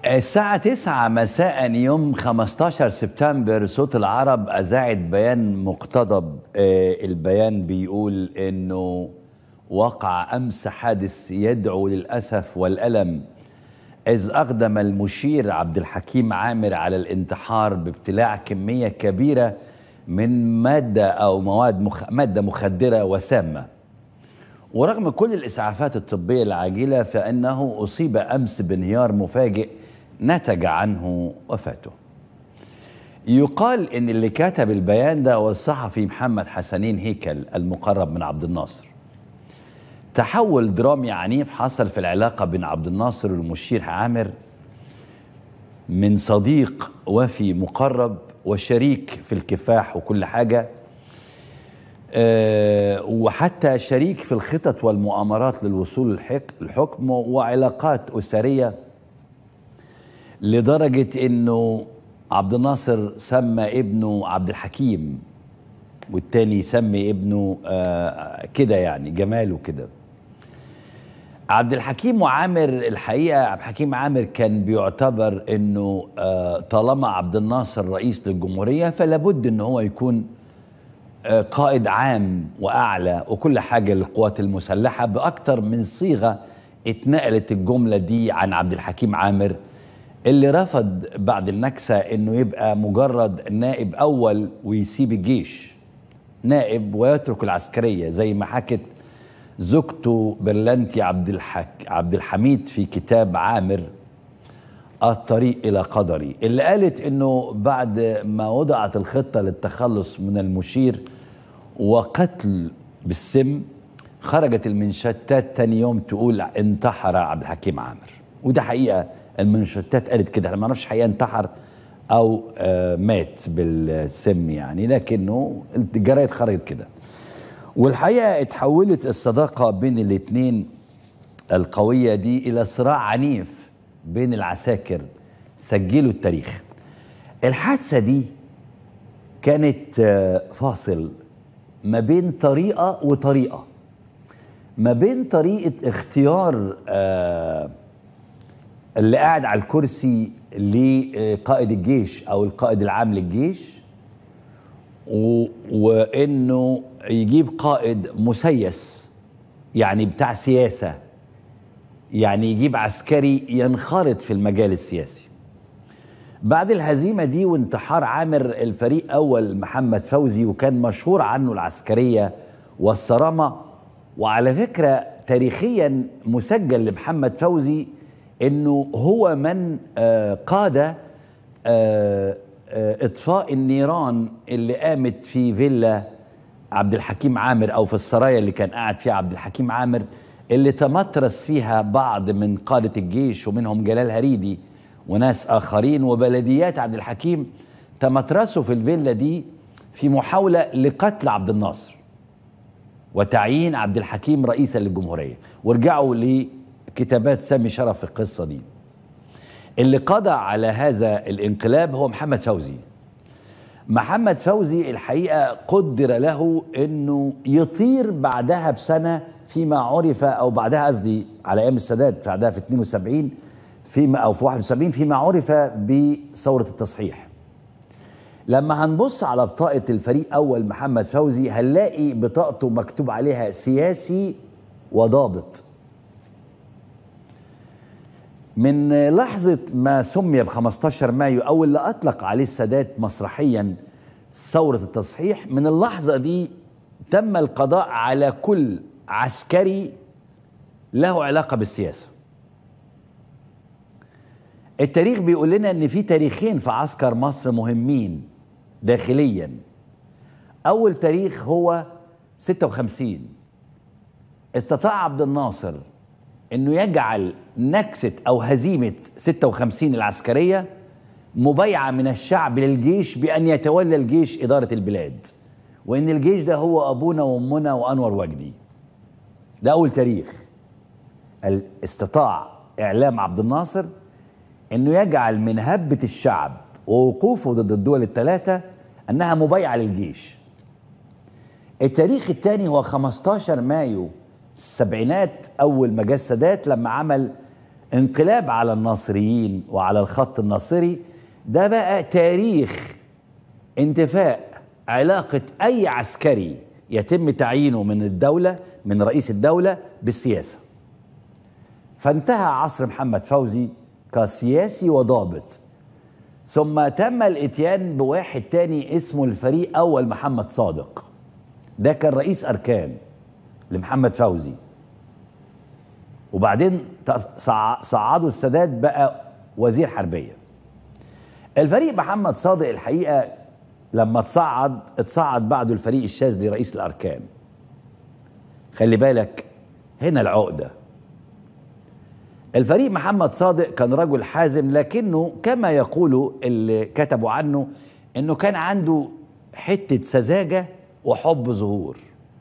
الساعة 9 مساء يوم 15 سبتمبر صوت العرب أذاعت بيان مقتضب آه، البيان بيقول إنه وقع أمس حادث يدعو للأسف والألم إذ أقدم المشير عبد الحكيم عامر على الانتحار بابتلاع كمية كبيرة من مادة أو مواد مخ... مادة مخدرة وسامة ورغم كل الإسعافات الطبية العاجلة فإنه أصيب أمس بانهيار مفاجئ نتج عنه وفاته يقال إن اللي كتب البيان ده هو الصحفي محمد حسنين هيكل المقرب من عبد الناصر تحول درامي عنيف حصل في العلاقة بين عبد الناصر والمشير عامر من صديق وفي مقرب وشريك في الكفاح وكل حاجة آه، وحتى شريك في الخطط والمؤامرات للوصول للحكم وعلاقات أسرية لدرجة انه عبد الناصر سمى ابنه عبد الحكيم والتاني يسمي ابنه آه كده يعني جمال وكده عبد الحكيم وعامر الحقيقة عبد الحكيم عامر كان بيعتبر انه آه طالما عبد الناصر رئيس للجمهورية فلابد ان هو يكون آه قائد عام واعلى وكل حاجة للقوات المسلحة باكتر من صيغة اتنقلت الجملة دي عن عبد الحكيم عامر اللي رفض بعد النكسة انه يبقى مجرد نائب اول ويسيب الجيش نائب ويترك العسكرية زي ما حكت زوجته برلانتي عبد الحك عبد الحميد في كتاب عامر الطريق الى قدري اللي قالت انه بعد ما وضعت الخطه للتخلص من المشير وقتل بالسم خرجت المنشتات تاني يوم تقول انتحر عبد الحكيم عامر وده حقيقه المنشتات قالت كده احنا ما نعرفش حقيقه انتحر او آه مات بالسم يعني لكنه الجرايد خرجت كده والحقيقه اتحولت الصداقه بين الاثنين القويه دي الى صراع عنيف بين العساكر سجلوا التاريخ الحادثه دي كانت آه فاصل ما بين طريقه وطريقه ما بين طريقه اختيار آه اللي قاعد على الكرسي لقائد الجيش او القائد العام للجيش و... وانه يجيب قائد مسيس يعني بتاع سياسه يعني يجيب عسكري ينخرط في المجال السياسي بعد الهزيمة دي وانتحار عامر الفريق أول محمد فوزي وكان مشهور عنه العسكرية والصرامة وعلى فكرة تاريخيا مسجل لمحمد فوزي انه هو من آه قاد آه آه اطفاء النيران اللي قامت في فيلا عبد الحكيم عامر او في السرايا اللي كان قاعد فيها عبد الحكيم عامر اللي تمترس فيها بعض من قادة الجيش ومنهم جلال هريدي وناس اخرين وبلديات عبد الحكيم تمترسوا في الفيلا دي في محاولة لقتل عبد الناصر وتعيين عبد الحكيم رئيسا للجمهورية ورجعوا ل كتابات سامي شرف في القصة دي اللي قضى على هذا الانقلاب هو محمد فوزي محمد فوزي الحقيقة قدر له انه يطير بعدها بسنة فيما عرف او بعدها قصدي على ايام السادات بعدها في 72 فيما او في 71 فيما عرف بثورة التصحيح لما هنبص على بطاقة الفريق اول محمد فوزي هنلاقي بطاقته مكتوب عليها سياسي وضابط من لحظة ما سمي ب 15 مايو أو اللي أطلق عليه السادات مسرحيا ثورة التصحيح من اللحظة دي تم القضاء على كل عسكري له علاقة بالسياسة التاريخ بيقول لنا ان في تاريخين في عسكر مصر مهمين داخليا اول تاريخ هو 56 استطاع عبد الناصر انه يجعل نكسه او هزيمه 56 العسكريه مبايعه من الشعب للجيش بان يتولى الجيش اداره البلاد وان الجيش ده هو ابونا وامنا وانور وجدي ده اول تاريخ استطاع اعلام عبد الناصر انه يجعل من هبه الشعب ووقوفه ضد الدول الثلاثه انها مبايعه للجيش التاريخ الثاني هو 15 مايو السبعينات اول ما جه السادات لما عمل انقلاب على الناصريين وعلى الخط الناصري ده بقى تاريخ انتفاء علاقة أي عسكري يتم تعيينه من الدولة من رئيس الدولة بالسياسة فانتهى عصر محمد فوزي كسياسي وضابط ثم تم الاتيان بواحد تاني اسمه الفريق أول محمد صادق ده كان رئيس أركان لمحمد فوزي وبعدين صعدوا السادات بقى وزير حربية الفريق محمد صادق الحقيقة لما تصعد اتصعد بعده الفريق الشاذلي رئيس الأركان خلي بالك هنا العقدة الفريق محمد صادق كان رجل حازم لكنه كما يقولوا اللي كتبوا عنه انه كان عنده حتة سذاجة وحب ظهور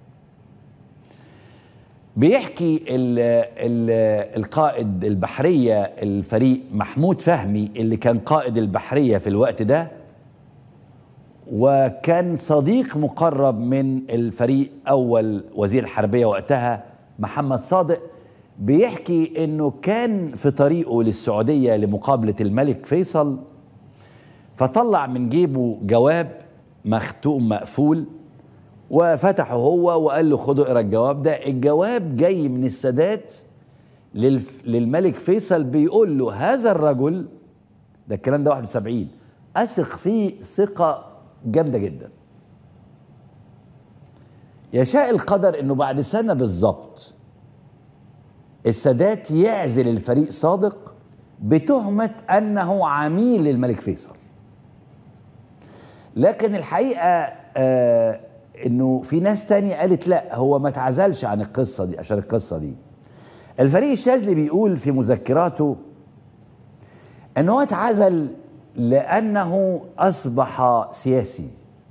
بيحكي ال ال القائد البحرية الفريق محمود فهمي اللي كان قائد البحرية في الوقت ده وكان صديق مقرب من الفريق أول وزير الحربية وقتها محمد صادق بيحكي انه كان في طريقه للسعودية لمقابلة الملك فيصل فطلع من جيبه جواب مختوم مقفول وفتحه هو وقال له خدوا اقرا الجواب ده الجواب جاي من السادات للملك فيصل بيقول له هذا الرجل ده الكلام ده 71 اثق فيه ثقه جامده جدا يشاء القدر انه بعد سنه بالظبط السادات يعزل الفريق صادق بتهمه انه عميل للملك فيصل لكن الحقيقه آه انه في ناس تانية قالت لا هو ما اتعزلش عن القصة دي عشان القصة دي الفريق الشاذلي بيقول في مذكراته ان هو اتعزل لانه اصبح سياسي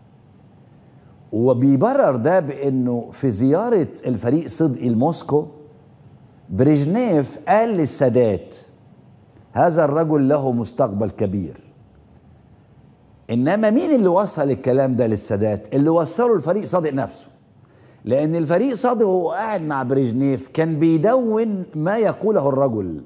وبيبرر ده بانه في زيارة الفريق صدقي لموسكو بريجنيف قال للسادات هذا الرجل له مستقبل كبير انما مين اللي وصل الكلام ده للسادات اللي وصله الفريق صادق نفسه لان الفريق صادق وهو قاعد مع بريجنيف كان بيدون ما يقوله الرجل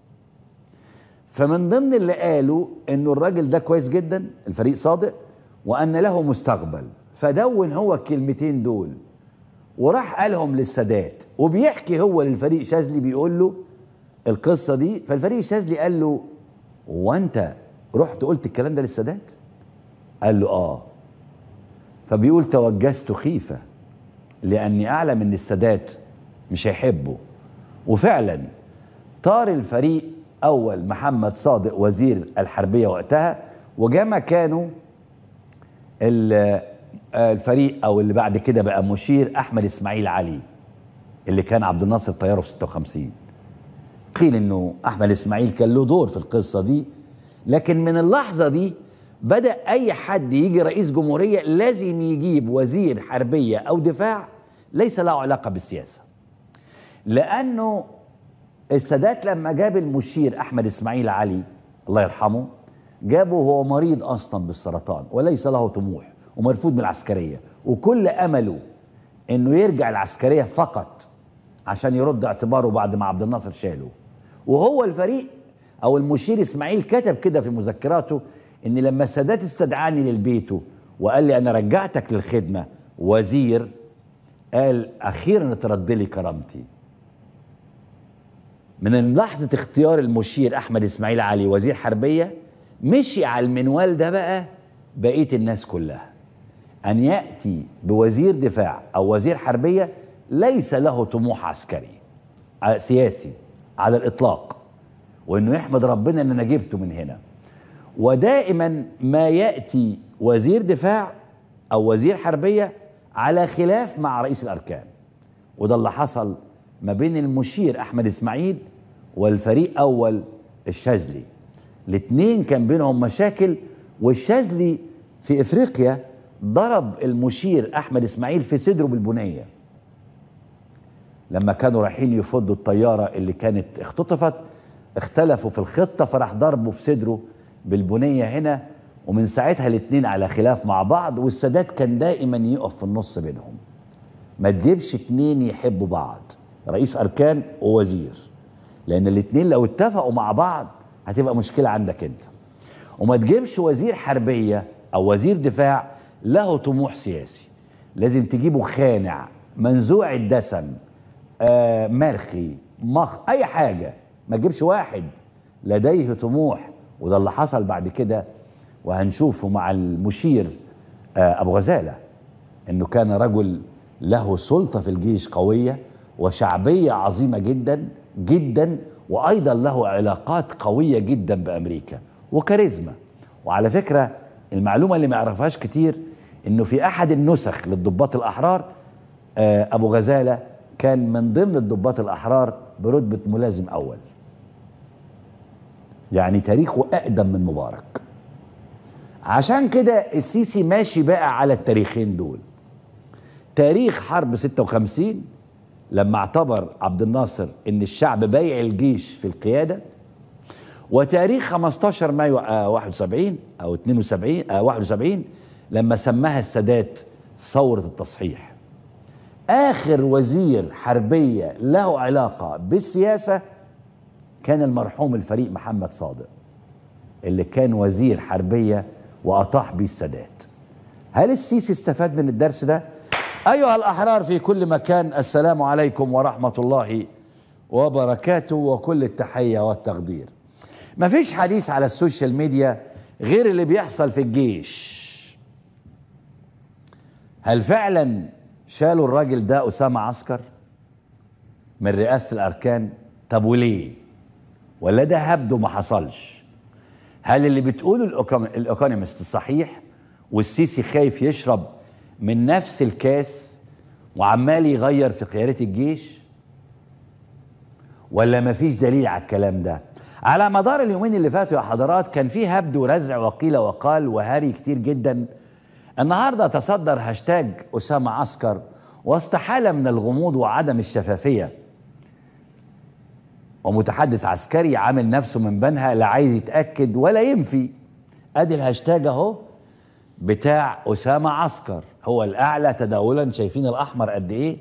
فمن ضمن اللي قالوا انه الراجل ده كويس جدا الفريق صادق وان له مستقبل فدون هو الكلمتين دول وراح قالهم للسادات وبيحكي هو للفريق شاذلي بيقول له القصه دي فالفريق شاذلي قال له وانت رحت قلت الكلام ده للسادات قال له اه فبيقول توجست خيفة لأني أعلم أن السادات مش هيحبه وفعلا طار الفريق أول محمد صادق وزير الحربية وقتها وجا مكانه الفريق أو اللي بعد كده بقى مشير أحمد إسماعيل علي اللي كان عبد الناصر طياره في 56 قيل انه احمد اسماعيل كان له دور في القصه دي لكن من اللحظه دي بدأ أي حد يجي رئيس جمهورية لازم يجيب وزير حربية أو دفاع ليس له علاقة بالسياسة لأنه السادات لما جاب المشير أحمد إسماعيل علي الله يرحمه جابه وهو مريض أصلا بالسرطان وليس له طموح ومرفوض من العسكرية وكل أمله إنه يرجع العسكرية فقط عشان يرد اعتباره بعد ما عبد الناصر شاله وهو الفريق أو المشير إسماعيل كتب كده في مذكراته ان لما السادات استدعاني للبيته وقال لي انا رجعتك للخدمه وزير قال اخيرا اترد لي كرامتي من لحظه اختيار المشير احمد اسماعيل علي وزير حربيه مشي على المنوال ده بقى بقيه الناس كلها ان ياتي بوزير دفاع او وزير حربيه ليس له طموح عسكري سياسي على الاطلاق وانه يحمد ربنا ان انا جبته من هنا ودائما ما ياتي وزير دفاع او وزير حربيه على خلاف مع رئيس الاركان وده اللي حصل ما بين المشير احمد اسماعيل والفريق اول الشاذلي الاثنين كان بينهم مشاكل والشاذلي في افريقيا ضرب المشير احمد اسماعيل في صدره بالبنيه لما كانوا رايحين يفضوا الطياره اللي كانت اختطفت اختلفوا في الخطه فراح ضربه في صدره بالبنيه هنا ومن ساعتها الاثنين على خلاف مع بعض والسادات كان دائما يقف في النص بينهم ما تجيبش اتنين يحبوا بعض رئيس اركان ووزير لان الاثنين لو اتفقوا مع بعض هتبقى مشكله عندك انت وما تجيبش وزير حربيه او وزير دفاع له طموح سياسي لازم تجيبه خانع منزوع الدسم آه مرخي مخ اي حاجه ما تجيبش واحد لديه طموح وده اللي حصل بعد كده وهنشوفه مع المشير آه ابو غزاله انه كان رجل له سلطه في الجيش قويه وشعبيه عظيمه جدا جدا وايضا له علاقات قويه جدا بامريكا وكاريزما وعلى فكره المعلومه اللي ما يعرفهاش كتير انه في احد النسخ للضباط الاحرار آه ابو غزاله كان من ضمن الضباط الاحرار برتبه ملازم اول يعني تاريخه اقدم من مبارك عشان كده السيسي ماشي بقى على التاريخين دول تاريخ حرب 56 لما اعتبر عبد الناصر ان الشعب بايع الجيش في القياده وتاريخ 15 مايو 71 او 72 آه 71 لما سماها السادات ثوره التصحيح اخر وزير حربيه له علاقه بالسياسه كان المرحوم الفريق محمد صادق اللي كان وزير حربيه واطاح به السادات هل السيسي استفاد من الدرس ده ايها الاحرار في كل مكان السلام عليكم ورحمه الله وبركاته وكل التحيه والتقدير مفيش حديث على السوشيال ميديا غير اللي بيحصل في الجيش هل فعلا شالوا الراجل ده اسامه عسكر من رئاسه الاركان طب وليه ولا ده هبد وما حصلش هل اللي بتقوله الايكونومست صحيح والسيسي خايف يشرب من نفس الكاس وعمال يغير في قيادة الجيش ولا مفيش دليل على الكلام ده على مدار اليومين اللي فاتوا يا حضرات كان في هبد ورزع وقيل وقال وهري كتير جدا النهارده تصدر هاشتاج أسامة عسكر وسط حالة من الغموض وعدم الشفافية ومتحدث عسكري عامل نفسه من بنها لا عايز يتأكد ولا ينفي ادي الهاشتاج اهو بتاع أسامة عسكر هو الأعلى تداولا شايفين الأحمر قد إيه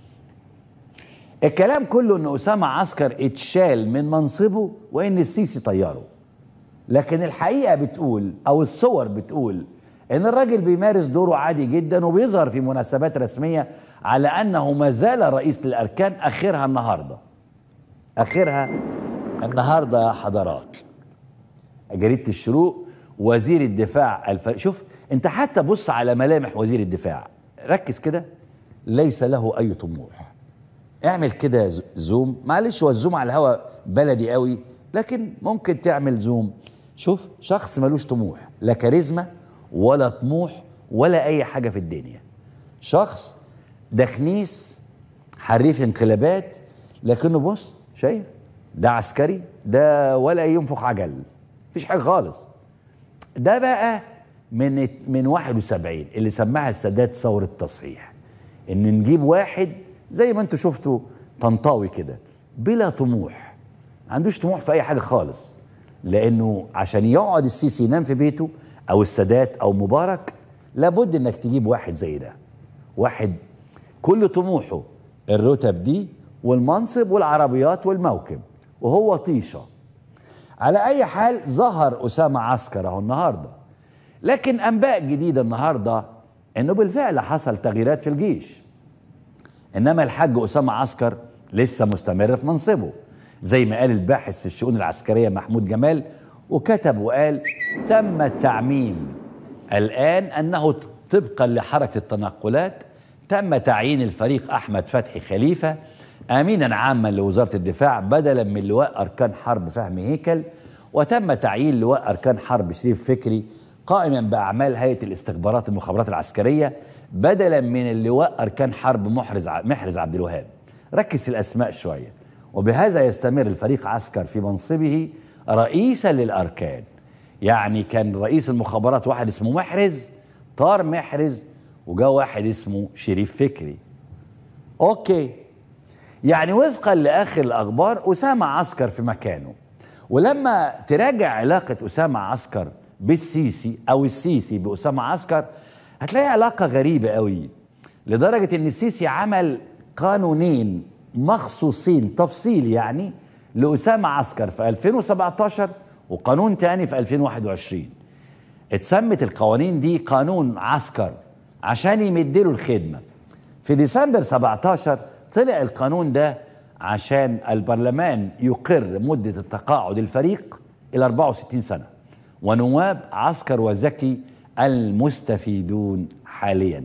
الكلام كله أن أسامة عسكر اتشال من منصبه وأن السيسي طيره لكن الحقيقة بتقول أو الصور بتقول أن الراجل بيمارس دوره عادي جدا وبيظهر في مناسبات رسمية على أنه ما زال رئيس للأركان آخرها النهاردة آخرها النهاردة يا حضرات جريدة الشروق وزير الدفاع الف... شوف انت حتى بص على ملامح وزير الدفاع ركز كده ليس له اي طموح اعمل كده زوم معلش هو الزوم على الهواء بلدي قوي لكن ممكن تعمل زوم شوف شخص ملوش طموح لا كاريزما ولا طموح ولا اي حاجه في الدنيا شخص دخنيس حريف انقلابات لكنه بص شايف ده عسكري ده ولا ينفخ عجل مفيش حاجه خالص ده بقى من من 71 اللي سماها السادات ثوره التصحيح ان نجيب واحد زي ما انتم شفتوا طنطاوي كده بلا طموح ما عندوش طموح في اي حاجه خالص لانه عشان يقعد السيسي ينام في بيته او السادات او مبارك لابد انك تجيب واحد زي ده واحد كل طموحه الرتب دي والمنصب والعربيات والموكب وهو طيشه على اي حال ظهر اسامه عسكر اهو النهارده لكن انباء جديده النهارده انه بالفعل حصل تغييرات في الجيش انما الحاج اسامه عسكر لسه مستمر في منصبه زي ما قال الباحث في الشؤون العسكريه محمود جمال وكتب وقال تم التعميم الان انه طبقا لحركه التنقلات تم تعيين الفريق احمد فتحي خليفه امينا عاما لوزاره الدفاع بدلا من لواء اركان حرب فهمي هيكل وتم تعيين لواء اركان حرب شريف فكري قائما باعمال هيئه الاستخبارات المخابرات العسكريه بدلا من اللواء اركان حرب محرز محرز عبد الوهاب ركز في الاسماء شويه وبهذا يستمر الفريق عسكر في منصبه رئيسا للاركان يعني كان رئيس المخابرات واحد اسمه محرز طار محرز وجاء واحد اسمه شريف فكري اوكي يعني وفقا لاخر الاخبار اسامه عسكر في مكانه ولما تراجع علاقه اسامه عسكر بالسيسي او السيسي باسامه عسكر هتلاقي علاقه غريبه قوي لدرجه ان السيسي عمل قانونين مخصوصين تفصيل يعني لأسامة عسكر في 2017 وقانون تاني في 2021 اتسمت القوانين دي قانون عسكر عشان يمدله الخدمة في ديسمبر 17 طلع القانون ده عشان البرلمان يقر مدة التقاعد الفريق إلى 64 سنة ونواب عسكر وزكي المستفيدون حاليا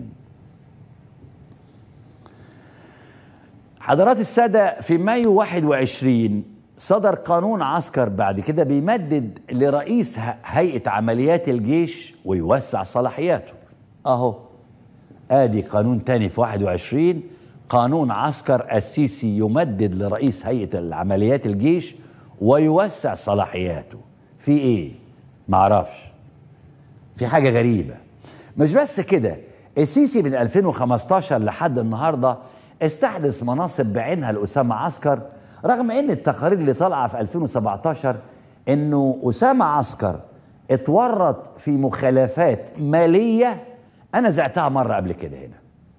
حضرات السادة في مايو 21 صدر قانون عسكر بعد كده بيمدد لرئيس هيئة عمليات الجيش ويوسع صلاحياته اهو ادي قانون تاني في 21 قانون عسكر السيسي يمدد لرئيس هيئة العمليات الجيش ويوسع صلاحياته في ايه معرفش في حاجة غريبة مش بس كده السيسي من 2015 لحد النهارده استحدث مناصب بعينها لأسامة عسكر رغم ان التقارير اللي طالعه في 2017 انه أسامة عسكر اتورط في مخالفات مالية انا زعتها مرة قبل كده هنا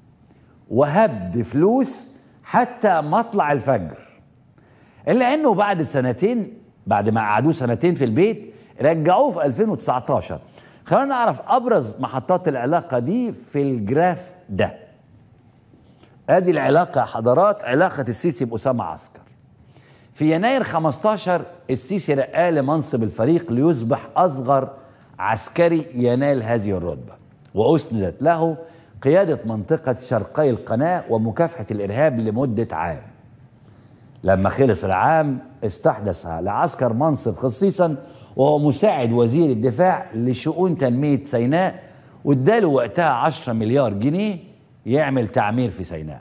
وهب فلوس حتى مطلع الفجر الا انه بعد سنتين بعد ما قعدوه سنتين في البيت رجعوه في 2019 خلينا نعرف ابرز محطات العلاقه دي في الجراف ده ادي العلاقه يا حضرات علاقه السيسي باسامه عسكر في يناير 15 السيسي رقاه لمنصب الفريق ليصبح اصغر عسكري ينال هذه الرتبه واسندت له قياده منطقه شرقي القناه ومكافحه الارهاب لمده عام لما خلص العام استحدث لعسكر منصب خصيصا وهو مساعد وزير الدفاع لشؤون تنمية سيناء واداله وقتها 10 مليار جنيه يعمل تعمير في سيناء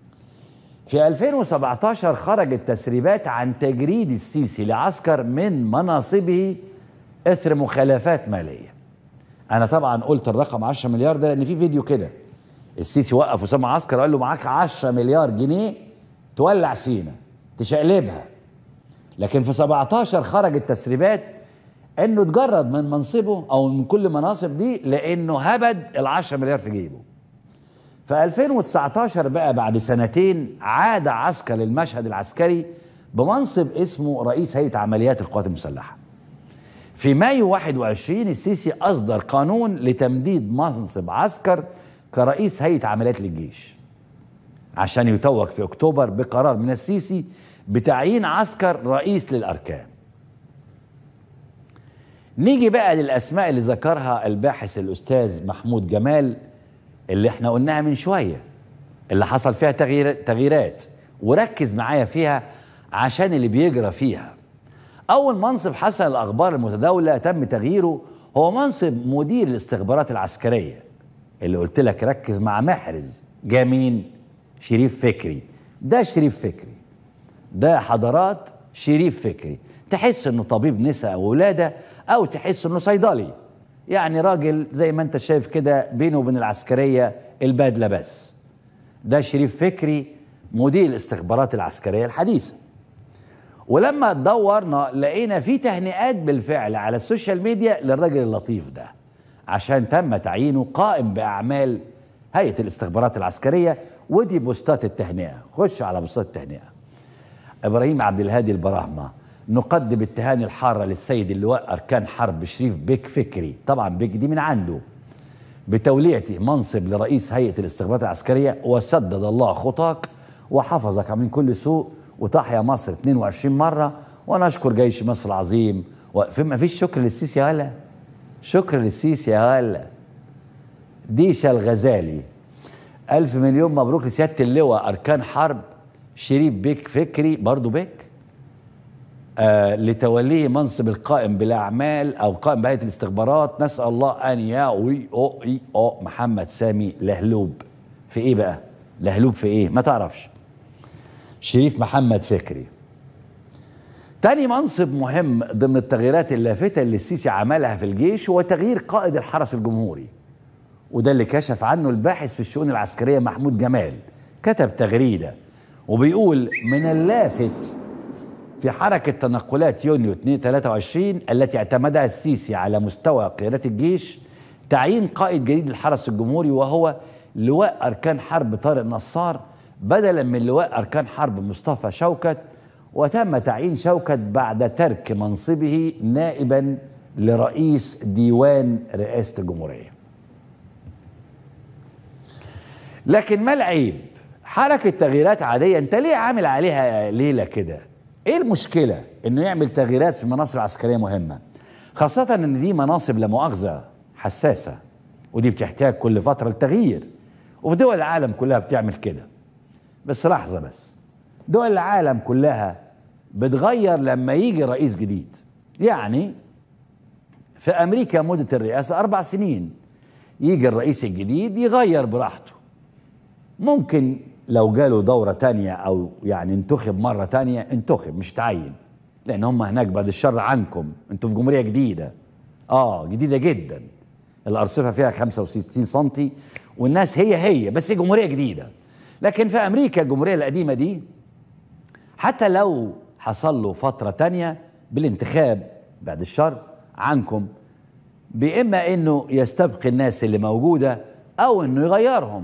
في 2017 خرجت تسريبات عن تجريد السيسي لعسكر من مناصبه اثر مخالفات ماليه انا طبعا قلت الرقم 10 مليار ده لان في فيديو كده السيسي وقف اسامه عسكر وقال له معاك 10 مليار جنيه تولع سينا تشقلبها لكن في 17 خرجت تسريبات انه اتجرد من منصبه او من كل مناصب دي لانه هبد ال 10 مليار في جيبه في 2019 بقى بعد سنتين عاد عسكر للمشهد العسكري بمنصب اسمه رئيس هيئه عمليات القوات المسلحه في مايو 21 السيسي اصدر قانون لتمديد منصب عسكر كرئيس هيئه عمليات للجيش عشان يتوج في اكتوبر بقرار من السيسي بتعيين عسكر رئيس للاركان نيجي بقى للاسماء اللي ذكرها الباحث الاستاذ محمود جمال اللي احنا قلناها من شويه اللي حصل فيها تغيير تغييرات وركز معايا فيها عشان اللي بيجرى فيها اول منصب حسن الاخبار المتداوله تم تغييره هو منصب مدير الاستخبارات العسكريه اللي قلت لك ركز مع محرز جا مين شريف فكري ده شريف فكري ده حضرات شريف فكري تحس انه طبيب نساء وولاده او تحس انه صيدلي يعني راجل زي ما انت شايف كده بينه وبين العسكريه البدله بس ده شريف فكري مدير الاستخبارات العسكريه الحديثه ولما دورنا لقينا في تهنئات بالفعل على السوشيال ميديا للراجل اللطيف ده عشان تم تعيينه قائم باعمال هيئه الاستخبارات العسكريه ودي بوستات التهنئه خش على بوستات التهنئه ابراهيم عبد الهادي البراهمه نقدم التهاني الحارة للسيد اللواء أركان حرب شريف بيك فكري طبعا بيك دي من عنده بتوليعته منصب لرئيس هيئة الاستخبارات العسكرية وسدد الله خطاك وحفظك من كل سوء وتحيا مصر 22 مرة ونشكر جيش مصر العظيم ما فيش شكر للسيسي يا هلا شكر للسيسي يا هلا ديشا الغزالي ألف مليون مبروك لسيادة اللواء أركان حرب شريف بيك فكري برضو بيك آه لتوليه منصب القائم بالاعمال او قائم بهيئه الاستخبارات نسال الله ان ياوي او اي او محمد سامي لهلوب في ايه بقى؟ لهلوب في ايه؟ ما تعرفش شريف محمد فكري تاني منصب مهم ضمن التغييرات اللافته اللي السيسي عملها في الجيش هو تغيير قائد الحرس الجمهوري وده اللي كشف عنه الباحث في الشؤون العسكريه محمود جمال كتب تغريده وبيقول من اللافت في حركة تنقلات يونيو 23 التي اعتمدها السيسي على مستوى قيادات الجيش تعيين قائد جديد للحرس الجمهوري وهو لواء أركان حرب طارق نصار بدلا من لواء أركان حرب مصطفى شوكت وتم تعيين شوكت بعد ترك منصبه نائبا لرئيس ديوان رئاسة الجمهورية لكن ما العيب حركة تغييرات عادية انت ليه عامل عليها ليلة كده ايه المشكلة انه يعمل تغييرات في مناصب عسكرية مهمة خاصة ان دي مناصب لا مؤاخذة حساسة ودي بتحتاج كل فترة لتغيير وفي دول العالم كلها بتعمل كده بس لحظة بس دول العالم كلها بتغير لما يجي رئيس جديد يعني في أمريكا مدة الرئاسة أربع سنين يجي الرئيس الجديد يغير براحته ممكن لو جاله دورة تانية أو يعني انتخب مرة تانية انتخب مش تعين لأن هم هناك بعد الشر عنكم انتوا في جمهورية جديدة آه جديدة جدا الأرصفة فيها 65 سنتي والناس هي هي بس جمهورية جديدة لكن في أمريكا الجمهورية القديمة دي حتى لو حصل له فترة تانية بالانتخاب بعد الشر عنكم بإما إنه يستبقي الناس اللي موجودة أو إنه يغيرهم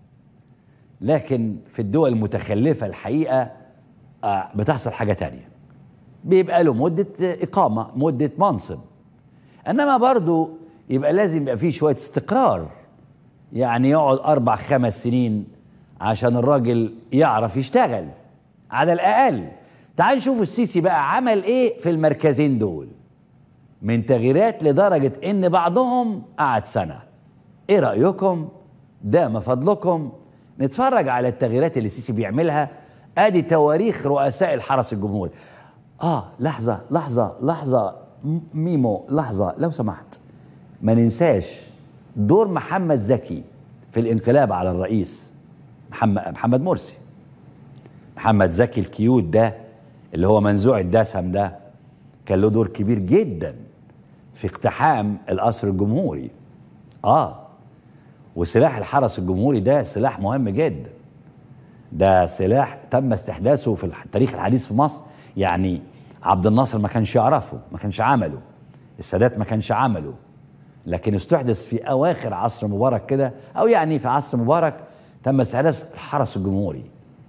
لكن في الدول المتخلفة الحقيقة آه، بتحصل حاجة تانية بيبقى له مدة إقامة مدة منصب إنما برضو يبقى لازم يبقى فيه شوية استقرار يعني يقعد أربع خمس سنين عشان الراجل يعرف يشتغل على الأقل تعال نشوف السيسي بقى عمل إيه في المركزين دول من تغييرات لدرجة إن بعضهم قعد سنة إيه رأيكم؟ ده ما فضلكم نتفرج على التغييرات اللي السيسي بيعملها ادي تواريخ رؤساء الحرس الجمهوري اه لحظه لحظه لحظه م- ميمو لحظه لو سمحت ما ننساش دور محمد زكي في الانقلاب على الرئيس محمد محمد مرسي محمد زكي الكيوت ده اللي هو منزوع الدسم ده كان له دور كبير جدا في اقتحام القصر الجمهوري اه وسلاح الحرس الجمهوري ده سلاح مهم جدا ده سلاح تم استحداثه في التاريخ الحديث في مصر يعني عبد الناصر ما كانش يعرفه ما كانش عمله السادات ما كانش عمله لكن استحدث في اواخر عصر مبارك كده او يعني في عصر مبارك تم استحداث الحرس الجمهوري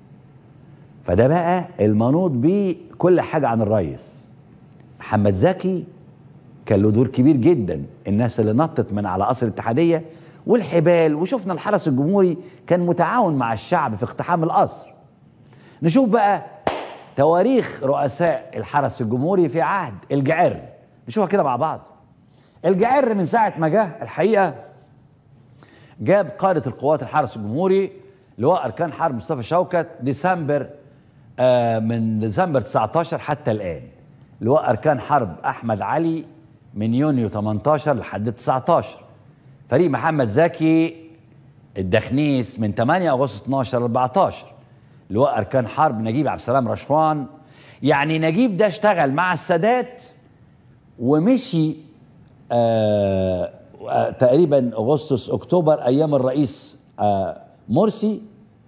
فده بقى المنوط بيه كل حاجه عن الرئيس محمد زكي كان له دور كبير جدا الناس اللي نطت من على قصر الاتحاديه والحبال وشفنا الحرس الجمهوري كان متعاون مع الشعب في اقتحام القصر نشوف بقى تواريخ رؤساء الحرس الجمهوري في عهد الجعر نشوفها كده مع بعض الجعر من ساعة ما جه الحقيقة جاب قادة القوات الحرس الجمهوري لواء أركان حرب مصطفى شوكت ديسمبر آه من ديسمبر 19 حتى الآن لواء أركان حرب أحمد علي من يونيو 18 لحد 19 فريق محمد زكي الدخنيس من 8 اغسطس 12 ل 14 لواء اركان حرب نجيب عبد السلام رشوان يعني نجيب ده اشتغل مع السادات ومشي آه آه تقريبا اغسطس اكتوبر ايام الرئيس آه مرسي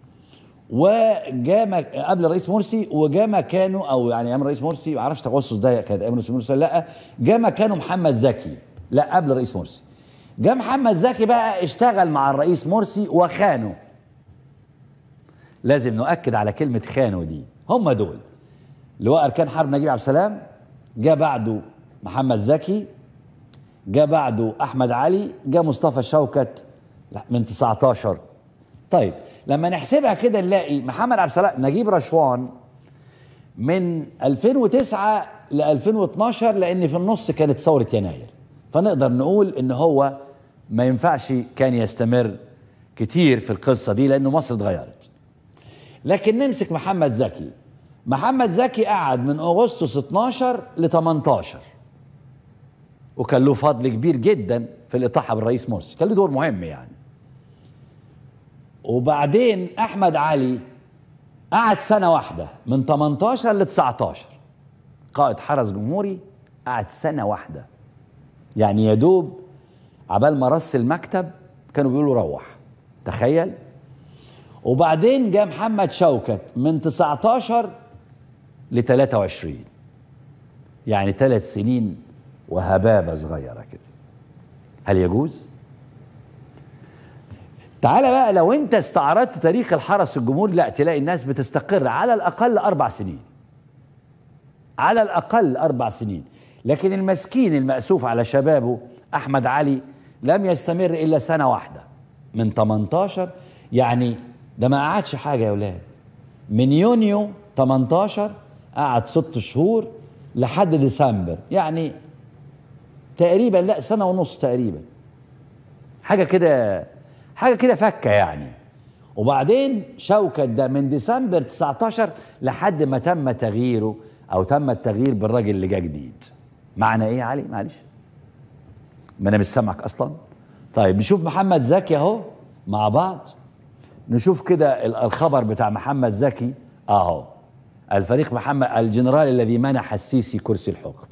وجاء مك- قبل الرئيس مرسي وجاء مكانه او يعني ايام الرئيس مرسي ما اعرفش اغسطس ده كانت ايام الرئيس مرسي ولا لا جاء مكانه محمد زكي لا قبل الرئيس مرسي جاء محمد زكي بقى اشتغل مع الرئيس مرسي وخانه لازم نؤكد على كلمة خانوا دي هم دول لواء أركان حرب نجيب عبد السلام جاء بعده محمد زكي جاء بعده أحمد علي جاء مصطفى شوكت من 19 طيب لما نحسبها كده نلاقي محمد عبد السلام نجيب رشوان من 2009 ل 2012 لان في النص كانت ثوره يناير فنقدر نقول ان هو ما ينفعش كان يستمر كتير في القصه دي لانه مصر اتغيرت لكن نمسك محمد زكي محمد زكي قعد من اغسطس 12 ل 18 وكان له فضل كبير جدا في الاطاحه بالرئيس مرسي كان له دور مهم يعني وبعدين احمد علي قعد سنه واحده من 18 ل 19 قائد حرس جمهوري قعد سنه واحده يعني يا دوب عبال ما رص المكتب كانوا بيقولوا روح تخيل وبعدين جاء محمد شوكت من 19 ل 23 يعني ثلاث سنين وهبابه صغيره كده هل يجوز؟ تعالى بقى لو انت استعرضت تاريخ الحرس الجمهوري لا تلاقي الناس بتستقر على الاقل اربع سنين على الاقل اربع سنين لكن المسكين المأسوف على شبابه احمد علي لم يستمر الا سنه واحده من 18 يعني ده ما قعدش حاجه يا ولاد من يونيو 18 قعد ست شهور لحد ديسمبر يعني تقريبا لا سنه ونص تقريبا حاجه كده حاجه كده فكه يعني وبعدين شوكت ده من ديسمبر 19 لحد ما تم تغييره او تم التغيير بالراجل اللي جه جديد معنى ايه يا علي معلش ما انا مش سامعك اصلا طيب نشوف محمد زكي اهو مع بعض نشوف كده الخبر بتاع محمد زكي اهو الفريق محمد الجنرال الذي منح السيسي كرسي الحكم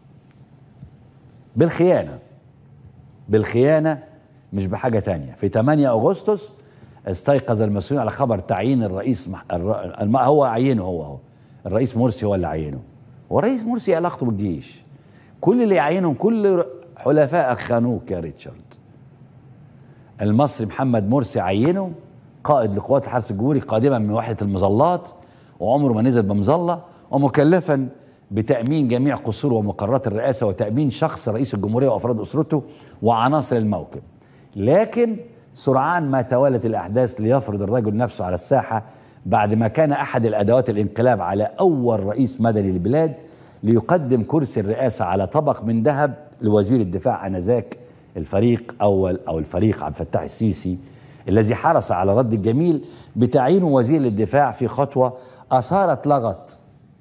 بالخيانه بالخيانه مش بحاجه تانية في 8 اغسطس استيقظ المسؤولين على خبر تعيين الرئيس مح... الر... هو عينه هو هو الرئيس مرسي هو اللي عينه والرئيس مرسي علاقته بالجيش كل اللي يعينهم كل حلفائك خانوك يا ريتشارد المصري محمد مرسي عينه قائد لقوات الحرس الجمهوري قادما من وحده المظلات وعمره ما نزل بمظله ومكلفا بتامين جميع قصور ومقرات الرئاسه وتامين شخص رئيس الجمهوريه وافراد اسرته وعناصر الموكب لكن سرعان ما توالت الاحداث ليفرض الرجل نفسه على الساحه بعد ما كان احد الادوات الانقلاب على اول رئيس مدني للبلاد ليقدم كرسي الرئاسه على طبق من ذهب لوزير الدفاع انذاك الفريق اول او الفريق عبد الفتاح السيسي الذي حرص على رد الجميل بتعيينه وزير للدفاع في خطوه اثارت لغط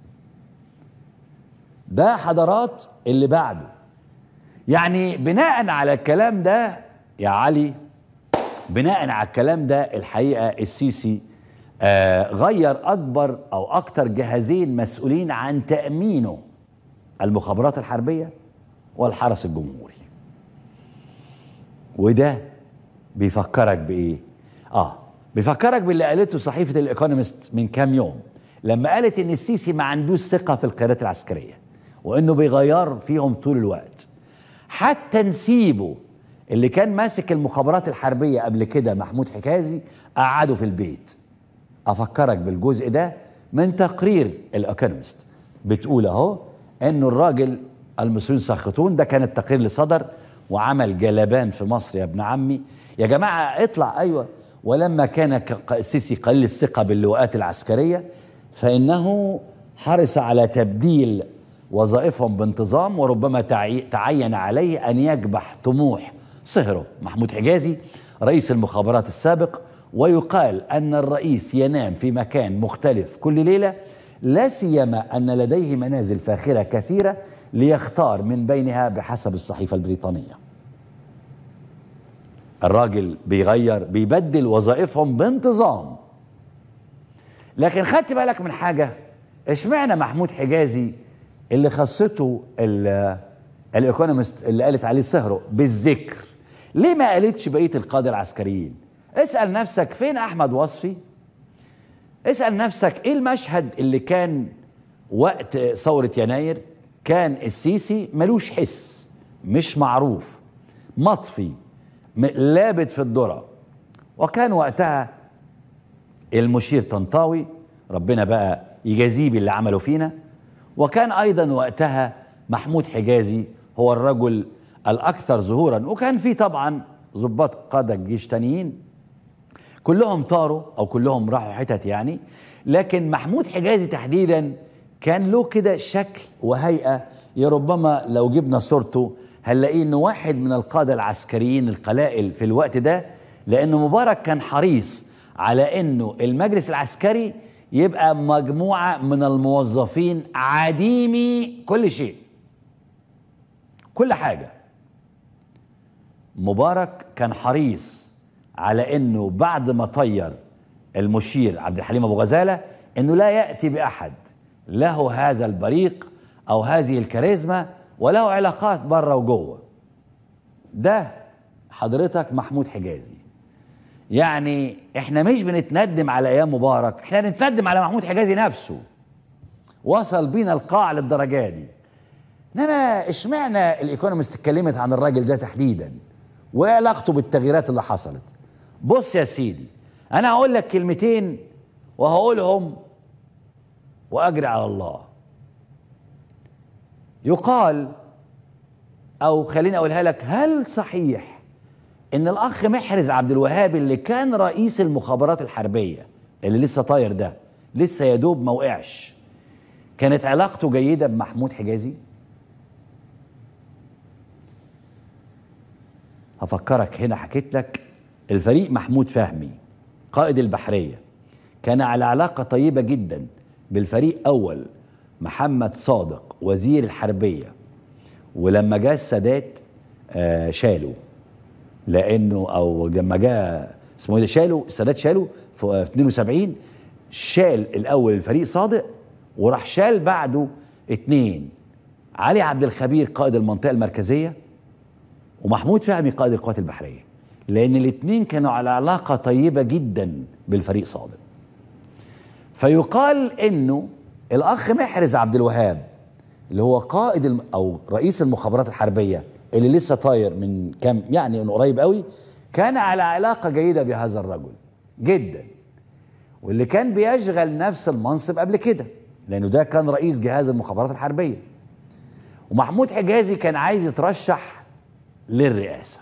ده حضرات اللي بعده يعني بناء على الكلام ده يا علي بناء على الكلام ده الحقيقه السيسي آه غير اكبر او اكتر جهازين مسؤولين عن تامينه المخابرات الحربيه والحرس الجمهوري وده بيفكرك بايه اه بيفكرك باللي قالته صحيفه الايكونومست من كام يوم لما قالت ان السيسي ما عندوش ثقه في القيادات العسكريه وانه بيغير فيهم طول الوقت حتى نسيبه اللي كان ماسك المخابرات الحربيه قبل كده محمود حجازي قعده في البيت افكرك بالجزء ده من تقرير الايكونومست بتقول اهو انه الراجل المصريين ساخطون ده كان التقرير اللي صدر وعمل جلبان في مصر يا ابن عمي يا جماعه اطلع ايوه ولما كان السيسي قليل الثقه باللواءات العسكريه فانه حرص على تبديل وظائفهم بانتظام وربما تعين عليه ان يكبح طموح صهره محمود حجازي رئيس المخابرات السابق ويقال ان الرئيس ينام في مكان مختلف كل ليله لا سيما ان لديه منازل فاخره كثيره ليختار من بينها بحسب الصحيفه البريطانيه. الراجل بيغير بيبدل وظائفهم بانتظام. لكن خدت بالك من حاجه اشمعنى محمود حجازي اللي خصته الايكونومست اللي قالت عليه سهره بالذكر ليه ما قالتش بقيه القاده العسكريين اسال نفسك فين احمد وصفي اسال نفسك ايه المشهد اللي كان وقت ثوره يناير كان السيسي ملوش حس مش معروف مطفي لابد في الذره وكان وقتها المشير طنطاوي ربنا بقى يجازيه باللي عمله فينا وكان ايضا وقتها محمود حجازي هو الرجل الاكثر ظهورا وكان في طبعا ضباط قاده الجيش تانيين كلهم طاروا او كلهم راحوا حتت يعني لكن محمود حجازي تحديدا كان له كده شكل وهيئه يا ربما لو جبنا صورته هنلاقيه انه واحد من القاده العسكريين القلائل في الوقت ده لان مبارك كان حريص على انه المجلس العسكري يبقى مجموعه من الموظفين عديمي كل شيء كل حاجه مبارك كان حريص على انه بعد ما طير المشير عبد الحليم ابو غزاله انه لا ياتي باحد له هذا البريق او هذه الكاريزما وله علاقات بره وجوه ده حضرتك محمود حجازي يعني احنا مش بنتندم على ايام مبارك احنا بنتندم على محمود حجازي نفسه وصل بينا القاع للدرجه دي انما اشمعنى الايكونومست اتكلمت عن الراجل ده تحديدا وايه علاقته بالتغييرات اللي حصلت بص يا سيدي انا هقول لك كلمتين وهقولهم واجري على الله يقال او خليني اقولها لك هل صحيح ان الاخ محرز عبد الوهاب اللي كان رئيس المخابرات الحربيه اللي لسه طاير ده لسه يا دوب ما وقعش كانت علاقته جيده بمحمود حجازي هفكرك هنا حكيت لك الفريق محمود فهمي قائد البحريه كان على علاقه طيبه جدا بالفريق اول محمد صادق وزير الحربيه ولما جاء السادات آه شالوا لانه او لما جاء اسمه ايه ده شالوا السادات شالوا في 72 شال الاول الفريق صادق وراح شال بعده اتنين علي عبد الخبير قائد المنطقه المركزيه ومحمود فهمي قائد القوات البحريه لان الاثنين كانوا على علاقه طيبه جدا بالفريق صادق فيقال انه الاخ محرز عبد الوهاب اللي هو قائد الم او رئيس المخابرات الحربيه اللي لسه طاير من كام يعني من قريب قوي كان على علاقه جيده بهذا الرجل جدا واللي كان بيشغل نفس المنصب قبل كده لانه ده كان رئيس جهاز المخابرات الحربيه ومحمود حجازي كان عايز يترشح للرئاسه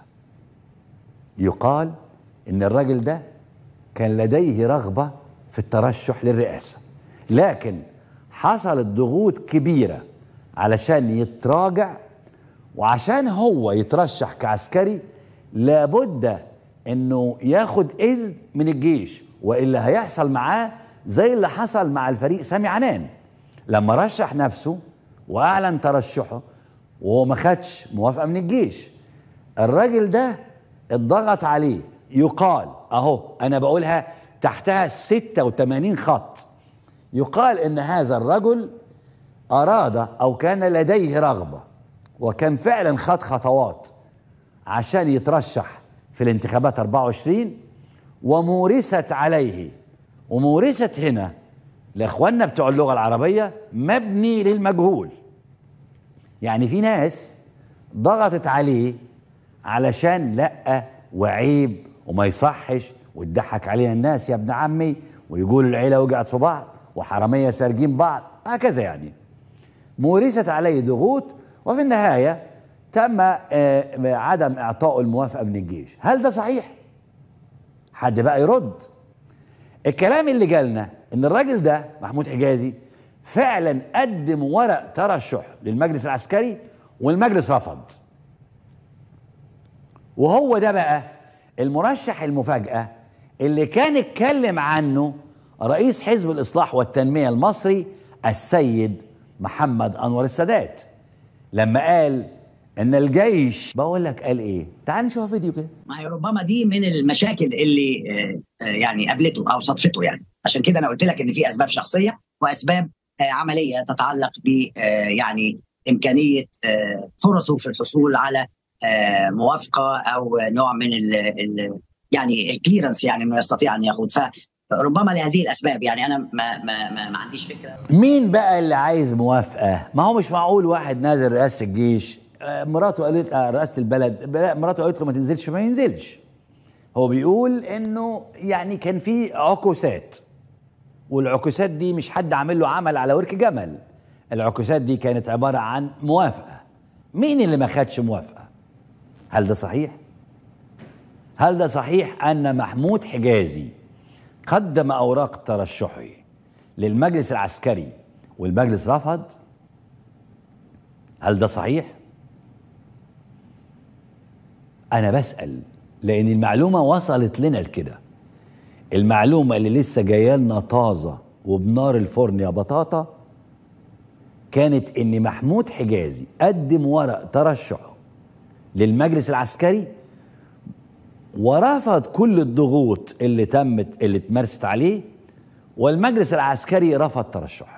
يقال ان الراجل ده كان لديه رغبه في الترشح للرئاسه لكن حصلت ضغوط كبيره علشان يتراجع وعشان هو يترشح كعسكري لابد انه ياخد اذن من الجيش والا هيحصل معاه زي اللي حصل مع الفريق سامي عنان لما رشح نفسه واعلن ترشحه وهو ما خدش موافقه من الجيش الراجل ده اتضغط عليه يقال اهو انا بقولها تحتها 86 خط يقال ان هذا الرجل اراد او كان لديه رغبه وكان فعلا خد خطوات عشان يترشح في الانتخابات 24 ومورست عليه ومورست هنا لاخواننا بتوع اللغه العربيه مبني للمجهول يعني في ناس ضغطت عليه علشان لا وعيب وما يصحش وتضحك عليها الناس يا ابن عمي ويقول العيله وقعت في بعض وحراميه سارقين بعض هكذا يعني مورست عليه ضغوط وفي النهايه تم عدم اعطائه الموافقه من الجيش هل ده صحيح حد بقى يرد الكلام اللي جالنا ان الراجل ده محمود حجازي فعلا قدم ورق ترشح للمجلس العسكري والمجلس رفض وهو ده بقى المرشح المفاجأة اللي كان اتكلم عنه رئيس حزب الإصلاح والتنمية المصري السيد محمد أنور السادات لما قال ان الجيش بقول لك قال ايه تعال نشوف فيديو كده ما هي ربما دي من المشاكل اللي يعني قابلته او صدفته يعني عشان كده انا قلت لك ان في اسباب شخصيه واسباب عمليه تتعلق ب يعني امكانيه فرصه في الحصول على موافقه او نوع من ال ال يعني الكليرنس يعني انه يستطيع ان ياخذ فربما لهذه الاسباب يعني انا ما ما ما, ما عنديش فكره مين بقى اللي عايز موافقه ما هو مش معقول واحد نازل رئاسه الجيش مراته قالت رئاسه البلد مراته قالت له ما تنزلش ما ينزلش هو بيقول انه يعني كان في عكوسات والعكوسات دي مش حد عامل له عمل على ورك جمل العكوسات دي كانت عباره عن موافقه مين اللي ما خدش موافقه هل ده صحيح هل ده صحيح ان محمود حجازي قدم اوراق ترشحه للمجلس العسكري والمجلس رفض هل ده صحيح انا بسال لان المعلومه وصلت لنا لكده المعلومه اللي لسه جايه لنا طازه وبنار الفرن يا بطاطا كانت ان محمود حجازي قدم ورق ترشحه للمجلس العسكري ورفض كل الضغوط اللي تمت اللي اتمارست عليه والمجلس العسكري رفض ترشحه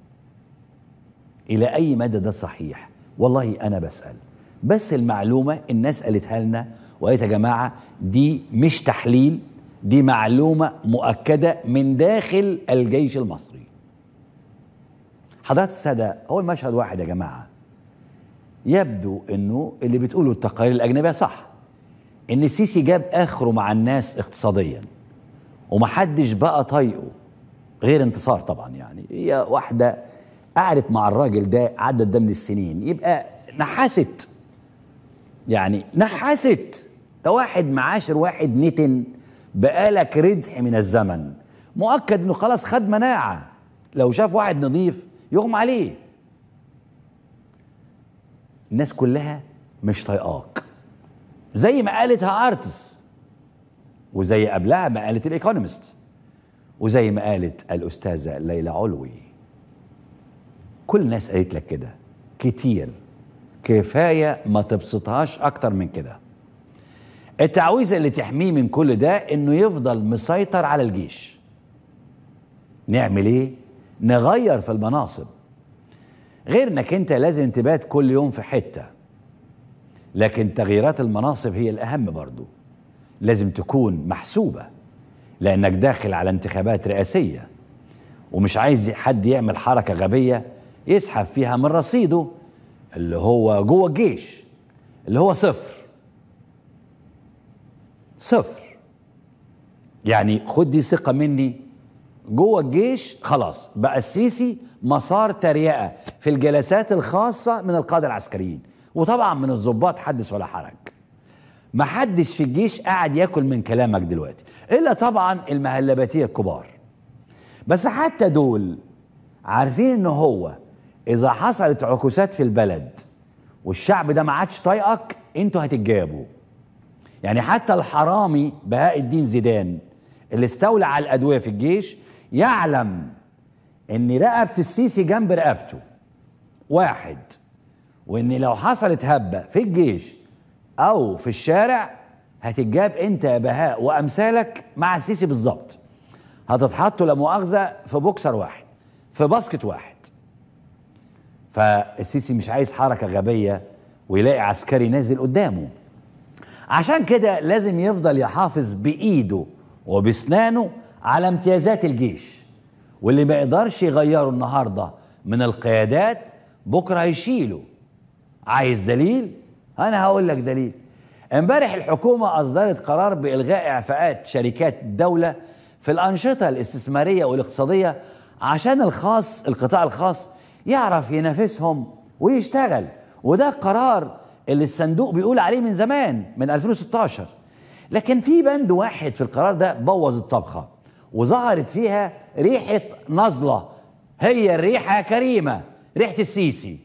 الى اي مدى ده صحيح والله انا بسال بس المعلومه الناس قالتها لنا وقالت يا جماعه دي مش تحليل دي معلومه مؤكده من داخل الجيش المصري حضرات الساده هو المشهد واحد يا جماعه يبدو انه اللي بتقوله التقارير الاجنبيه صح ان السيسي جاب اخره مع الناس اقتصاديا ومحدش بقى طايقه غير انتصار طبعا يعني هي واحده قعدت مع الراجل ده عدد ده من السنين يبقى نحست يعني نحست ده واحد معاشر واحد نتن بقالك ردح من الزمن مؤكد انه خلاص خد مناعه لو شاف واحد نظيف يغمى عليه الناس كلها مش طايقاك زي ما قالتها ارتس وزي قبلها ما قالت الايكونومست وزي ما قالت الاستاذه ليلى علوي كل الناس قالت لك كده كتير كفايه ما تبسطهاش اكتر من كده التعويذه اللي تحميه من كل ده انه يفضل مسيطر على الجيش نعمل ايه نغير في المناصب غير انك انت لازم تبات كل يوم في حته لكن تغييرات المناصب هي الاهم برضو لازم تكون محسوبه لانك داخل على انتخابات رئاسيه ومش عايز حد يعمل حركه غبيه يسحب فيها من رصيده اللي هو جوه الجيش اللي هو صفر صفر يعني خد دي ثقه مني جوه الجيش خلاص بقى السيسي مسار تريقه في الجلسات الخاصه من القاده العسكريين وطبعا من الضباط حدث ولا حرج ما حدش في الجيش قاعد ياكل من كلامك دلوقتي الا طبعا المهلباتيه الكبار بس حتى دول عارفين ان هو اذا حصلت عكوسات في البلد والشعب ده ما عادش طايقك انتوا هتتجابوا يعني حتى الحرامي بهاء الدين زيدان اللي استولى على الادويه في الجيش يعلم ان رقبه السيسي جنب رقبته واحد وان لو حصلت هبه في الجيش او في الشارع هتتجاب انت يا بهاء وامثالك مع السيسي بالظبط هتتحطوا لا مؤاخذه في بوكسر واحد في باسكت واحد فالسيسي مش عايز حركه غبيه ويلاقي عسكري نازل قدامه عشان كده لازم يفضل يحافظ بايده وبسنانه على امتيازات الجيش واللي ما يقدرش يغيره النهارده من القيادات بكره هيشيله عايز دليل انا هقول لك دليل امبارح الحكومه اصدرت قرار بالغاء اعفاءات شركات الدوله في الانشطه الاستثماريه والاقتصاديه عشان الخاص القطاع الخاص يعرف ينافسهم ويشتغل وده القرار اللي الصندوق بيقول عليه من زمان من 2016 لكن في بند واحد في القرار ده بوظ الطبخه وظهرت فيها ريحه نزله هي الريحه كريمه ريحه السيسي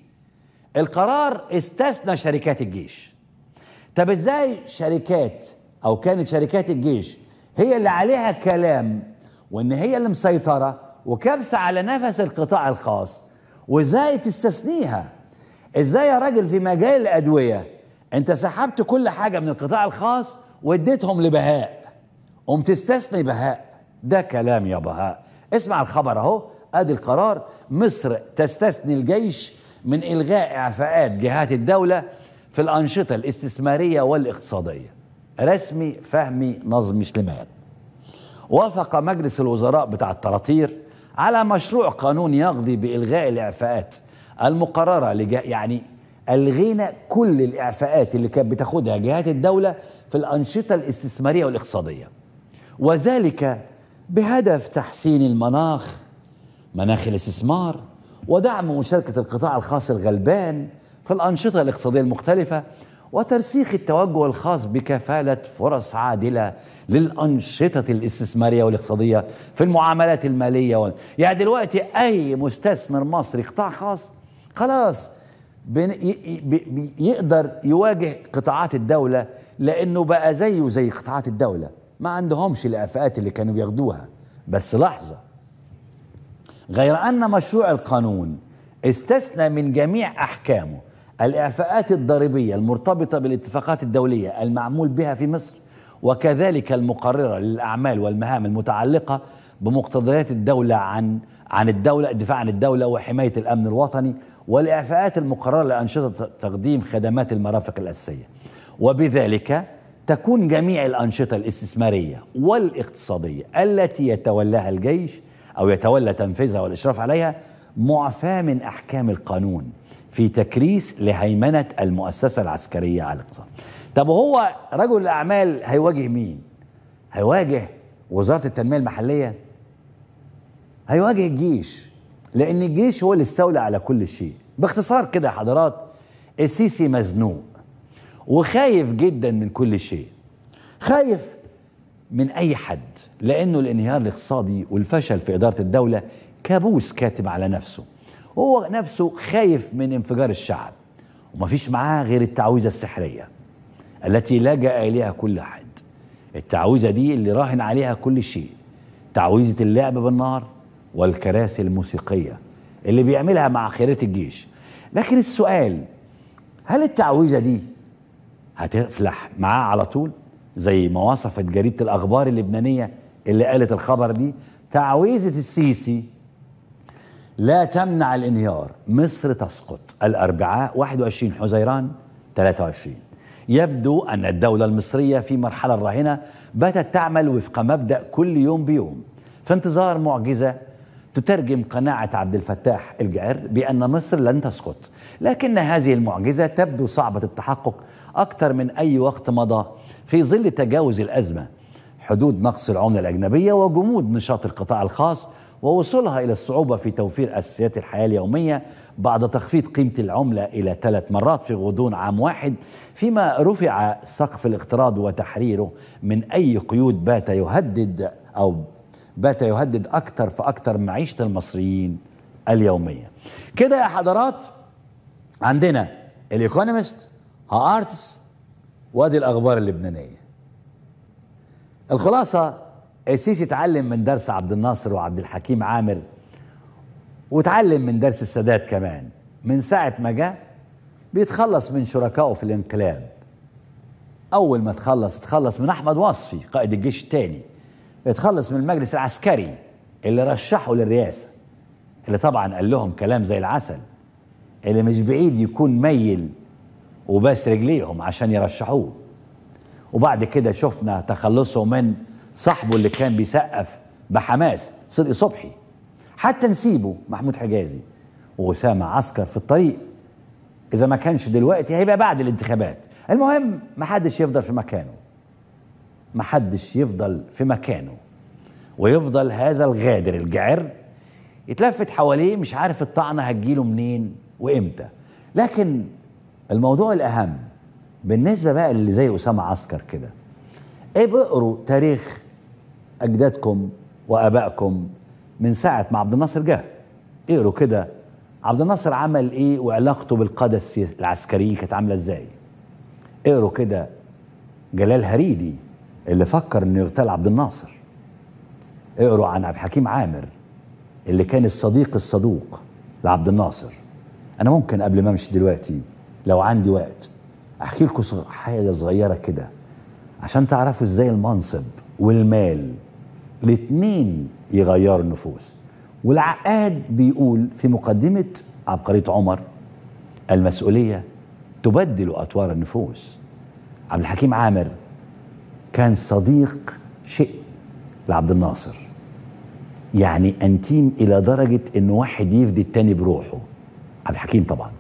القرار استثنى شركات الجيش طب ازاي شركات او كانت شركات الجيش هي اللي عليها كلام وان هي اللي مسيطره وكبسه على نفس القطاع الخاص وازاي تستثنيها ازاي يا راجل في مجال الادويه انت سحبت كل حاجه من القطاع الخاص واديتهم لبهاء قمت تستثني بهاء ده كلام يا بهاء اسمع الخبر اهو ادي القرار مصر تستثني الجيش من الغاء اعفاءات جهات الدوله في الانشطه الاستثماريه والاقتصاديه رسمي فهمي نظمي سليمان وافق مجلس الوزراء بتاع الطراطير على مشروع قانون يقضي بالغاء الاعفاءات المقرره لجا يعني الغينا كل الاعفاءات اللي كانت بتاخدها جهات الدوله في الانشطه الاستثماريه والاقتصاديه وذلك بهدف تحسين المناخ مناخ الاستثمار ودعم مشاركه القطاع الخاص الغلبان في الانشطه الاقتصاديه المختلفه وترسيخ التوجه الخاص بكفاله فرص عادله للانشطه الاستثماريه والاقتصاديه في المعاملات الماليه و... يعني دلوقتي اي مستثمر مصري قطاع خاص خلاص بن... ي... ي... يقدر يواجه قطاعات الدوله لانه بقى زيه زي قطاعات الدوله ما عندهمش الاعفاءات اللي كانوا بياخدوها بس لحظه غير ان مشروع القانون استثنى من جميع احكامه الاعفاءات الضريبيه المرتبطه بالاتفاقات الدوليه المعمول بها في مصر وكذلك المقرره للاعمال والمهام المتعلقه بمقتضيات الدوله عن عن الدوله الدفاع عن الدوله وحمايه الامن الوطني والاعفاءات المقرره لانشطه تقديم خدمات المرافق الاساسيه وبذلك تكون جميع الانشطه الاستثماريه والاقتصاديه التي يتولاها الجيش او يتولى تنفيذها والاشراف عليها معفاه من احكام القانون في تكريس لهيمنه المؤسسه العسكريه على الاقتصاد. طب وهو رجل الاعمال هيواجه مين؟ هيواجه وزاره التنميه المحليه؟ هيواجه الجيش لان الجيش هو اللي استولى على كل شيء باختصار كده يا حضرات السيسي مزنوق وخايف جدا من كل شيء خايف من اي حد لانه الانهيار الاقتصادي والفشل في اداره الدوله كابوس كاتب على نفسه هو نفسه خايف من انفجار الشعب ومفيش معاه غير التعويذه السحريه التي لجأ اليها كل احد التعويذه دي اللي راهن عليها كل شيء تعويذه اللعب بالنار والكراسي الموسيقيه اللي بيعملها مع خيرات الجيش لكن السؤال هل التعويذه دي هتفلح معاه على طول زي ما وصفت جريده الاخبار اللبنانيه اللي قالت الخبر دي تعويذه السيسي لا تمنع الانهيار مصر تسقط الاربعاء 21 حزيران 23 يبدو ان الدوله المصريه في مرحله راهنه باتت تعمل وفق مبدا كل يوم بيوم في انتظار معجزه تترجم قناعه عبد الفتاح الجعر بان مصر لن تسقط لكن هذه المعجزه تبدو صعبه التحقق اكثر من اي وقت مضى في ظل تجاوز الازمه حدود نقص العمله الاجنبيه وجمود نشاط القطاع الخاص ووصولها الى الصعوبه في توفير اساسيات الحياه اليوميه بعد تخفيض قيمه العمله الى ثلاث مرات في غضون عام واحد فيما رفع سقف الاقتراض وتحريره من اي قيود بات يهدد او بات يهدد اكثر فاكثر معيشه المصريين اليوميه. كده يا حضرات عندنا الايكونومست هارتس وادي الاخبار اللبنانيه. الخلاصه السيسي اتعلم من درس عبد الناصر وعبد الحكيم عامر وتعلم من درس السادات كمان من ساعة ما جه بيتخلص من شركائه في الانقلاب أول ما تخلص تخلص من أحمد وصفي قائد الجيش الثاني يتخلص من المجلس العسكري اللي رشحه للرئاسة اللي طبعا قال لهم كلام زي العسل اللي مش بعيد يكون ميل وباس رجليهم عشان يرشحوه وبعد كده شفنا تخلصه من صاحبه اللي كان بيسقف بحماس صدقي صبحي حتى نسيبه محمود حجازي وأسامة عسكر في الطريق إذا ما كانش دلوقتي هيبقى بعد الانتخابات المهم ما حدش يفضل في مكانه ما حدش يفضل في مكانه ويفضل هذا الغادر الجعر يتلفت حواليه مش عارف الطعنة هتجيله منين وإمتى لكن الموضوع الأهم بالنسبة بقى اللي زي أسامة عسكر كده ايه بقروا تاريخ اجدادكم وابائكم من ساعه ما عبد الناصر جه اقروا كده عبد الناصر عمل ايه وعلاقته بالقاده العسكريين كانت عامله ازاي اقروا كده جلال هريدي اللي فكر انه يغتال عبد الناصر اقروا عن عبد الحكيم عامر اللي كان الصديق الصدوق لعبد الناصر انا ممكن قبل ما امشي دلوقتي لو عندي وقت احكي لكم حاجه صغيره كده عشان تعرفوا ازاي المنصب والمال الاتنين يغيروا النفوس والعقاد بيقول في مقدمة عبقرية عمر المسؤولية تبدل أطوار النفوس عبد الحكيم عامر كان صديق شيء لعبد الناصر يعني انتيم الى درجة انه واحد يفدي التاني بروحه عبد الحكيم طبعا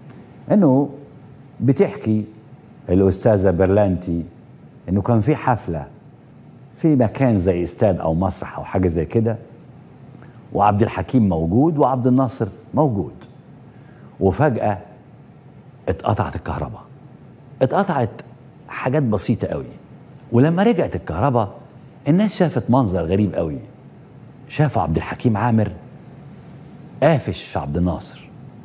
انه بتحكي الاستاذة برلانتي انه كان في حفله في مكان زي استاد او مسرح او حاجه زي كده وعبد الحكيم موجود وعبد الناصر موجود وفجاه اتقطعت الكهرباء اتقطعت حاجات بسيطه قوي ولما رجعت الكهرباء الناس شافت منظر غريب قوي شافوا عبد الحكيم عامر قافش في عبد الناصر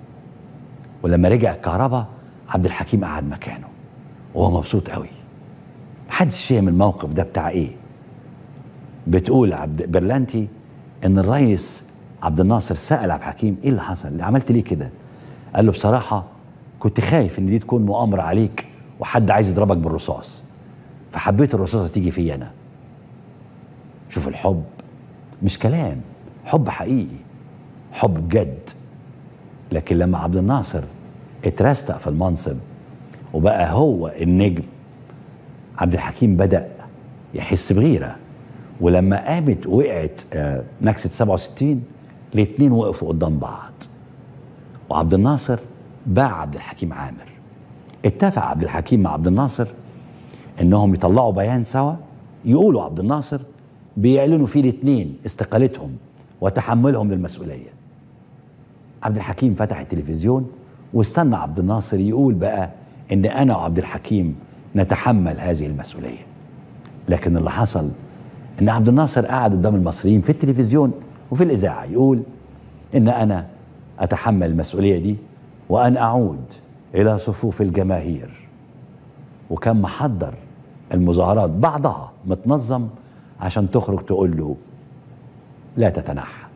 ولما رجع الكهرباء عبد الحكيم قعد مكانه وهو مبسوط قوي محدش فاهم الموقف ده بتاع ايه بتقول عبد برلانتي ان الرئيس عبد الناصر سال عبد الحكيم ايه اللي حصل عملت ليه كده قال له بصراحه كنت خايف ان دي تكون مؤامره عليك وحد عايز يضربك بالرصاص فحبيت الرصاصه تيجي في انا شوف الحب مش كلام حب حقيقي حب بجد لكن لما عبد الناصر اترستق في المنصب وبقى هو النجم عبد الحكيم بدأ يحس بغيرة ولما قامت وقعت آه نكسة 67 الاثنين وقفوا قدام بعض وعبد الناصر باع عبد الحكيم عامر اتفق عبد الحكيم مع عبد الناصر انهم يطلعوا بيان سوا يقولوا عبد الناصر بيعلنوا فيه الاثنين استقالتهم وتحملهم للمسؤوليه عبد الحكيم فتح التلفزيون واستنى عبد الناصر يقول بقى ان انا وعبد الحكيم نتحمل هذه المسؤوليه لكن اللي حصل ان عبد الناصر قعد قدام المصريين في التلفزيون وفي الاذاعه يقول ان انا اتحمل المسؤوليه دي وان اعود الى صفوف الجماهير وكان محضر المظاهرات بعضها متنظم عشان تخرج تقول له لا تتنحى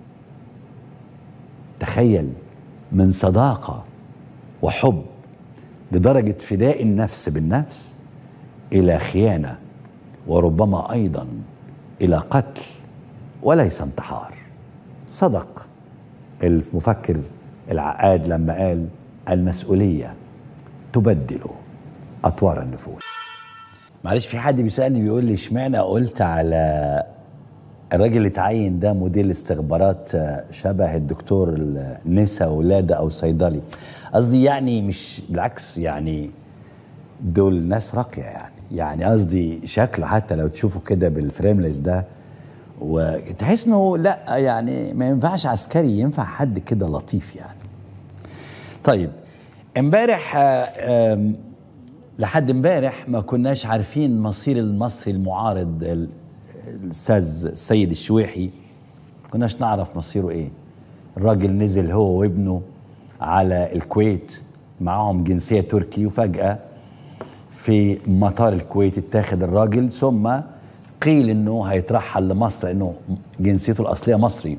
تخيل من صداقه وحب لدرجه فداء النفس بالنفس الى خيانه وربما ايضا الى قتل وليس انتحار صدق المفكر العقاد لما قال المسؤوليه تبدل اطوار النفوس معلش في حد بيسالني بيقول لي اشمعنى قلت على الراجل اللي اتعين ده مدير الاستخبارات شبه الدكتور النسا ولاده او صيدلي قصدي يعني مش بالعكس يعني دول ناس راقيه يعني يعني قصدي شكله حتى لو تشوفه كده بالفريملس ده وتحس انه لا يعني ما ينفعش عسكري ينفع حد كده لطيف يعني طيب امبارح لحد امبارح ما كناش عارفين مصير المصري المعارض الاستاذ السيد الشويحي كناش نعرف مصيره ايه الراجل نزل هو وابنه على الكويت معاهم جنسيه تركي وفجاه في مطار الكويت اتاخد الراجل ثم قيل انه هيترحل لمصر لانه جنسيته الاصليه مصري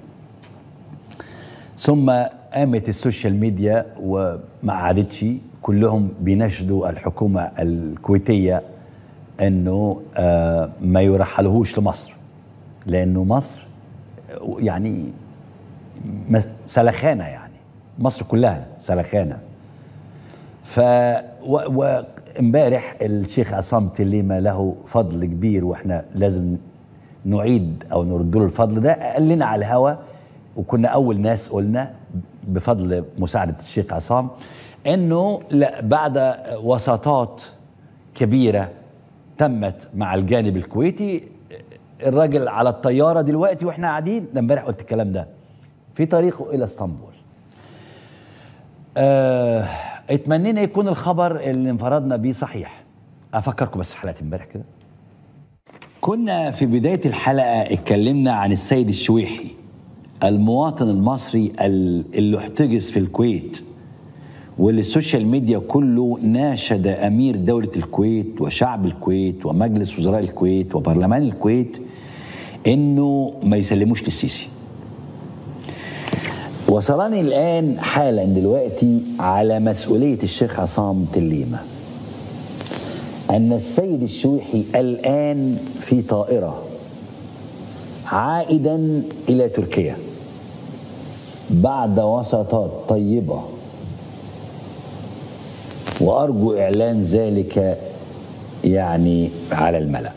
ثم قامت السوشيال ميديا وما قعدتش كلهم بيناشدوا الحكومه الكويتيه انه آه ما يرحلوهوش لمصر لانه مصر يعني سلخانه يعني مصر كلها سلخانه ف وامبارح الشيخ عصام تليمه له فضل كبير واحنا لازم نعيد او نرد له الفضل ده قال لنا على الهوا وكنا اول ناس قلنا بفضل مساعده الشيخ عصام انه لا بعد وساطات كبيره تمت مع الجانب الكويتي الراجل على الطياره دلوقتي واحنا قاعدين ده امبارح قلت الكلام ده في طريقه الى اسطنبول آه اتمنينا يكون الخبر اللي انفردنا بيه صحيح افكركم بس في حلقه امبارح كده كنا في بدايه الحلقه اتكلمنا عن السيد الشويحي المواطن المصري اللي احتجز في الكويت واللي السوشيال ميديا كله ناشد امير دوله الكويت وشعب الكويت ومجلس وزراء الكويت وبرلمان الكويت انه ما يسلموش للسيسي وصلني الآن حالا دلوقتي على مسؤولية الشيخ عصام تليمة أن السيد الشويحي الآن في طائرة عائدا إلى تركيا بعد وسطات طيبة وأرجو إعلان ذلك يعني على الملأ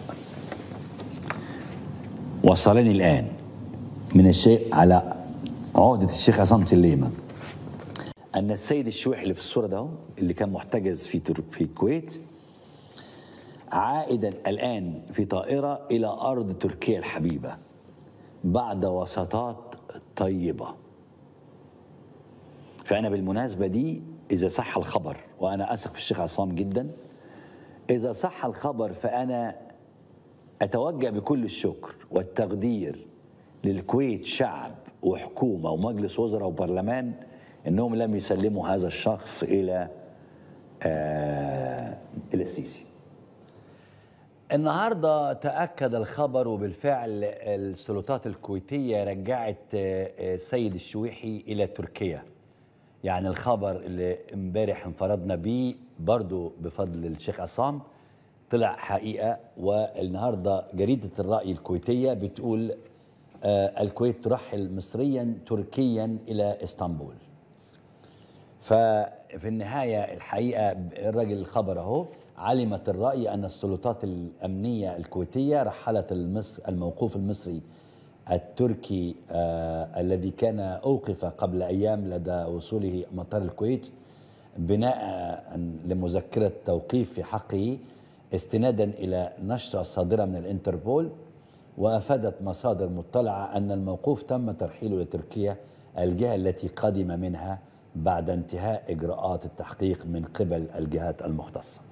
وصلني الآن من الشيء على عقدة الشيخ عصام سليمة أن السيد الشويحي اللي في الصورة ده اللي كان محتجز في في الكويت عائدا الآن في طائرة إلى أرض تركيا الحبيبة بعد وسطات طيبة فأنا بالمناسبة دي إذا صح الخبر وأنا أثق في الشيخ عصام جدا إذا صح الخبر فأنا أتوجه بكل الشكر والتقدير للكويت شعب وحكومة ومجلس وزراء وبرلمان انهم لم يسلموا هذا الشخص الى آه الى السيسي. النهارده تاكد الخبر وبالفعل السلطات الكويتيه رجعت السيد الشويحي الى تركيا. يعني الخبر اللي امبارح انفردنا بيه برضه بفضل الشيخ عصام طلع حقيقه والنهارده جريده الراي الكويتيه بتقول آه الكويت ترحل مصريا تركيا الى اسطنبول ففي النهايه الحقيقه الراجل الخبر اهو علمت الراي ان السلطات الامنيه الكويتيه رحلت المصر الموقوف المصري التركي آه الذي كان اوقف قبل ايام لدى وصوله مطار الكويت بناء لمذكره توقيف في حقه استنادا الى نشره صادره من الانتربول وافادت مصادر مطلعه ان الموقوف تم ترحيله لتركيا الجهة التي قدم منها بعد انتهاء إجراءات التحقيق من قبل الجهات المختصة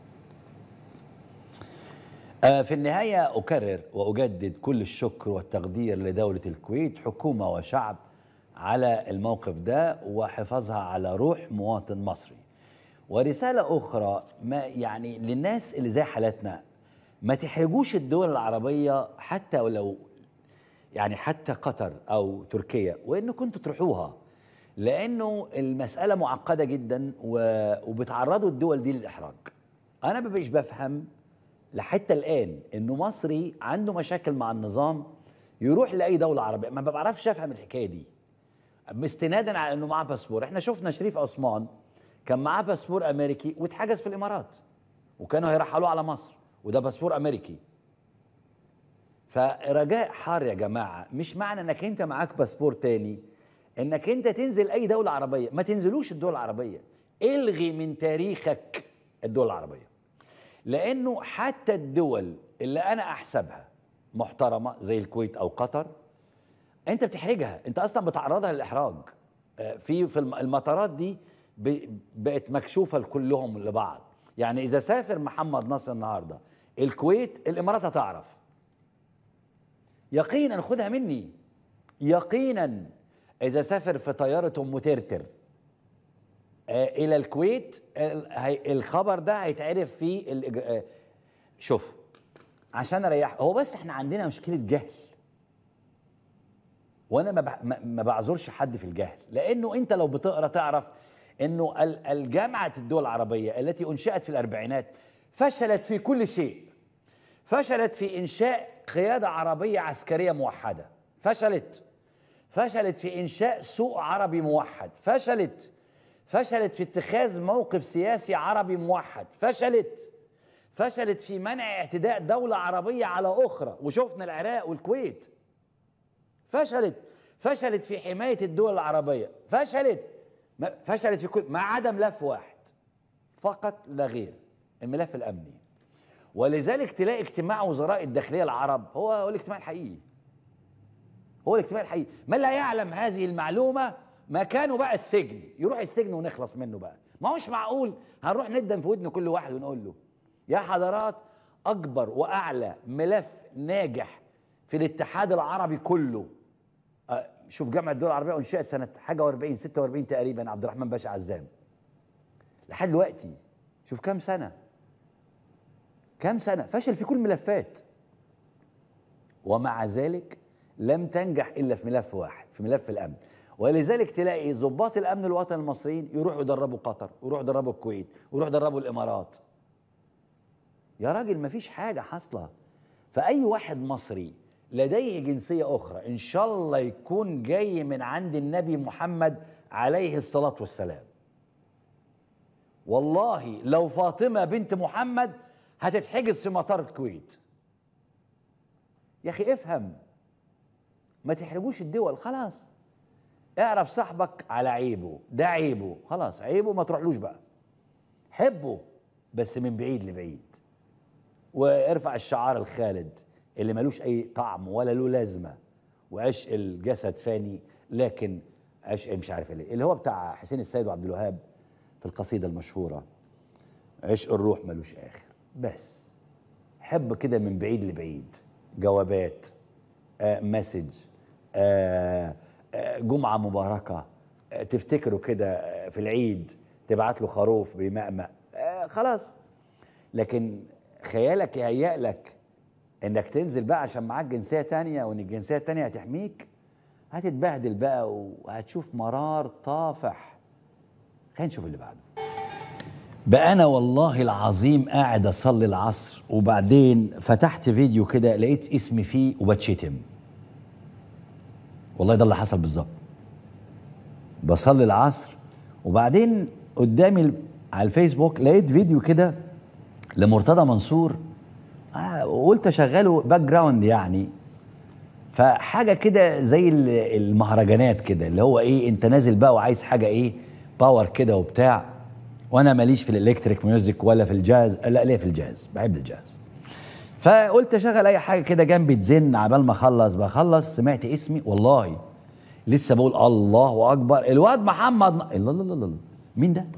آه، في النهاية أكرر وأجدد كل الشكر والتقدير لدولة الكويت حكومة وشعب على الموقف ده وحفاظها على روح مواطن مصري ورسالة أخرى ما يعني للناس اللي زي حالتنا ما تحرجوش الدول العربية حتى ولو يعني حتى قطر أو تركيا وإن كنتوا تروحوها لأنه المسألة معقدة جدا و- وبتعرضوا الدول دي للإحراج أنا ما بقيش بفهم لحتى الآن إنه مصري عنده مشاكل مع النظام يروح لأي دولة عربية ما بعرفش أفهم الحكاية دي استنادا على انه معاه باسبور احنا شفنا شريف عثمان كان معاه باسبور امريكي واتحجز في الامارات وكانوا هيرحلوه على مصر وده باسبور امريكي فرجاء حار يا جماعه مش معنى انك انت معاك باسبور تاني انك انت تنزل اي دوله عربيه ما تنزلوش الدول العربيه الغي من تاريخك الدول العربيه لانه حتى الدول اللي انا احسبها محترمه زي الكويت او قطر انت بتحرجها انت اصلا بتعرضها للاحراج آه، في في الم- المطارات دي ب- بقت مكشوفه لكلهم لبعض يعني اذا سافر محمد نصر النهارده الكويت الامارات هتعرف يقينا خدها مني يقينا اذا سافر في طياره ام ترتر آه، الى الكويت ال- هي- الخبر ده هيتعرف في الإج- آه، شوف عشان اريح هو بس احنا عندنا مشكله جهل وانا ما بع- ما- ما بعذرش حد في الجهل لانه انت لو بتقرا تعرف انه ال- الجامعه الدول العربيه التي انشئت في الاربعينات فشلت في كل شيء فشلت في انشاء قياده عربيه عسكريه موحده فشلت فشلت في انشاء سوق عربي موحد فشلت فشلت في اتخاذ موقف سياسي عربي موحد فشلت فشلت في منع اعتداء دوله عربيه على اخرى وشفنا العراق والكويت فشلت فشلت في حماية الدول العربية فشلت ما- فشلت في كل ما عدا ملف واحد فقط لا غير الملف الأمني ولذلك تلاقي اجتماع وزراء الداخلية العرب هو هو الاجتماع الحقيقي هو الاجتماع الحقيقي من لا يعلم هذه المعلومة مكانه بقى السجن يروح السجن ونخلص منه بقى ما هوش معقول هنروح ندم في ودن كل واحد ونقول له يا حضرات أكبر وأعلى ملف ناجح في الاتحاد العربي كله آه، شوف جامعة الدول العربية أنشئت سنة حاجة و40 46 تقريبا عبد الرحمن باشا عزام لحد دلوقتي شوف كام سنة كام سنة فشل في كل الملفات ومع ذلك لم تنجح الا في ملف واحد في ملف الامن ولذلك تلاقي ضباط الامن الوطني المصريين يروحوا يدربوا قطر ويروحوا يدربوا الكويت ويروحوا يدربوا الامارات يا راجل مفيش حاجه حاصله فاي واحد مصري لديه جنسيه اخرى ان شاء الله يكون جاي من عند النبي محمد عليه الصلاه والسلام والله لو فاطمه بنت محمد هتتحجز في مطار الكويت يا اخي افهم ما تحرجوش الدول خلاص اعرف صاحبك على عيبه ده عيبه خلاص عيبه ما تروحلوش بقى حبه بس من بعيد لبعيد وارفع الشعار الخالد اللي ملوش اي طعم ولا له لازمه وعشق الجسد فاني لكن عشق مش عارف ليه اللي هو بتاع حسين السيد وعبد الوهاب في القصيده المشهوره عشق الروح ملوش اخر بس حب كده من بعيد لبعيد جوابات آه مسج آه آه جمعة مباركة آه تفتكروا كده آه، في العيد تبعت له خروف بيمأمأ آه خلاص لكن خيالك يهيأ لك انك تنزل بقى عشان معاك جنسية تانية وان الجنسية التانية هتحميك هتتبهدل بقى وهتشوف مرار طافح خلينا نشوف اللي بعده بقى انا والله العظيم قاعد اصلي العصر وبعدين فتحت فيديو كده لقيت اسمي فيه وبتشتم والله ده اللي حصل بالظبط بصلي العصر وبعدين قدامي ال- على الفيسبوك لقيت فيديو كده لمرتضى منصور آه، وقلت اشغله باك جراوند يعني فحاجه كده زي ال- المهرجانات كده اللي هو ايه انت نازل بقى وعايز حاجه ايه باور كده وبتاع وانا ماليش في الالكتريك ميوزك ولا في الجاز لا ليه في الجاز بحب الجاز فقلت اشغل اي حاجه كده جنبي تزن عبال ما اخلص بخلص سمعت اسمي والله لسه بقول الله اكبر الواد محمد ن... الله الله الله مين ده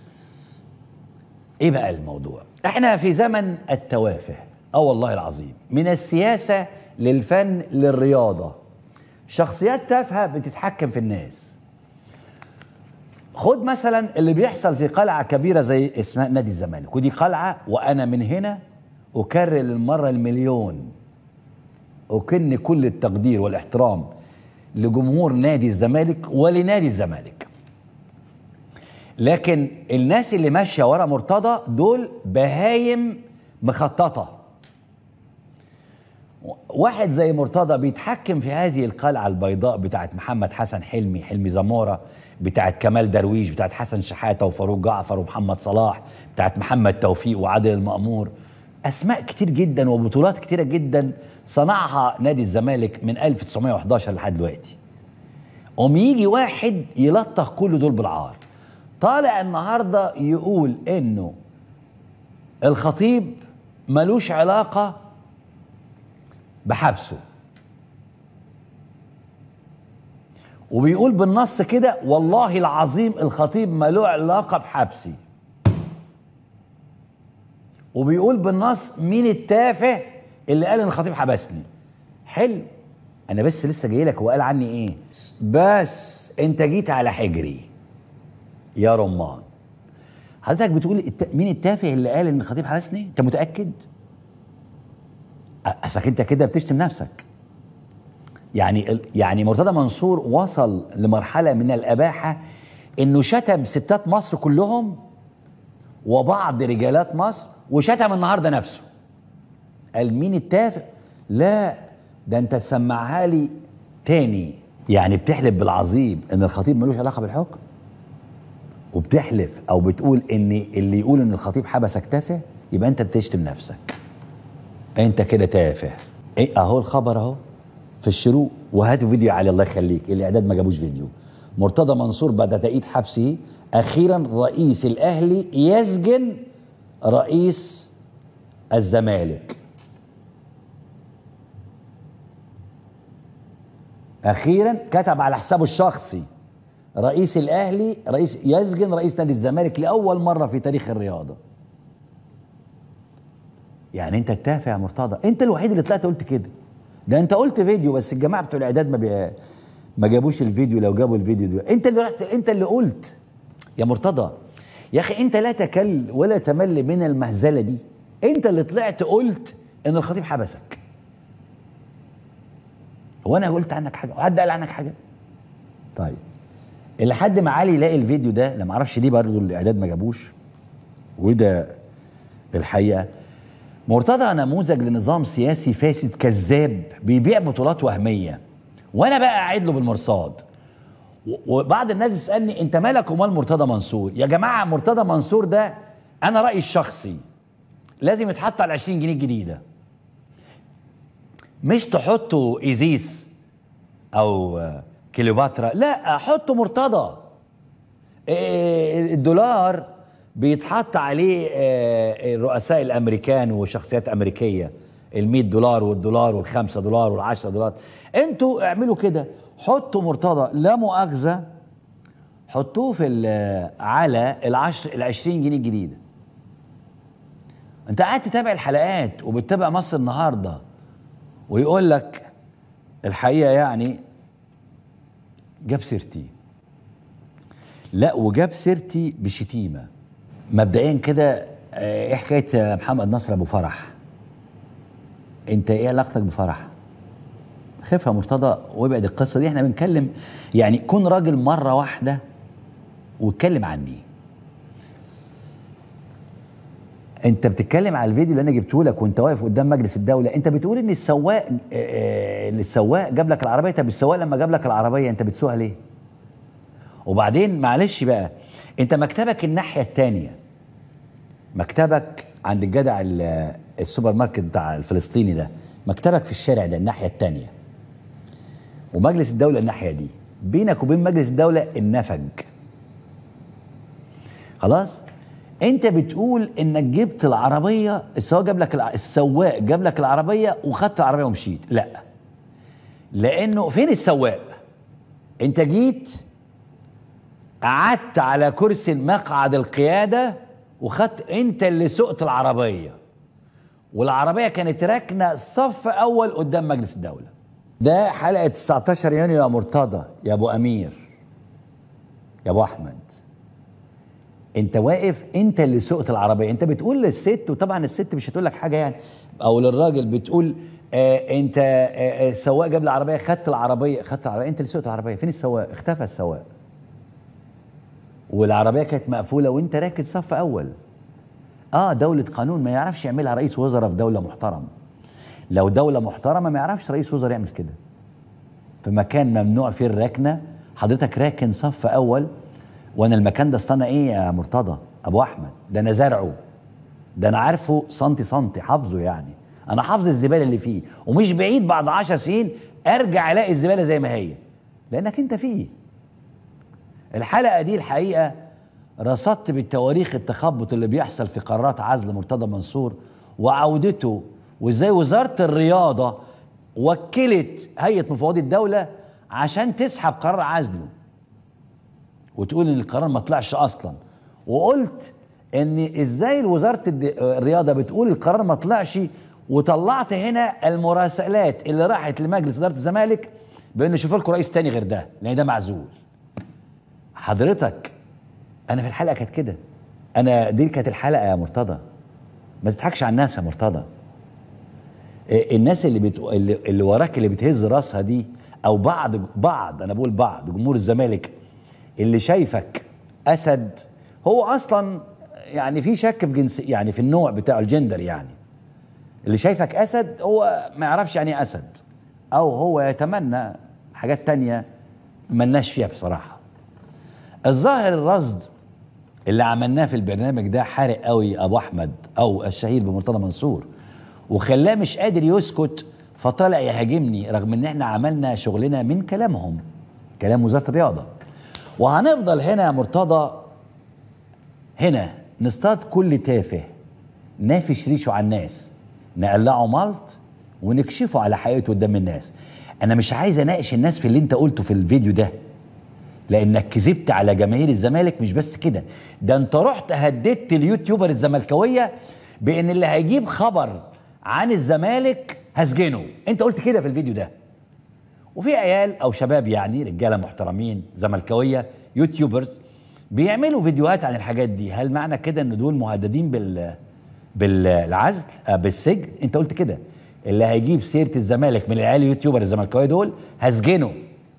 ايه بقى الموضوع احنا في زمن التوافه اه والله العظيم من السياسه للفن للرياضه شخصيات تافهه بتتحكم في الناس خد مثلا اللي بيحصل في قلعه كبيره زي اسمها نادي الزمالك ودي قلعه وانا من هنا اكرر للمره المليون أكن كل التقدير والاحترام لجمهور نادي الزمالك ولنادي الزمالك لكن الناس اللي ماشيه ورا مرتضى دول بهايم مخططه واحد زي مرتضى بيتحكم في هذه القلعه البيضاء بتاعت محمد حسن حلمي حلمي زموره بتاعت كمال درويش بتاعت حسن شحاته وفاروق جعفر ومحمد صلاح بتاعت محمد توفيق وعادل المأمور اسماء كتير جدا وبطولات كتيره جدا صنعها نادي الزمالك من 1911 لحد دلوقتي قوم يجي واحد يلطخ كل دول بالعار طالع النهارده يقول انه الخطيب ملوش علاقه بحبسه وبيقول بالنص كده والله العظيم الخطيب ملوش علاقه بحبسي وبيقول بالنص مين التافه اللي قال ان الخطيب حبسني حلو انا بس لسه جاي لك وقال عني ايه بس انت جيت على حجري يا رمان حضرتك بتقول الت... مين التافه اللي قال ان الخطيب حبسني انت متاكد اصلك انت كده بتشتم نفسك يعني يعني مرتضى منصور وصل لمرحله من الاباحه انه شتم ستات مصر كلهم وبعض رجالات مصر وشتم النهارده نفسه قال مين التافه لا ده انت تسمعها لي تاني يعني بتحلف بالعظيم ان الخطيب ملوش علاقه بالحكم وبتحلف او بتقول ان اللي يقول ان الخطيب حبسك تافه يبقى انت بتشتم نفسك انت كده تافه ايه اهو الخبر اهو في الشروق وهات فيديو علي الله يخليك الاعداد ما جابوش فيديو مرتضى منصور بعد تأييد حبسه اخيرا رئيس الاهلي يسجن رئيس الزمالك اخيرا كتب على حسابه الشخصي رئيس الاهلي رئيس يسجن رئيس نادي الزمالك لاول مره في تاريخ الرياضه يعني انت التافه يا مرتضى انت الوحيد اللي طلعت قلت كده ده انت قلت فيديو بس الجماعه بتوع الاعداد ما بي... ما جابوش الفيديو لو جابوا الفيديو ده انت اللي رحت انت اللي قلت يا مرتضى يا اخي انت لا تكل ولا تمل من المهزله دي انت اللي طلعت قلت ان الخطيب حبسك هو انا قلت عنك حاجه وحد قال عنك حاجه طيب لحد ما علي يلاقي الفيديو ده لا ما اعرفش ليه برضه الاعداد ما جابوش وده الحقيقه مرتضى نموذج لنظام سياسي فاسد كذاب بيبيع بطولات وهميه وانا بقى قاعد له بالمرصاد وبعض الناس بتسالني انت مالك ومال مرتضى منصور يا جماعه مرتضى منصور ده انا رايي الشخصي لازم يتحط على 20 جنيه الجديده مش تحطوا ايزيس او كليوباترا لا حطوا مرتضى الدولار بيتحط عليه الرؤساء الامريكان وشخصيات امريكيه ال 100 دولار والدولار والخمسة دولار والعشرة دولار انتوا اعملوا كده حطوا مرتضى لا مؤاخذه حطوه في على العشر ال 20 جنيه الجديده انت قاعد تتابع الحلقات وبتتابع مصر النهارده ويقول لك الحقيقه يعني جاب سيرتي لا وجاب سيرتي بشتيمه مبدئيا كده ايه حكايه محمد نصر ابو فرح انت ايه علاقتك بفرح خفها مرتضى وابعد القصه دي احنا بنتكلم يعني كن راجل مره واحده واتكلم عني انت بتتكلم على الفيديو اللي انا جبته لك وانت واقف قدام مجلس الدوله انت بتقول ان السواق اه السواق جاب لك العربيه طب السواق لما جاب لك العربيه انت بتسوقها ليه وبعدين معلش بقى انت مكتبك الناحيه الثانيه مكتبك عند الجدع السوبر ماركت بتاع الفلسطيني ده مكتبك في الشارع ده الناحيه الثانيه ومجلس الدوله الناحيه دي بينك وبين مجلس الدوله النفج خلاص انت بتقول انك جبت العربيه السواق جاب لك السواق جاب لك العربيه وخدت العربيه ومشيت لا لانه فين السواق انت جيت قعدت على كرسي مقعد القياده وخدت انت اللي سقت العربيه والعربيه كانت راكنه صف اول قدام مجلس الدوله ده حلقه 19 يونيو يا مرتضى يا ابو امير يا ابو احمد انت واقف انت اللي سقت العربيه انت بتقول للست وطبعا الست مش هتقول لك حاجه يعني او للراجل بتقول آه انت آه السواق جاب العربيه خدت العربيه خدت العربيه انت اللي سقت العربيه فين السواق اختفى السواق والعربيه كانت مقفوله وانت راكب صف اول اه دوله قانون ما يعرفش يعملها رئيس وزراء في دوله محترمه لو دوله محترمه ما يعرفش رئيس وزراء يعمل كده في مكان ممنوع فيه الركنه حضرتك راكن صف اول وانا المكان ده استنى ايه يا مرتضى ابو احمد ده انا زرعه ده انا عارفه سنتي سنتي حافظه يعني انا حافظ الزباله اللي فيه ومش بعيد بعد عشر سنين ارجع الاقي الزباله زي ما هي لانك انت فيه الحلقه دي الحقيقه رصدت بالتواريخ التخبط اللي بيحصل في قرارات عزل مرتضى منصور وعودته وازاي وزاره الرياضه وكلت هيئه مفوضي الدوله عشان تسحب قرار عزله وتقول ان القرار ما طلعش اصلا وقلت ان ازاي وزاره الرياضه بتقول القرار ما طلعش وطلعت هنا المراسلات اللي راحت لمجلس اداره الزمالك بان شوفوا لكم رئيس تاني غير ده لان ده معزول حضرتك انا في الحلقه كانت كده انا دي كانت الحلقه يا مرتضى ما تضحكش على الناس يا مرتضى الناس اللي بتو... اللي, اللي وراك اللي بتهز راسها دي او بعض بعض انا بقول بعض جمهور الزمالك اللي شايفك اسد هو اصلا يعني في شك في جنس يعني في النوع بتاع الجندر يعني اللي شايفك اسد هو ما يعرفش يعني ايه اسد او هو يتمنى حاجات تانية ملناش فيها بصراحه الظاهر الرصد اللي عملناه في البرنامج ده حارق قوي ابو احمد او الشهير بمرتضى منصور وخلاه مش قادر يسكت فطلع يهاجمني رغم ان احنا عملنا شغلنا من كلامهم كلام وزاره الرياضه وهنفضل هنا يا مرتضى هنا نصطاد كل تافه نافش ريشه على الناس نقلعه ملط ونكشفه على حقيقته قدام الناس انا مش عايز اناقش الناس في اللي انت قلته في الفيديو ده لانك كذبت على جماهير الزمالك مش بس كده ده انت رحت هددت اليوتيوبر الزملكاويه بان اللي هيجيب خبر عن الزمالك هسجنه انت قلت كده في الفيديو ده وفي عيال او شباب يعني رجاله محترمين زملكاويه يوتيوبرز بيعملوا فيديوهات عن الحاجات دي هل معنى كده ان دول مهددين بال بالعزل آه بالسجن انت قلت كده اللي هيجيب سيره الزمالك من العيال اليوتيوبر الزملكاويه دول هسجنه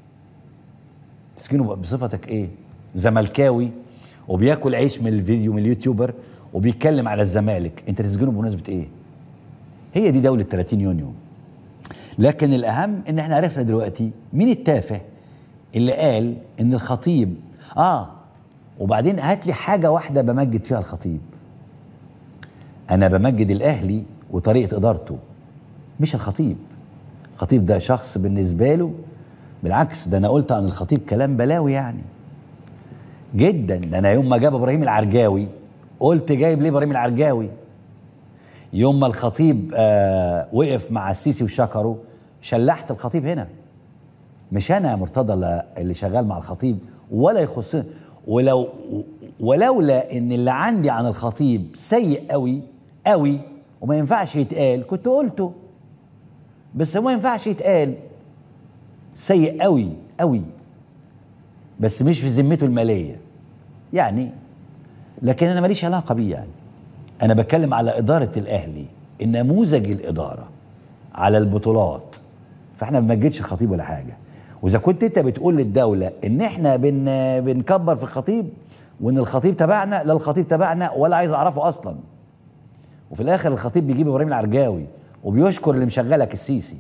تسجنه بصفتك ايه زملكاوي وبياكل عيش من الفيديو من اليوتيوبر وبيتكلم على الزمالك انت تسجنه بمناسبه ايه هي دي دوله 30 يونيو لكن الاهم ان احنا عرفنا دلوقتي مين التافه اللي قال ان الخطيب اه وبعدين هات لي حاجه واحده بمجد فيها الخطيب انا بمجد الاهلي وطريقه ادارته مش الخطيب الخطيب ده شخص بالنسبه له بالعكس ده انا قلت عن الخطيب كلام بلاوي يعني جدا ده انا يوم ما جاب ابراهيم العرجاوي قلت جايب ليه ابراهيم العرجاوي يوم ما الخطيب آه وقف مع السيسي وشكره شلحت الخطيب هنا مش انا يا مرتضى اللي شغال مع الخطيب ولا يخصني ولو ولولا ان اللي عندي عن الخطيب سيء قوي قوي وما ينفعش يتقال كنت قلته بس ما ينفعش يتقال سيء قوي قوي بس مش في ذمته الماليه يعني لكن انا ماليش علاقه بيه يعني انا بتكلم على اداره الاهلي النموذج الاداره على البطولات فاحنا ما بنمجدش الخطيب ولا حاجه واذا كنت انت بتقول للدوله ان احنا بن بنكبر في الخطيب وان الخطيب تبعنا لا الخطيب تبعنا ولا عايز اعرفه اصلا وفي الاخر الخطيب بيجيب ابراهيم العرجاوي وبيشكر اللي مشغلك السيسي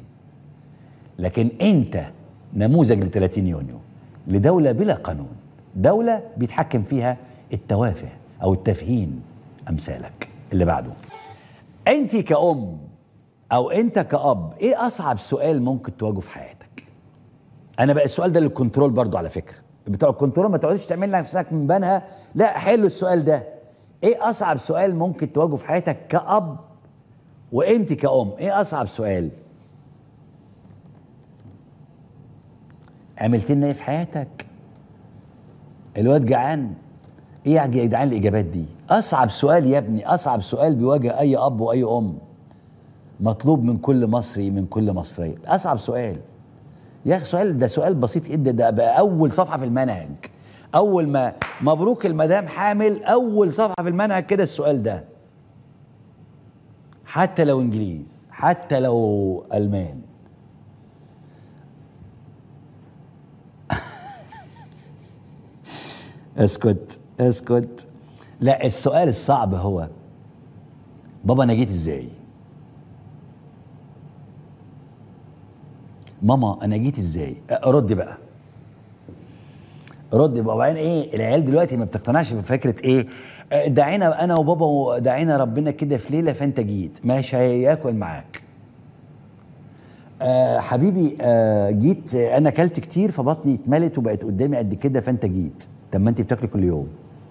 لكن انت نموذج ل 30 يونيو لدوله بلا قانون دوله بيتحكم فيها التوافه او التافهين امثالك اللي بعده انت كأم او انت كأب ايه اصعب سؤال ممكن تواجهه في حياتك انا بقى السؤال ده للكنترول برضو على فكره بتوع الكنترول ما تقعدش تعمل نفسك من بنها لا حلوا السؤال ده ايه اصعب سؤال ممكن تواجهه في حياتك كأب وانت كأم ايه اصعب سؤال عملت لنا ايه في حياتك الواد جعان ايه يا جدعان الاجابات دي اصعب سؤال يا ابني اصعب سؤال بيواجه اي اب واي ام مطلوب من كل مصري من كل مصريه اصعب سؤال يا اخي سؤال ده سؤال بسيط جدا ده بقى اول صفحه في المنهج اول ما مبروك المدام حامل اول صفحه في المنهج كده السؤال ده حتى لو انجليز حتى لو المان اسكت اسكت لا السؤال الصعب هو بابا انا جيت ازاي ماما انا جيت ازاي رد بقى رد بقى وبعدين ايه العيال دلوقتي ما بتقتنعش بفكره ايه آه، دعينا انا وبابا دعينا ربنا كده في ليله فانت جيت مش هياكل معاك آه حبيبي آه جيت آه، انا اكلت كتير فبطني اتملت وبقت قدامي قد كده فانت جيت طب ما انت بتاكلي كل يوم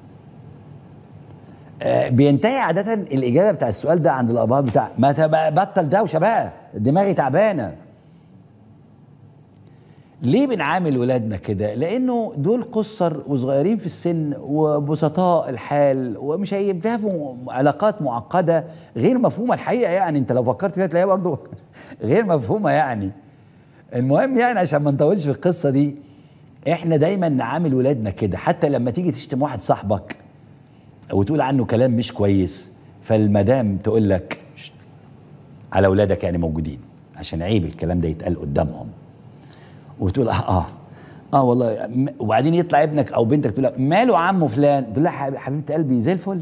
آه بينتهي عاده الاجابه بتاع السؤال ده عند الابهات بتاع ما تبقى بطل دوشه بقى دماغي تعبانه ليه بنعامل ولادنا كده؟ لأنه دول قصر وصغيرين في السن وبسطاء الحال ومش هيفهموا علاقات معقدة غير مفهومة الحقيقة يعني أنت لو فكرت فيها تلاقيها برضو غير مفهومة يعني. المهم يعني عشان ما نطولش في القصة دي احنا دايما نعامل ولادنا كده حتى لما تيجي تشتم واحد صاحبك وتقول عنه كلام مش كويس فالمدام تقول لك "شت، على اولادك يعني موجودين عشان عيب الكلام ده يتقال قدامهم وتقول اه اه اه والله م- وبعدين يطلع ابنك او بنتك تقول لك ماله عمه فلان تقول لها حبيب- حبيبه قلبي زي الفل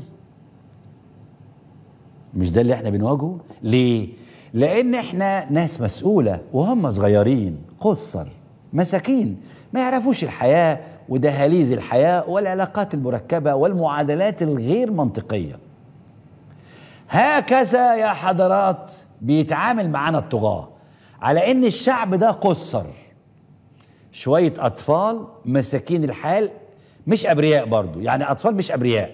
مش ده اللي احنا بنواجهه ليه لان احنا ناس مسؤوله وهم صغيرين قصر مساكين ما يعرفوش الحياه ودهاليز الحياه والعلاقات المركبه والمعادلات الغير منطقيه هكذا يا حضرات بيتعامل معانا الطغاه على ان الشعب ده قصر شويه اطفال مساكين الحال مش ابرياء برضو يعني اطفال مش ابرياء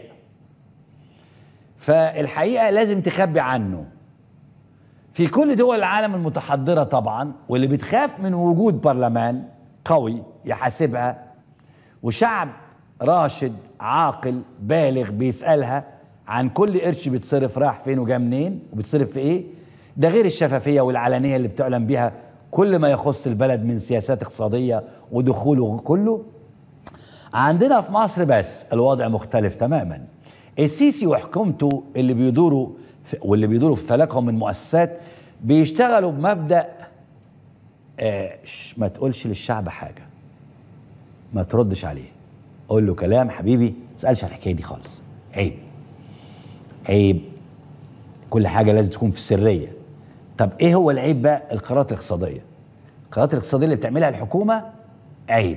فالحقيقه لازم تخبي عنه في كل دول العالم المتحضره طبعا واللي بتخاف من وجود برلمان قوي يحاسبها وشعب راشد عاقل بالغ بيسالها عن كل قرش بيتصرف راح فين وجا منين وبيتصرف في ايه ده غير الشفافيه والعلانيه اللي بتعلن بيها كل ما يخص البلد من سياسات اقتصاديه ودخوله كله عندنا في مصر بس الوضع مختلف تماما السيسي وحكومته اللي بيدوروا في واللي بيدوروا في فلكهم من مؤسسات بيشتغلوا بمبدا آه ش- ما تقولش للشعب حاجه ما تردش عليه قول له كلام حبيبي ما تسالش على الحكايه دي خالص عيب عيب كل حاجه لازم تكون في سريه طب ايه هو العيب بقى القرارات الاقتصاديه القرارات الاقتصاديه اللي بتعملها الحكومه عيب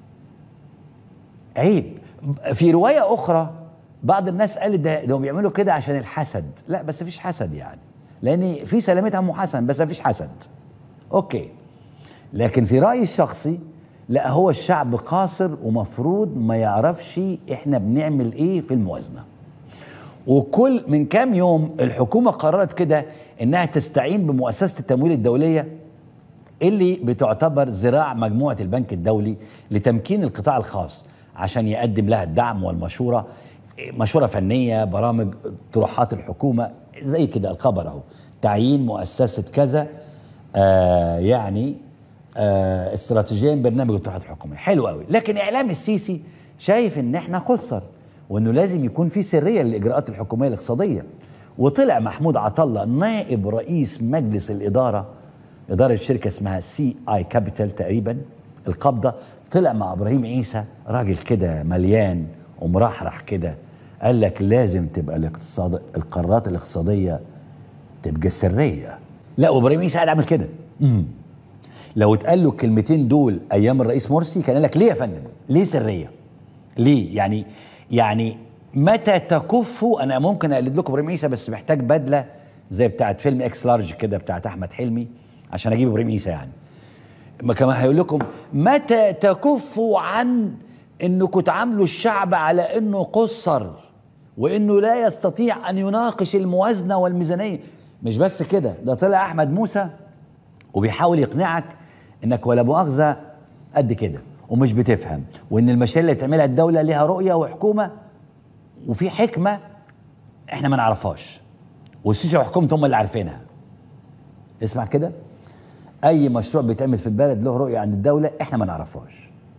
عيب في روايه اخرى بعض الناس قالت ده ده هم بيعملوا كده عشان الحسد لا بس مفيش حسد يعني لان في سلامتها ام حسن بس مفيش حسد اوكي لكن في رايي الشخصي لا هو الشعب قاصر ومفروض ما يعرفش احنا بنعمل ايه في الموازنه وكل من كام يوم الحكومه قررت كده انها تستعين بمؤسسه التمويل الدوليه اللي بتعتبر ذراع مجموعه البنك الدولي لتمكين القطاع الخاص عشان يقدم لها الدعم والمشوره مشوره فنيه برامج طروحات الحكومه زي كده الخبر اهو تعيين مؤسسه كذا آه يعني آه استراتيجيا برنامج الطروحات الحكوميه حلو قوي لكن اعلام السيسي شايف ان احنا قصر وانه لازم يكون في سريه للاجراءات الحكوميه الاقتصاديه وطلع محمود عطله نائب رئيس مجلس الاداره اداره شركه اسمها سي اي كابيتال تقريبا القبضه طلع مع ابراهيم عيسى راجل كده مليان ومرحرح كده قال لك لازم تبقى الاقتصاد القرارات الاقتصاديه تبقى سريه لا وابراهيم عيسى قاعد عامل كده مم. لو اتقال له الكلمتين دول ايام الرئيس مرسي كان قال لك ليه يا فندم ليه سريه ليه يعني يعني متى تكفوا انا ممكن اقلد لكم ابراهيم عيسى بس محتاج بدله زي بتاعت فيلم اكس لارج كده بتاعت احمد حلمي عشان اجيب ابراهيم عيسى يعني ما كمان هيقول لكم متى تكفوا عن انكم تعاملوا الشعب على انه قصر وانه لا يستطيع ان يناقش الموازنه والميزانيه مش بس كده ده طلع احمد موسى وبيحاول يقنعك انك ولا مؤاخذه قد كده ومش بتفهم وان المشاريع اللي بتعملها الدوله ليها رؤيه وحكومه وفي حكمه احنا ما نعرفهاش والسيسي وحكومته هم اللي عارفينها اسمع كده اي مشروع بيتعمل في البلد له رؤيه عن الدوله احنا ما نعرفهاش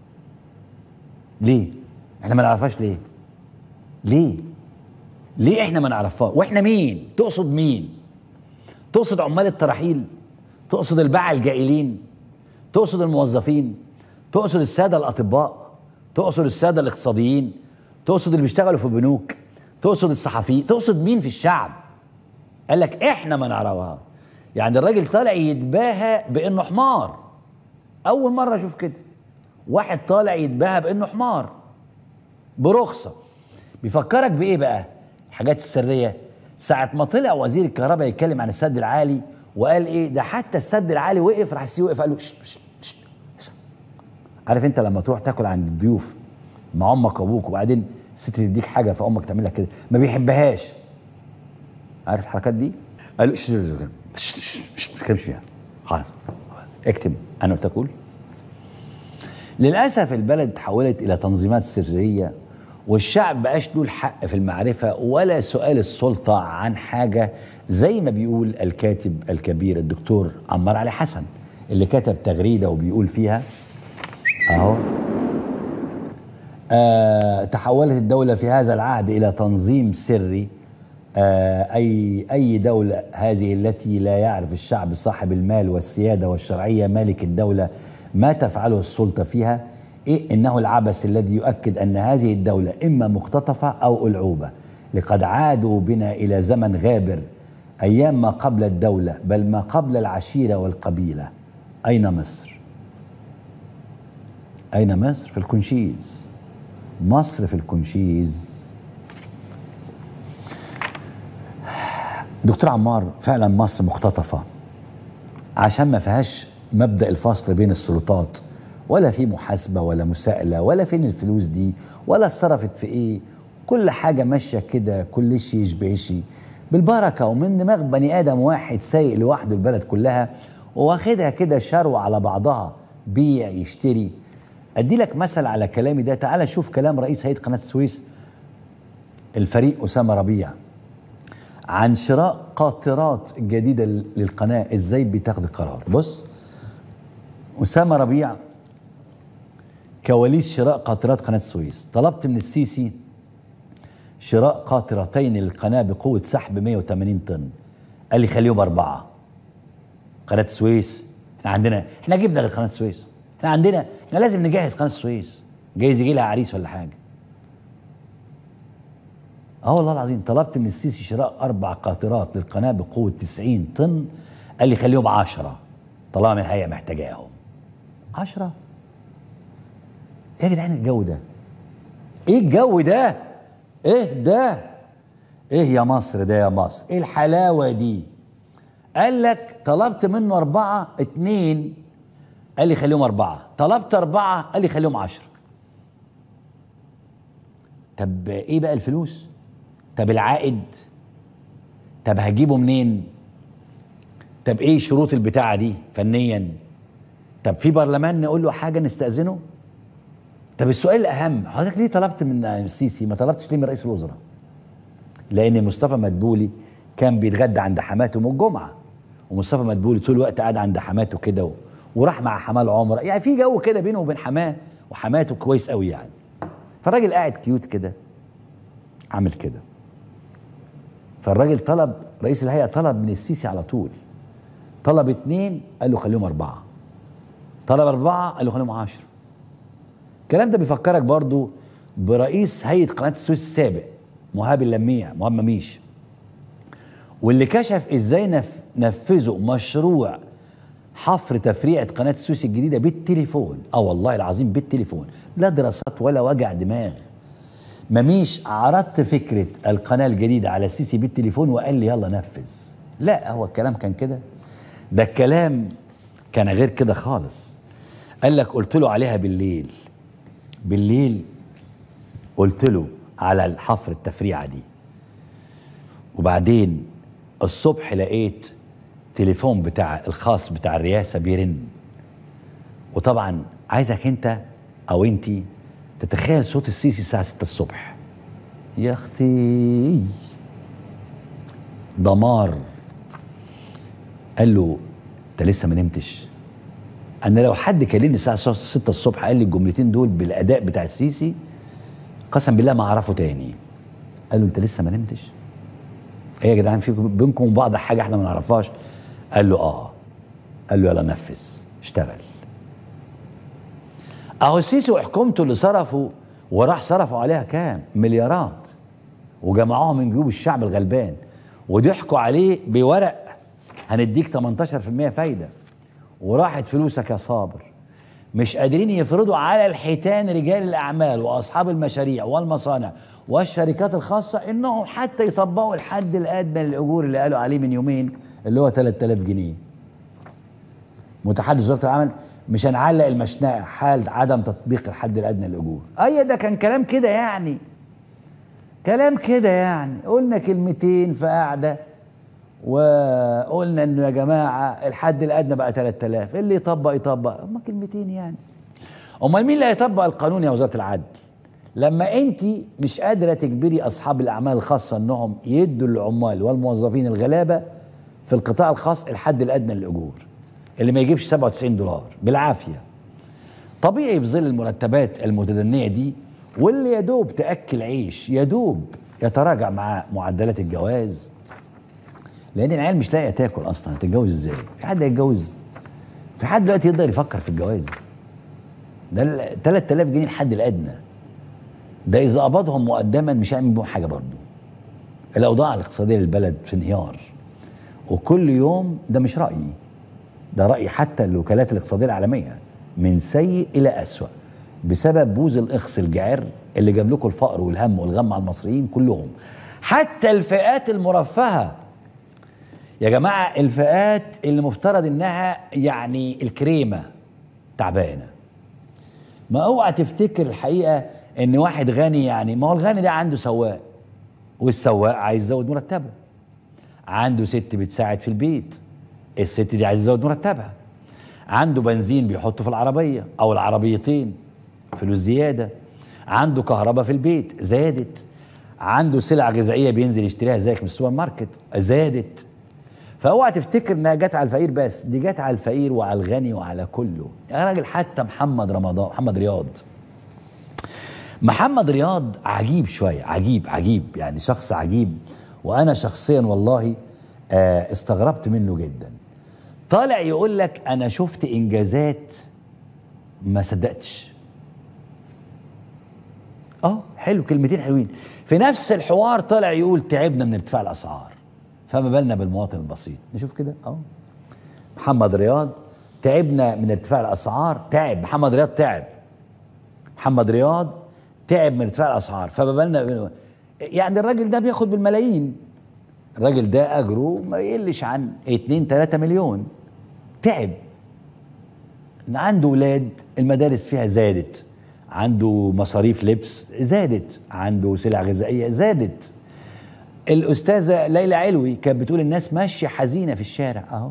ليه احنا ما نعرفهاش ليه ليه ليه احنا ما نعرفهاش واحنا مين تقصد مين تقصد عمال التراحيل تقصد الباعة الجائلين تقصد الموظفين تقصد الساده الاطباء تقصد الساده الاقتصاديين تقصد اللي بيشتغلوا في البنوك تقصد الصحفيين تقصد مين في الشعب قال لك احنا ما نعرفها يعني الراجل طالع يتباهى بانه حمار اول مره اشوف كده واحد طالع يتباهى بانه حمار برخصه بيفكرك بايه بقى الحاجات السريه ساعه ما طلع وزير الكهرباء يتكلم عن السد العالي وقال ايه ده حتى السد العالي وقف راح السي وقف قال له شش شش شش. عارف انت لما تروح تاكل عند الضيوف مع امك وابوك وبعدين الست تديك حاجه فامك تعمل لك كده ما بيحبهاش عارف الحركات دي قال له شش شش شش شش ما تتكلمش فيها خلاص اكتب انا قلت اقول للاسف البلد تحولت الى تنظيمات سريه والشعب بقاش له الحق في المعرفه ولا سؤال السلطه عن حاجه زي ما بيقول الكاتب الكبير الدكتور عمار علي حسن اللي كتب تغريده وبيقول فيها اهو آه تحولت الدولة في هذا العهد إلى تنظيم سري آه أي أي دولة هذه التي لا يعرف الشعب صاحب المال والسيادة والشرعية مالك الدولة ما تفعله السلطة فيها إيه إنه العبث الذي يؤكد أن هذه الدولة إما مختطفة أو ألعوبة لقد عادوا بنا إلى زمن غابر أيام ما قبل الدولة بل ما قبل العشيرة والقبيلة أين مصر؟ أين مصر؟ في الكونشيز مصر في الكونشيز دكتور عمار فعلا مصر مختطفة عشان ما فيهاش مبدأ الفصل بين السلطات ولا في محاسبة ولا مساءلة ولا فين الفلوس دي ولا اتصرفت في ايه كل حاجة ماشية كده كل شيء يشبه شيء بالبركة ومن دماغ بني آدم واحد سايق لوحده البلد كلها واخدها كده شروة على بعضها بيع يشتري ادي لك مثل على كلامي ده تعال شوف كلام رئيس هيئه قناه السويس الفريق اسامه ربيع عن شراء قاطرات جديده للقناه ازاي بتاخد القرار بص اسامه ربيع كواليس شراء قاطرات قناه السويس طلبت من السيسي شراء قاطرتين للقناه بقوه سحب 180 طن قال لي خليهم اربعه قناه السويس احنا عندنا احنا جبنا غير قناه السويس احنا عندنا احنا لازم نجهز قناه السويس جايز يجي لها عريس ولا حاجه اه والله العظيم طلبت من السيسي شراء اربع قاطرات للقناه بقوه 90 طن قال لي خليهم 10 طالما الهيئه محتاجاهم 10 ايه يا جدعان الجو ده ايه الجو ده ايه ده ايه يا مصر ده يا مصر ايه الحلاوه دي قال لك طلبت منه اربعه اتنين قال لي خليهم أربعة طلبت أربعة قال لي خليهم عشرة طب إيه بقى الفلوس طب العائد طب هجيبه منين طب إيه شروط البتاعة دي فنيا طب في برلمان نقول له حاجة نستأذنه طب السؤال الأهم حضرتك ليه طلبت من السيسي ما طلبتش ليه من رئيس الوزراء لأن مصطفى مدبولي كان بيتغدى عند حماته من الجمعة ومصطفى مدبولي طول الوقت قاعد عند حماته كده وراح مع حماه العمره يعني في جو كده بينه وبين حماه وحماته كويس قوي يعني فالراجل قاعد كيوت كده عامل كده فالراجل طلب رئيس الهيئه طلب من السيسي على طول طلب اتنين قال له خليهم اربعه طلب اربعه قال له خليهم عشرة الكلام ده بيفكرك برضو برئيس هيئه قناه السويس السابق مهاب اللميع مهاب مميش واللي كشف ازاي نف نفذوا مشروع حفر تفريعة قناة السويس الجديدة بالتليفون اه والله العظيم بالتليفون لا دراسات ولا وجع دماغ مميش عرضت فكرة القناة الجديدة على السيسي بالتليفون وقال لي يلا نفذ لا هو الكلام كان كده ده الكلام كان غير كده خالص قال لك قلت له عليها بالليل بالليل قلت له على الحفر التفريعة دي وبعدين الصبح لقيت تليفون بتاع الخاص بتاع الرئاسه بيرن وطبعا عايزك انت او انت تتخيل صوت السيسي الساعه 6 الصبح يا اختي دمار قال له انت لسه ما نمتش انا لو حد كلمني الساعه 6 الصبح قال لي الجملتين دول بالاداء بتاع السيسي قسم بالله ما اعرفه تاني قال له انت لسه ما نمتش ايه يا جدعان في بينكم وبعض حاجه احنا ما نعرفهاش قال له اه قال له يلا نفذ اشتغل اهو السيسي وحكومته اللي صرفوا وراح صرفوا عليها كام مليارات وجمعوها من جيوب الشعب الغلبان وضحكوا عليه بورق هنديك 18% فايده وراحت فلوسك يا صابر مش قادرين يفرضوا على الحيتان رجال الاعمال واصحاب المشاريع والمصانع والشركات الخاصه انهم حتى يطبقوا الحد الادنى للاجور اللي قالوا عليه من يومين اللي هو 3000 جنيه. متحدث وزاره العمل مش هنعلق المشنقه حال عدم تطبيق الحد الادنى للاجور. اي ده كان كلام كده يعني. كلام كده يعني قلنا كلمتين في قعده وقلنا انه يا جماعه الحد الادنى بقى 3000 اللي يطبق يطبق هما كلمتين يعني امال مين اللي هيطبق القانون يا وزاره العدل لما انت مش قادره تجبري اصحاب الاعمال الخاصه انهم يدوا العمال والموظفين الغلابه في القطاع الخاص الحد الادنى للاجور اللي ما يجيبش 97 دولار بالعافيه طبيعي في ظل المرتبات المتدنيه دي واللي يدوب تاكل عيش يدوب يتراجع مع معدلات الجواز لان العيال مش لاقيه تاكل اصلا هتتجوز ازاي؟ في حد هيتجوز؟ في حد دلوقتي يقدر يفكر في الجواز؟ ده ال 3000 جنيه الحد الادنى ده اذا قبضهم مقدما مش هيعمل بيهم حاجه برضه الاوضاع الاقتصاديه للبلد في انهيار وكل يوم ده مش رايي ده راي حتى الوكالات الاقتصاديه العالميه من سيء الى اسوا بسبب بوز الاخس الجعر اللي جاب لكم الفقر والهم والغم على المصريين كلهم حتى الفئات المرفهه يا جماعة الفئات اللي مفترض انها يعني الكريمة تعبانة ما اوعى تفتكر الحقيقة ان واحد غني يعني ما هو الغني ده عنده سواق والسواق عايز يزود مرتبه عنده ست بتساعد في البيت الست دي عايز تزود مرتبها عنده بنزين بيحطه في العربية او العربيتين فلوس زيادة عنده كهرباء في البيت زادت عنده سلع غذائية بينزل يشتريها زيك من السوبر ماركت زادت فاوعى تفتكر انها جت على الفقير بس دي جت على الفقير وعلى الغني وعلى كله يا راجل حتى محمد رمضان محمد رياض محمد رياض عجيب شويه عجيب عجيب يعني شخص عجيب وانا شخصيا والله آه استغربت منه جدا طالع يقول لك انا شفت انجازات ما صدقتش اه حلو كلمتين حلوين في نفس الحوار طالع يقول تعبنا من ارتفاع الاسعار فما بالنا بالمواطن البسيط نشوف كده اه محمد رياض تعبنا من ارتفاع الاسعار تعب محمد رياض تعب محمد رياض تعب من ارتفاع الاسعار فما بالنا يعني الراجل ده بياخد بالملايين الراجل ده اجره ما يقلش عن 2 3 مليون تعب عنده ولاد المدارس فيها زادت عنده مصاريف لبس زادت عنده سلع غذائيه زادت الاستاذه ليلى علوي كانت بتقول الناس ماشيه حزينه في الشارع اهو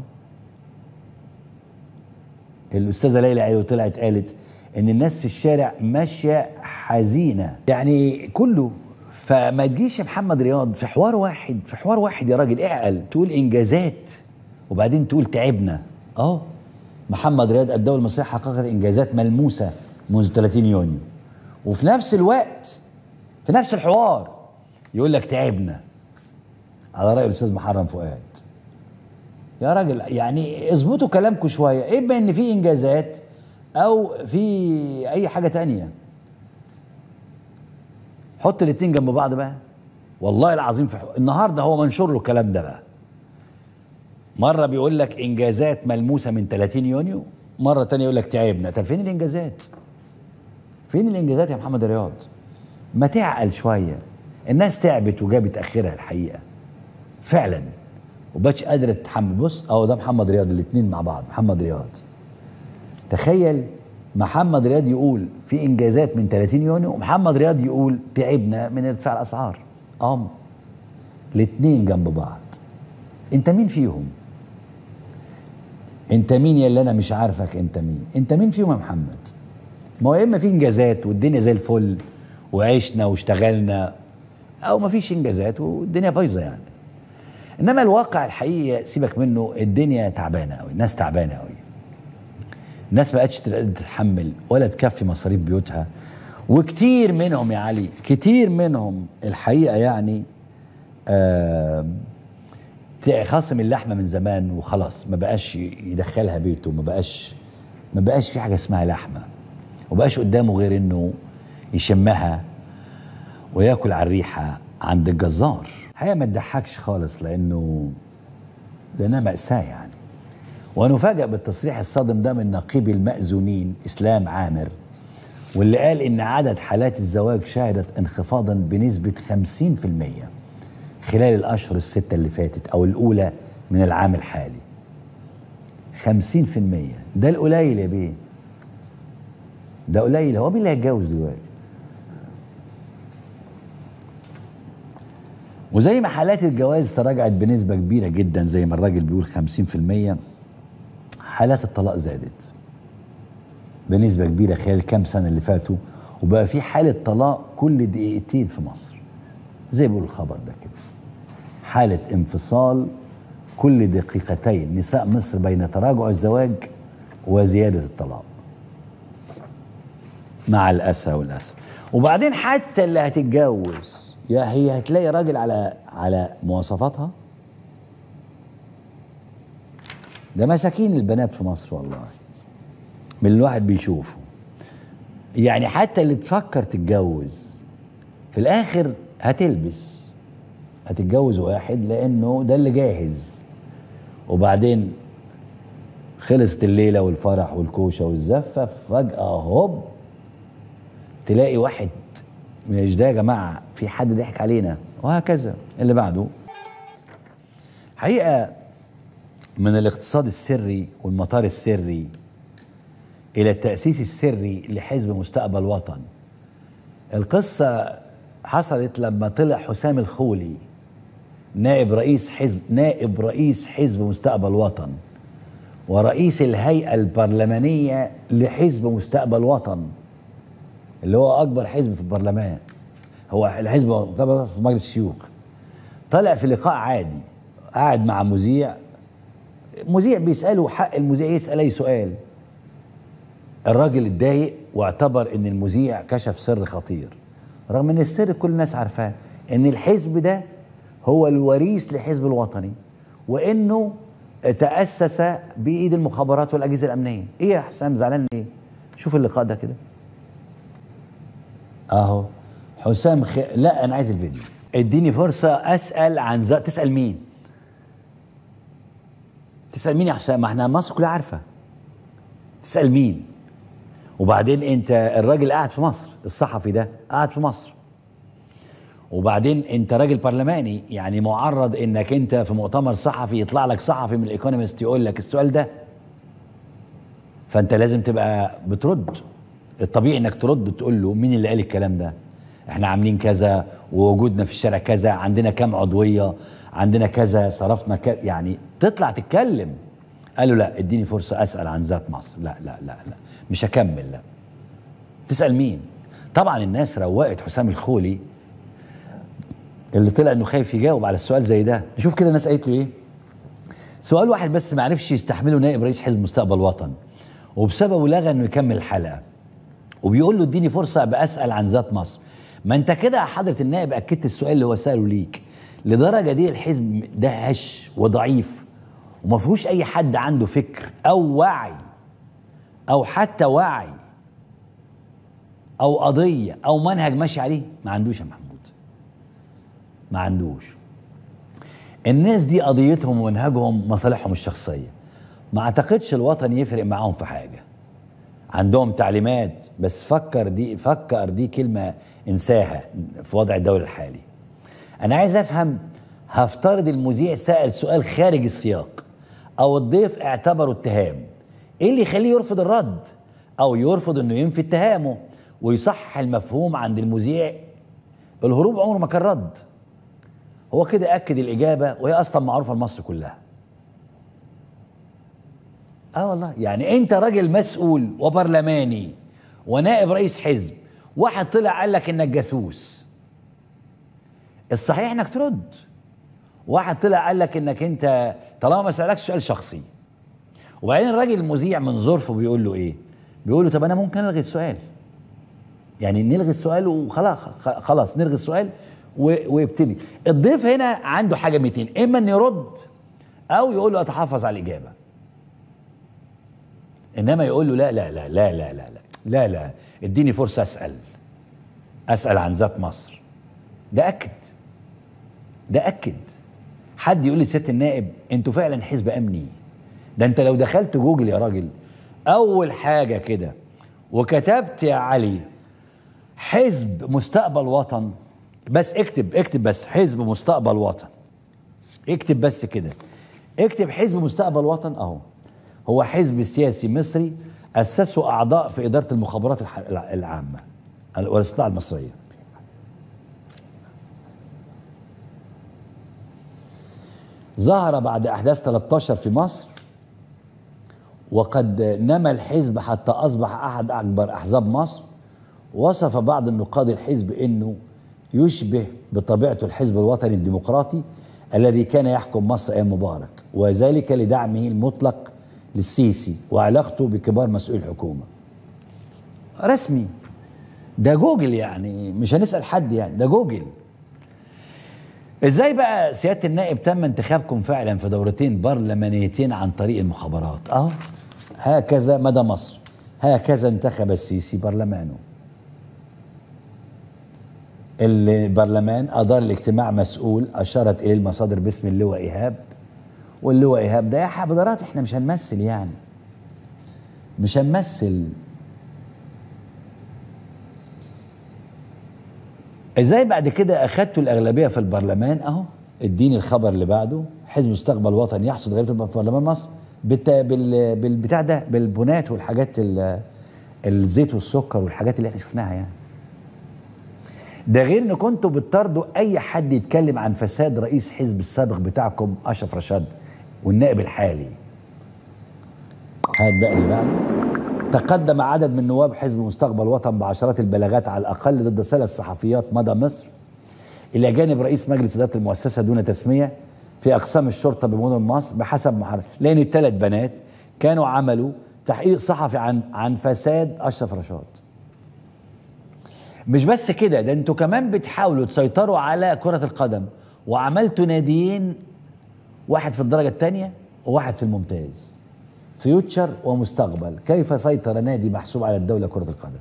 الاستاذه ليلى علوي طلعت قالت ان الناس في الشارع ماشيه حزينه يعني كله فما تجيش محمد رياض في حوار واحد في حوار واحد يا راجل اعقل تقول انجازات وبعدين تقول تعبنا اهو محمد رياض الدوله المصريه حققت انجازات ملموسه منذ 30 يونيو وفي نفس الوقت في نفس الحوار يقول لك تعبنا على راي الاستاذ محرم فؤاد يا راجل يعني اظبطوا كلامكم شويه اما ان في انجازات او في اي حاجه تانية حط الاتنين جنب بعض بقى والله العظيم في حو... النهارده هو منشور له الكلام ده بقى مره بيقول لك انجازات ملموسه من 30 يونيو مره تانية يقول لك تعبنا طب فين الانجازات فين الانجازات يا محمد رياض ما تعقل شويه الناس تعبت وجابت اخرها الحقيقه فعلا وبقتش قادره تتحمل بص اهو ده محمد رياض الاثنين مع بعض محمد رياض تخيل محمد رياض يقول في انجازات من 30 يونيو ومحمد رياض يقول تعبنا من ارتفاع الاسعار اه الاثنين جنب بعض انت مين فيهم انت مين يا اللي انا مش عارفك انت مين انت مين فيهم يا محمد ما هو يا اما في انجازات والدنيا زي الفل وعشنا واشتغلنا او ما فيش انجازات والدنيا بايظه يعني انما الواقع الحقيقي سيبك منه الدنيا تعبانه قوي الناس تعبانه قوي الناس ما بقتش تتحمل ولا تكفي مصاريف بيوتها وكتير منهم يا علي كتير منهم الحقيقه يعني آه خاصم اللحمه من زمان وخلاص ما بقاش يدخلها بيته ما بقاش ما بقاش في حاجه اسمها لحمه وبقاش قدامه غير انه يشمها وياكل على الريحه عند الجزار الحقيقه ما تضحكش خالص لانه لانها ماساه يعني ونفاجأ بالتصريح الصادم ده من نقيب المأذونين إسلام عامر واللي قال إن عدد حالات الزواج شهدت انخفاضا بنسبة 50% خلال الأشهر الستة اللي فاتت أو الأولى من العام الحالي 50% ده القليل يا بيه ده قليل هو مين اللي هيتجوز دلوقتي وزي ما حالات الجواز تراجعت بنسبة كبيرة جدا زي ما الراجل بيقول 50% حالات الطلاق زادت بنسبة كبيرة خلال كام سنة اللي فاتوا وبقى في حالة طلاق كل دقيقتين في مصر زي بيقول الخبر ده كده حالة انفصال كل دقيقتين نساء مصر بين تراجع الزواج وزيادة الطلاق مع الأسى والأسى وبعدين حتى اللي هتتجوز يا هي هتلاقي راجل على على مواصفاتها ده مساكين البنات في مصر والله من الواحد بيشوفه يعني حتى اللي تفكر تتجوز في الاخر هتلبس هتتجوز واحد لانه ده اللي جاهز وبعدين خلصت الليله والفرح والكوشه والزفه فجاه هوب تلاقي واحد مش ده يا جماعه في حد ضحك علينا وهكذا اللي بعده حقيقه من الاقتصاد السري والمطار السري الى التاسيس السري لحزب مستقبل وطن القصه حصلت لما طلع حسام الخولي نائب رئيس حزب نائب رئيس حزب مستقبل وطن ورئيس الهيئه البرلمانيه لحزب مستقبل وطن اللي هو اكبر حزب في البرلمان هو الحزب في مجلس الشيوخ طلع في لقاء عادي قاعد مع مذيع مذيع بيساله حق المذيع يسال اي سؤال الراجل اتضايق واعتبر ان المذيع كشف سر خطير رغم ان السر كل الناس عارفاه ان الحزب ده هو الوريث لحزب الوطني وانه تاسس بايد المخابرات والاجهزه الامنيه ايه يا حسام زعلان ليه شوف اللقاء ده كده اهو حسام خ... لا انا عايز الفيديو اديني فرصه اسال عن ذات تسال مين تسال مين يا حسام ما احنا مصر كلها عارفه تسال مين وبعدين انت الراجل قاعد في مصر الصحفي ده قاعد في مصر وبعدين انت راجل برلماني يعني معرض انك انت في مؤتمر صحفي يطلع لك صحفي من الايكونومست يقول لك السؤال ده فانت لازم تبقى بترد الطبيعي انك ترد تقول له مين اللي قال الكلام ده احنا عاملين كذا ووجودنا في الشارع كذا عندنا كام عضويه عندنا كذا صرفنا كذا يعني تطلع تتكلم قالوا لا اديني فرصه اسال عن ذات مصر لا لا لا لا مش هكمل لا تسال مين طبعا الناس روقت حسام الخولي اللي طلع انه خايف يجاوب على السؤال زي ده نشوف كده الناس قالت له ايه سؤال واحد بس ما عرفش يستحمله نائب رئيس حزب مستقبل وطن وبسببه لغى انه يكمل الحلقه وبيقول له اديني فرصه ابقى اسال عن ذات مصر ما انت كده يا حضره النائب اكدت السؤال اللي هو ساله ليك لدرجه دي الحزب ده هش وضعيف وما فيهوش اي حد عنده فكر او وعي او حتى وعي او قضيه او منهج ماشي عليه ما عندوش يا محمود ما عندوش الناس دي قضيتهم ومنهجهم مصالحهم الشخصيه ما اعتقدش الوطن يفرق معاهم في حاجه عندهم تعليمات بس فكر دي فكر دي كلمه انساها في وضع الدولة الحالي انا عايز افهم هفترض المذيع سأل سؤال خارج السياق او الضيف اعتبره اتهام ايه اللي يخليه يرفض الرد او يرفض انه ينفي اتهامه ويصحح المفهوم عند المذيع الهروب عمره ما كان رد هو كده اكد الاجابه وهي اصلا معروفه لمصر كلها اه والله يعني انت راجل مسؤول وبرلماني ونائب رئيس حزب واحد طلع قال لك انك جاسوس الصحيح انك ترد واحد طلع قال لك انك انت طالما ما سالكش سؤال شخصي وبعدين الراجل المذيع من ظرفه بيقول له ايه بيقول له طب انا ممكن الغي السؤال يعني نلغي السؤال وخلاص خلاص نلغي السؤال ويبتدي الضيف هنا عنده حاجه 200 اما ان يرد او يقول له اتحفظ على الاجابه انما يقول له لا لا لا لا لا لا لا لا لا اديني فرصه اسال اسال عن ذات مصر ده اكد ده اكد حد يقول لي سياده النائب انتوا فعلا حزب امني ده انت لو دخلت جوجل يا راجل اول حاجه كده وكتبت يا علي حزب مستقبل وطن بس اكتب اكتب بس حزب مستقبل وطن اكتب بس كده اكتب حزب مستقبل وطن اهو هو حزب سياسي مصري اسسه اعضاء في اداره المخابرات العامه والاستطلاع المصريه ظهر بعد احداث 13 في مصر وقد نمى الحزب حتى اصبح احد اكبر احزاب مصر وصف بعض النقاد الحزب انه يشبه بطبيعته الحزب الوطني الديمقراطي الذي كان يحكم مصر ايام مبارك وذلك لدعمه المطلق للسيسي وعلاقته بكبار مسؤول الحكومه. رسمي ده جوجل يعني مش هنسال حد يعني ده جوجل. ازاي بقى سياده النائب تم انتخابكم فعلا في دورتين برلمانيتين عن طريق المخابرات؟ اهو هكذا مدى مصر هكذا انتخب السيسي برلمانه. البرلمان أدار الاجتماع مسؤول أشارت إليه المصادر باسم اللواء إيهاب واللواء إيهاب ده يا حضرات إحنا مش هنمثل يعني مش هنمثل ازاي بعد كده اخدتوا الاغلبيه في البرلمان اهو اديني الخبر اللي بعده حزب مستقبل وطني يحصد غالبيه في برلمان مصر بالت... بال... بالبتاع ده بالبنات والحاجات ال... الزيت والسكر والحاجات اللي احنا شفناها يعني ده غير ان كنتوا بتطردوا اي حد يتكلم عن فساد رئيس حزب السابق بتاعكم اشرف رشاد والنائب الحالي هات بقى اللي بعده تقدم عدد من نواب حزب مستقبل وطن بعشرات البلاغات على الاقل ضد ثلاث صحفيات مدى مصر الى جانب رئيس مجلس اداره المؤسسه دون تسميه في اقسام الشرطه بمدن مصر بحسب محرر لان الثلاث بنات كانوا عملوا تحقيق صحفي عن عن فساد اشرف رشاد مش بس كده ده انتوا كمان بتحاولوا تسيطروا على كرة القدم وعملتوا ناديين واحد في الدرجة الثانية وواحد في الممتاز فيوتشر ومستقبل كيف سيطر نادي محسوب على الدولة كرة القدم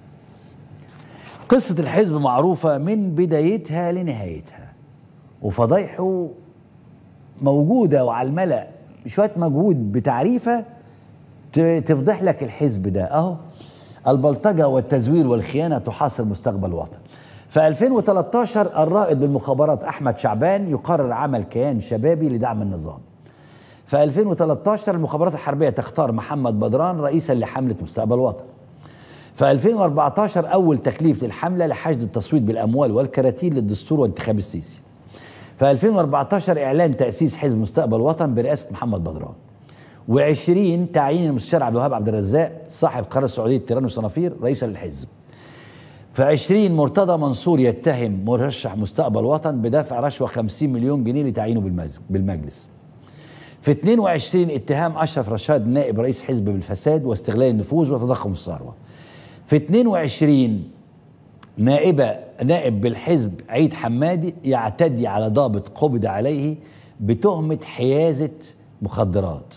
قصة الحزب معروفة من بدايتها لنهايتها وفضايحه موجودة وعلى الملأ شوية مجهود بتعريفة تفضح لك الحزب ده اهو البلطجة والتزوير والخيانة تحاصر مستقبل الوطن في 2013 الرائد بالمخابرات أحمد شعبان يقرر عمل كيان شبابي لدعم النظام في 2013 المخابرات الحربية تختار محمد بدران رئيسا لحملة مستقبل الوطن في 2014 أول تكليف للحملة لحشد التصويت بالأموال والكراتين للدستور وانتخاب السيسي في 2014 إعلان تأسيس حزب مستقبل الوطن برئاسة محمد بدران و20 تعيين المستشار عبد الوهاب عبد الرزاق صاحب قرار السعوديه تيران وصنافير رئيسا للحزب. في 20 مرتضى منصور يتهم مرشح مستقبل وطن بدفع رشوه 50 مليون جنيه لتعيينه بالمجلس. في 22 اتهام اشرف رشاد نائب رئيس حزب بالفساد واستغلال النفوذ وتضخم الثروه. في 22 نائبه نائب بالحزب عيد حمادي يعتدي على ضابط قبض عليه بتهمه حيازه مخدرات.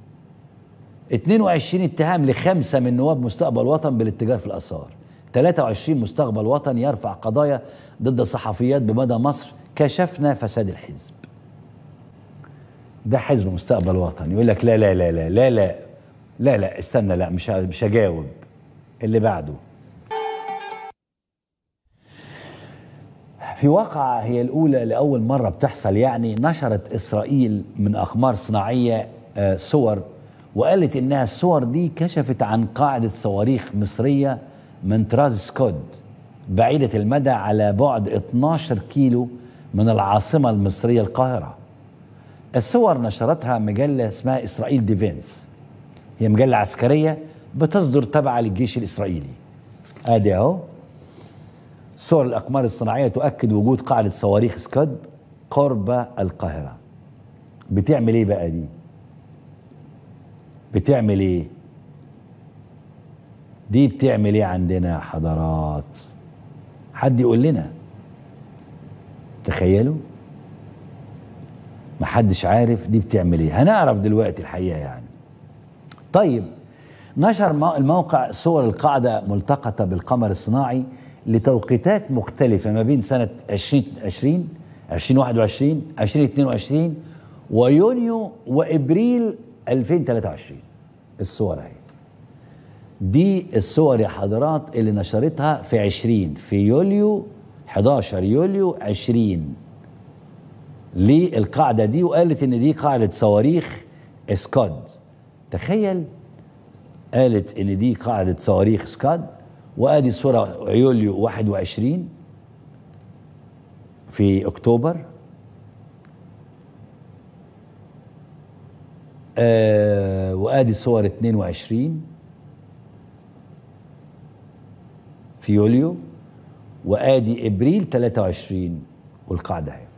22 اتهام لخمسة من نواب مستقبل وطن بالاتجار في الآثار 23 مستقبل وطن يرفع قضايا ضد صحفيات بمدى مصر كشفنا فساد الحزب ده حزب مستقبل وطن يقول لك لا لا لا لا لا لا لا لا استنى لا مش مش هجاوب اللي بعده في واقعة هي الأولى لأول مرة بتحصل يعني نشرت إسرائيل من أقمار صناعية صور وقالت انها الصور دي كشفت عن قاعده صواريخ مصريه من طراز سكود بعيده المدى على بعد 12 كيلو من العاصمه المصريه القاهره. الصور نشرتها مجله اسمها اسرائيل ديفينس. هي مجله عسكريه بتصدر تبع للجيش الاسرائيلي. ادي اهو صور الاقمار الصناعيه تؤكد وجود قاعده صواريخ سكاد قرب القاهره بتعمل ايه بقى دي بتعمل ايه دي بتعمل ايه عندنا حضارات حد يقول لنا تخيلوا محدش عارف دي بتعمل ايه هنعرف دلوقتي الحقيقه يعني طيب نشر مو- الموقع صور القاعده ملتقطه بالقمر الصناعي لتوقيتات مختلفه ما بين سنه 2020 2021 2022 ويونيو وابريل 2023 الصور اهي دي الصور يا حضرات اللي نشرتها في 20 في يوليو 11 يوليو 20 للقاعدة دي وقالت إن دي قاعدة صواريخ اسكاد تخيل قالت إن دي قاعدة صواريخ اسكاد وآدي صورة يوليو 21 في أكتوبر آه وآدي صور 22 في يوليو وآدي إبريل 23 والقاعدة اهي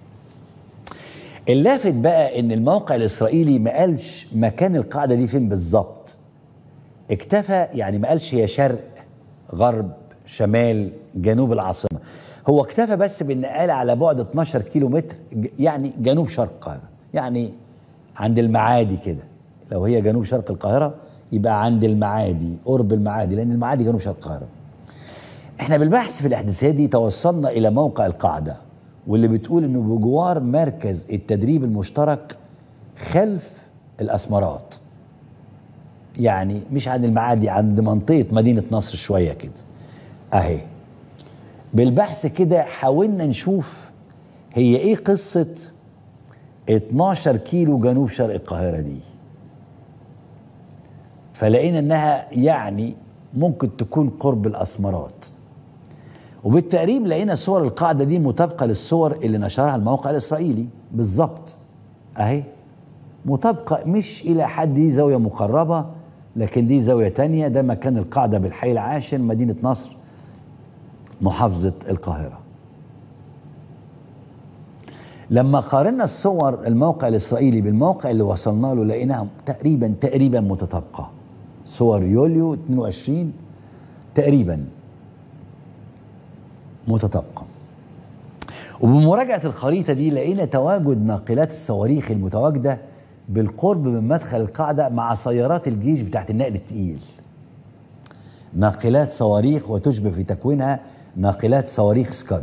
اللافت بقى ان الموقع الاسرائيلي ما قالش مكان القاعده دي فين بالظبط اكتفى يعني ما قالش هي شرق غرب شمال جنوب العاصمه هو اكتفى بس بان قال على بعد 12 كيلو متر ج- يعني جنوب شرق القاهره يعني عند المعادي كده لو هي جنوب شرق القاهره يبقى عند المعادي قرب المعادي لان المعادي جنوب شرق القاهره احنا بالبحث في الاحداثيات دي توصلنا الى موقع القاعده واللي بتقول انه بجوار مركز التدريب المشترك خلف الاسمرات يعني مش عند المعادي عند منطقه مدينه نصر شويه كده اهي بالبحث كده حاولنا نشوف هي ايه قصه 12 كيلو جنوب شرق القاهره دي فلقينا انها يعني ممكن تكون قرب الاسمرات وبالتقريب لقينا صور القاعده دي مطابقه للصور اللي نشرها الموقع الاسرائيلي بالظبط اهي مطابقه مش الى حد دي زاويه مقربه لكن دي زاويه تانية ده مكان القاعده بالحي العاشر مدينه نصر محافظه القاهره لما قارنا الصور الموقع الاسرائيلي بالموقع اللي وصلنا له لقيناها تقريبا تقريبا متطابقه صور يوليو 22 تقريبا متطابقه وبمراجعه الخريطه دي لقينا تواجد ناقلات الصواريخ المتواجده بالقرب من مدخل القاعده مع سيارات الجيش بتاعت النقل التقيل ناقلات صواريخ وتشبه في تكوينها ناقلات صواريخ سكاد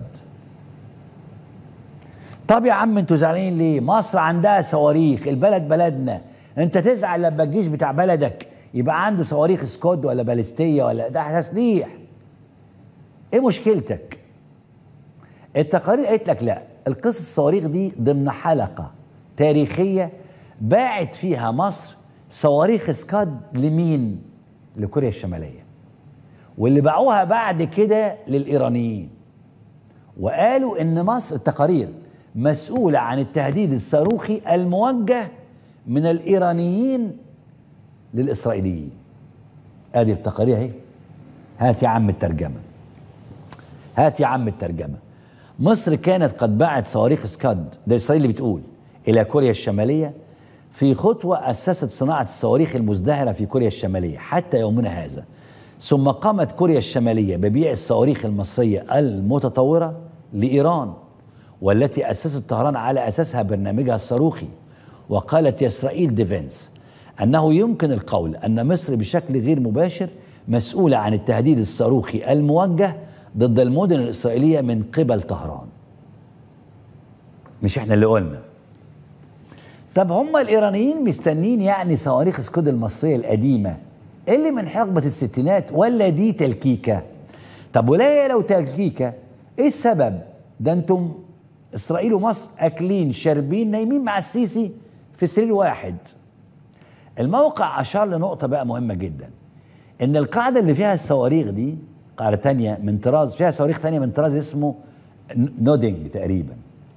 طب يا عم انتوا زعلانين ليه مصر عندها صواريخ البلد بلدنا انت تزعل لما الجيش بتاع بلدك يبقى عنده صواريخ سكود ولا باليستيه ولا ده تسليح ايه مشكلتك التقارير قالت لك لا القصص الصواريخ دي ضمن حلقه تاريخيه باعت فيها مصر صواريخ سكاد لمين لكوريا الشماليه واللي باعوها بعد كده للايرانيين وقالوا ان مصر التقارير مسؤوله عن التهديد الصاروخي الموجه من الايرانيين للاسرائيليين ادي التقارير اهي هات يا عم الترجمه هات يا عم الترجمه مصر كانت قد باعت صواريخ سكاد ده اسرائيل اللي بتقول الى كوريا الشماليه في خطوه اسست صناعه الصواريخ المزدهره في كوريا الشماليه حتى يومنا هذا ثم قامت كوريا الشماليه ببيع الصواريخ المصريه المتطوره لايران والتي اسست طهران على اساسها برنامجها الصاروخي وقالت اسرائيل ديفنس انه يمكن القول ان مصر بشكل غير مباشر مسؤوله عن التهديد الصاروخي الموجه ضد المدن الاسرائيليه من قبل طهران مش احنا اللي قلنا طب هم الايرانيين مستنين يعني صواريخ سكود المصريه القديمه اللي من حقبه الستينات ولا دي تلكيكه طب ولا لو تلكيكه ايه السبب ده انتم اسرائيل ومصر اكلين شاربين نايمين مع السيسي في سرير واحد الموقع اشار لنقطه بقى مهمه جدا ان القاعده اللي فيها الصواريخ دي قاعده تانية من طراز فيها صواريخ تانية من طراز اسمه نودنج تقريبا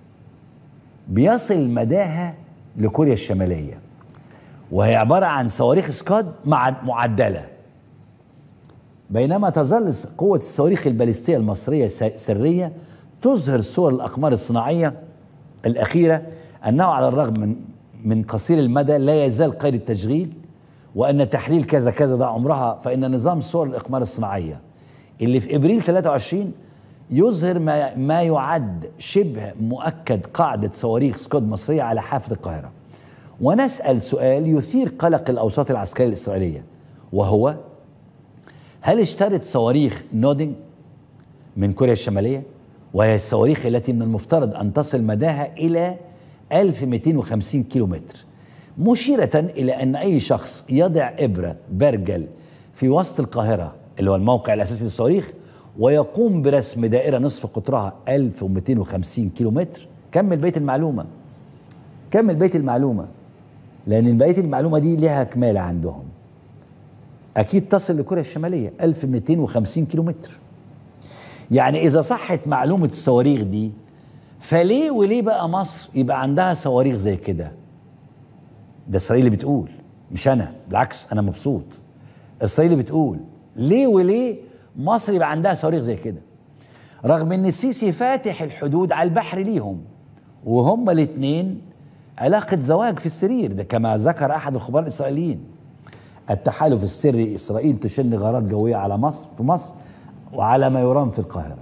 بيصل مداها لكوريا الشماليه وهي عباره عن صواريخ سكاد مع معدله بينما تظل قوة الصواريخ البالستية المصرية سرية تظهر صور الأقمار الصناعية الأخيرة أنه على الرغم من من قصير المدى لا يزال قيد التشغيل وأن تحليل كذا كذا ده عمرها فإن نظام صور الإقمار الصناعية اللي في إبريل 23 يظهر ما, ما يعد شبه مؤكد قاعدة صواريخ سكود مصرية على حافة القاهرة ونسأل سؤال يثير قلق الأوساط العسكرية الإسرائيلية وهو هل اشترت صواريخ نودينج من كوريا الشمالية وهي الصواريخ التي من المفترض أن تصل مداها إلى 1250 كيلومتر مشيرة إلى أن أي شخص يضع إبرة برجل في وسط القاهرة اللي هو الموقع الأساسي للصواريخ ويقوم برسم دائرة نصف قطرها 1250 كيلومتر كمل بيت المعلومة كمل بيت المعلومة لأن بقية المعلومة دي لها كمالة عندهم أكيد تصل لكوريا الشمالية 1250 كيلومتر يعني إذا صحت معلومة الصواريخ دي فليه وليه بقى مصر يبقى عندها صواريخ زي كده ده إسرائيل بتقول مش أنا بالعكس أنا مبسوط إسرائيل بتقول ليه وليه مصر يبقى عندها صواريخ زي كده رغم ان السيسي فاتح الحدود على البحر ليهم وهم الاثنين علاقة زواج في السرير ده كما ذكر أحد الخبراء الإسرائيليين التحالف السري إسرائيل تشن غارات جوية على مصر في مصر وعلى ما يرام في القاهرة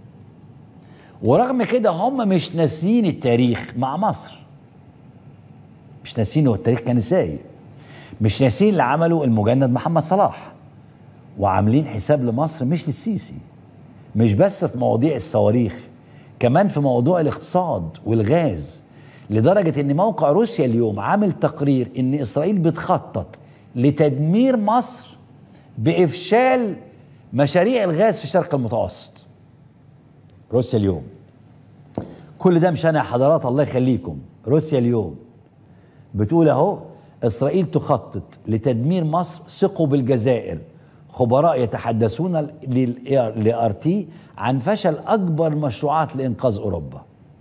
ورغم كده هم مش ناسيين التاريخ مع مصر مش ناسيين هو التاريخ كان ازاي مش ناسيين اللي عمله المجند محمد صلاح وعاملين حساب لمصر مش للسيسي مش بس في مواضيع الصواريخ كمان في موضوع الاقتصاد والغاز لدرجة ان موقع روسيا اليوم عامل تقرير ان اسرائيل بتخطط لتدمير مصر بافشال مشاريع الغاز في الشرق المتوسط روسيا اليوم كل ده مش انا يا حضرات الله يخليكم روسيا اليوم بتقول اهو اسرائيل تخطط لتدمير مصر ثقوا بالجزائر خبراء يتحدثون لار تي عن فشل اكبر مشروعات لانقاذ اوروبا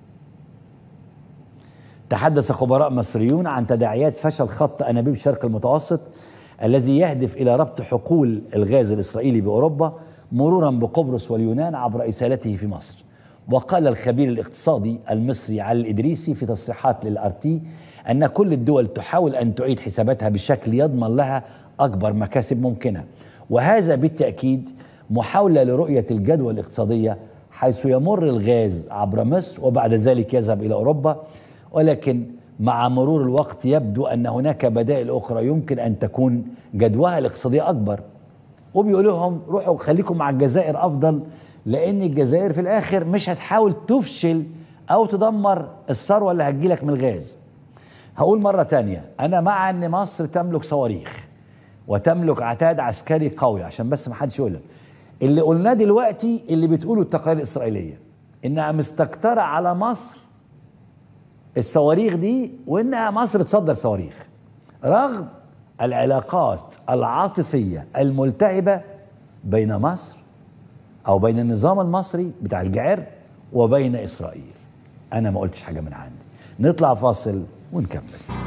تحدث خبراء مصريون عن تداعيات فشل خط انابيب الشرق المتوسط الذي يهدف الى ربط حقول الغاز الاسرائيلي باوروبا مرورا بقبرص واليونان عبر اسالته في مصر وقال الخبير الاقتصادي المصري علي الادريسي في تصريحات للارتي ان كل الدول تحاول ان تعيد حساباتها بشكل يضمن لها اكبر مكاسب ممكنه وهذا بالتاكيد محاوله لرؤيه الجدوى الاقتصاديه حيث يمر الغاز عبر مصر وبعد ذلك يذهب الى اوروبا ولكن مع مرور الوقت يبدو ان هناك بدائل اخرى يمكن ان تكون جدواها الاقتصاديه اكبر وبيقول لهم روحوا خليكم مع الجزائر افضل لان الجزائر في الاخر مش هتحاول تفشل او تدمر الثروه اللي هتجيلك من الغاز هقول مره تانية انا مع ان مصر تملك صواريخ وتملك عتاد عسكري قوي عشان بس ما حدش يقولها اللي قلناه دلوقتي اللي بتقوله التقارير الاسرائيليه انها مستكتره على مصر الصواريخ دي وانها مصر تصدر صواريخ رغم العلاقات العاطفيه الملتهبه بين مصر او بين النظام المصري بتاع الجعر وبين اسرائيل انا ما قلتش حاجه من عندي نطلع فاصل ونكمل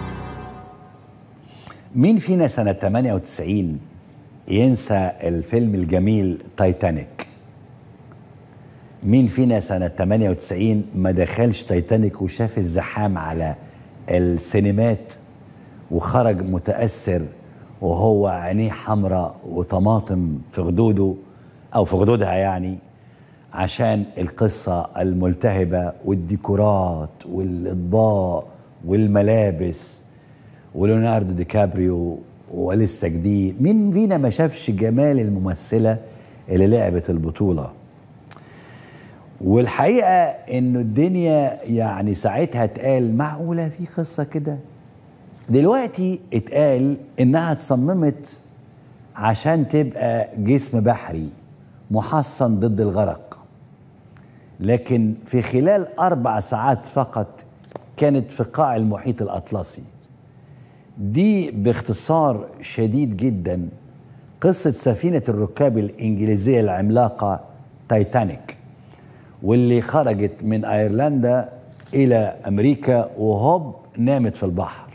مين فينا سنة 98 ينسى الفيلم الجميل تايتانيك مين فينا سنة 98 ما دخلش تايتانيك وشاف الزحام على السينمات وخرج متأثر وهو عينيه حمراء وطماطم في خدوده أو في خدودها يعني عشان القصة الملتهبة والديكورات والإطباق والملابس وليوناردو دي كابريو ولسه جديد مين فينا ما شافش جمال الممثلة اللي لعبت البطولة والحقيقة انه الدنيا يعني ساعتها اتقال معقولة في قصة كده دلوقتي اتقال انها اتصممت عشان تبقى جسم بحري محصن ضد الغرق لكن في خلال اربع ساعات فقط كانت في قاع المحيط الاطلسي دي باختصار شديد جدا قصة سفينة الركاب الإنجليزية العملاقة تايتانيك واللي خرجت من أيرلندا إلى أمريكا وهوب نامت في البحر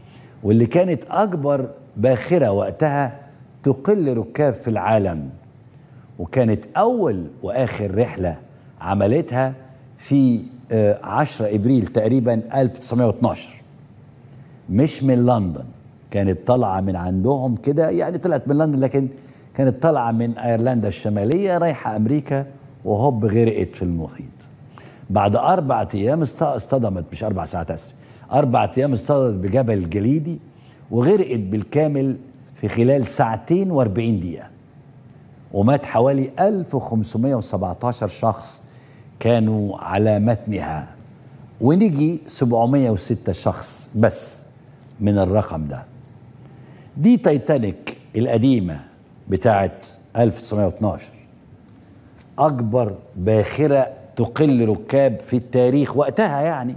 واللي كانت أكبر باخرة وقتها تقل ركاب في العالم وكانت اول واخر رحله عملتها في آه، 10 ابريل تقريبا 1912 مش من لندن كانت طالعه من عندهم كده يعني طلعت من لندن لكن كانت طالعه من ايرلندا الشماليه رايحه امريكا وهوب غرقت في المحيط بعد اربع ايام است- اصطدمت مش اربع ساعات اسف اربع ايام اصطدمت بجبل جليدي وغرقت بالكامل في خلال ساعتين و40 دقيقه ومات حوالي 1517 شخص كانوا على متنها ونجي 706 شخص بس من الرقم ده دي تايتانيك القديمة بتاعت 1912 أكبر باخرة تقل ركاب في التاريخ وقتها يعني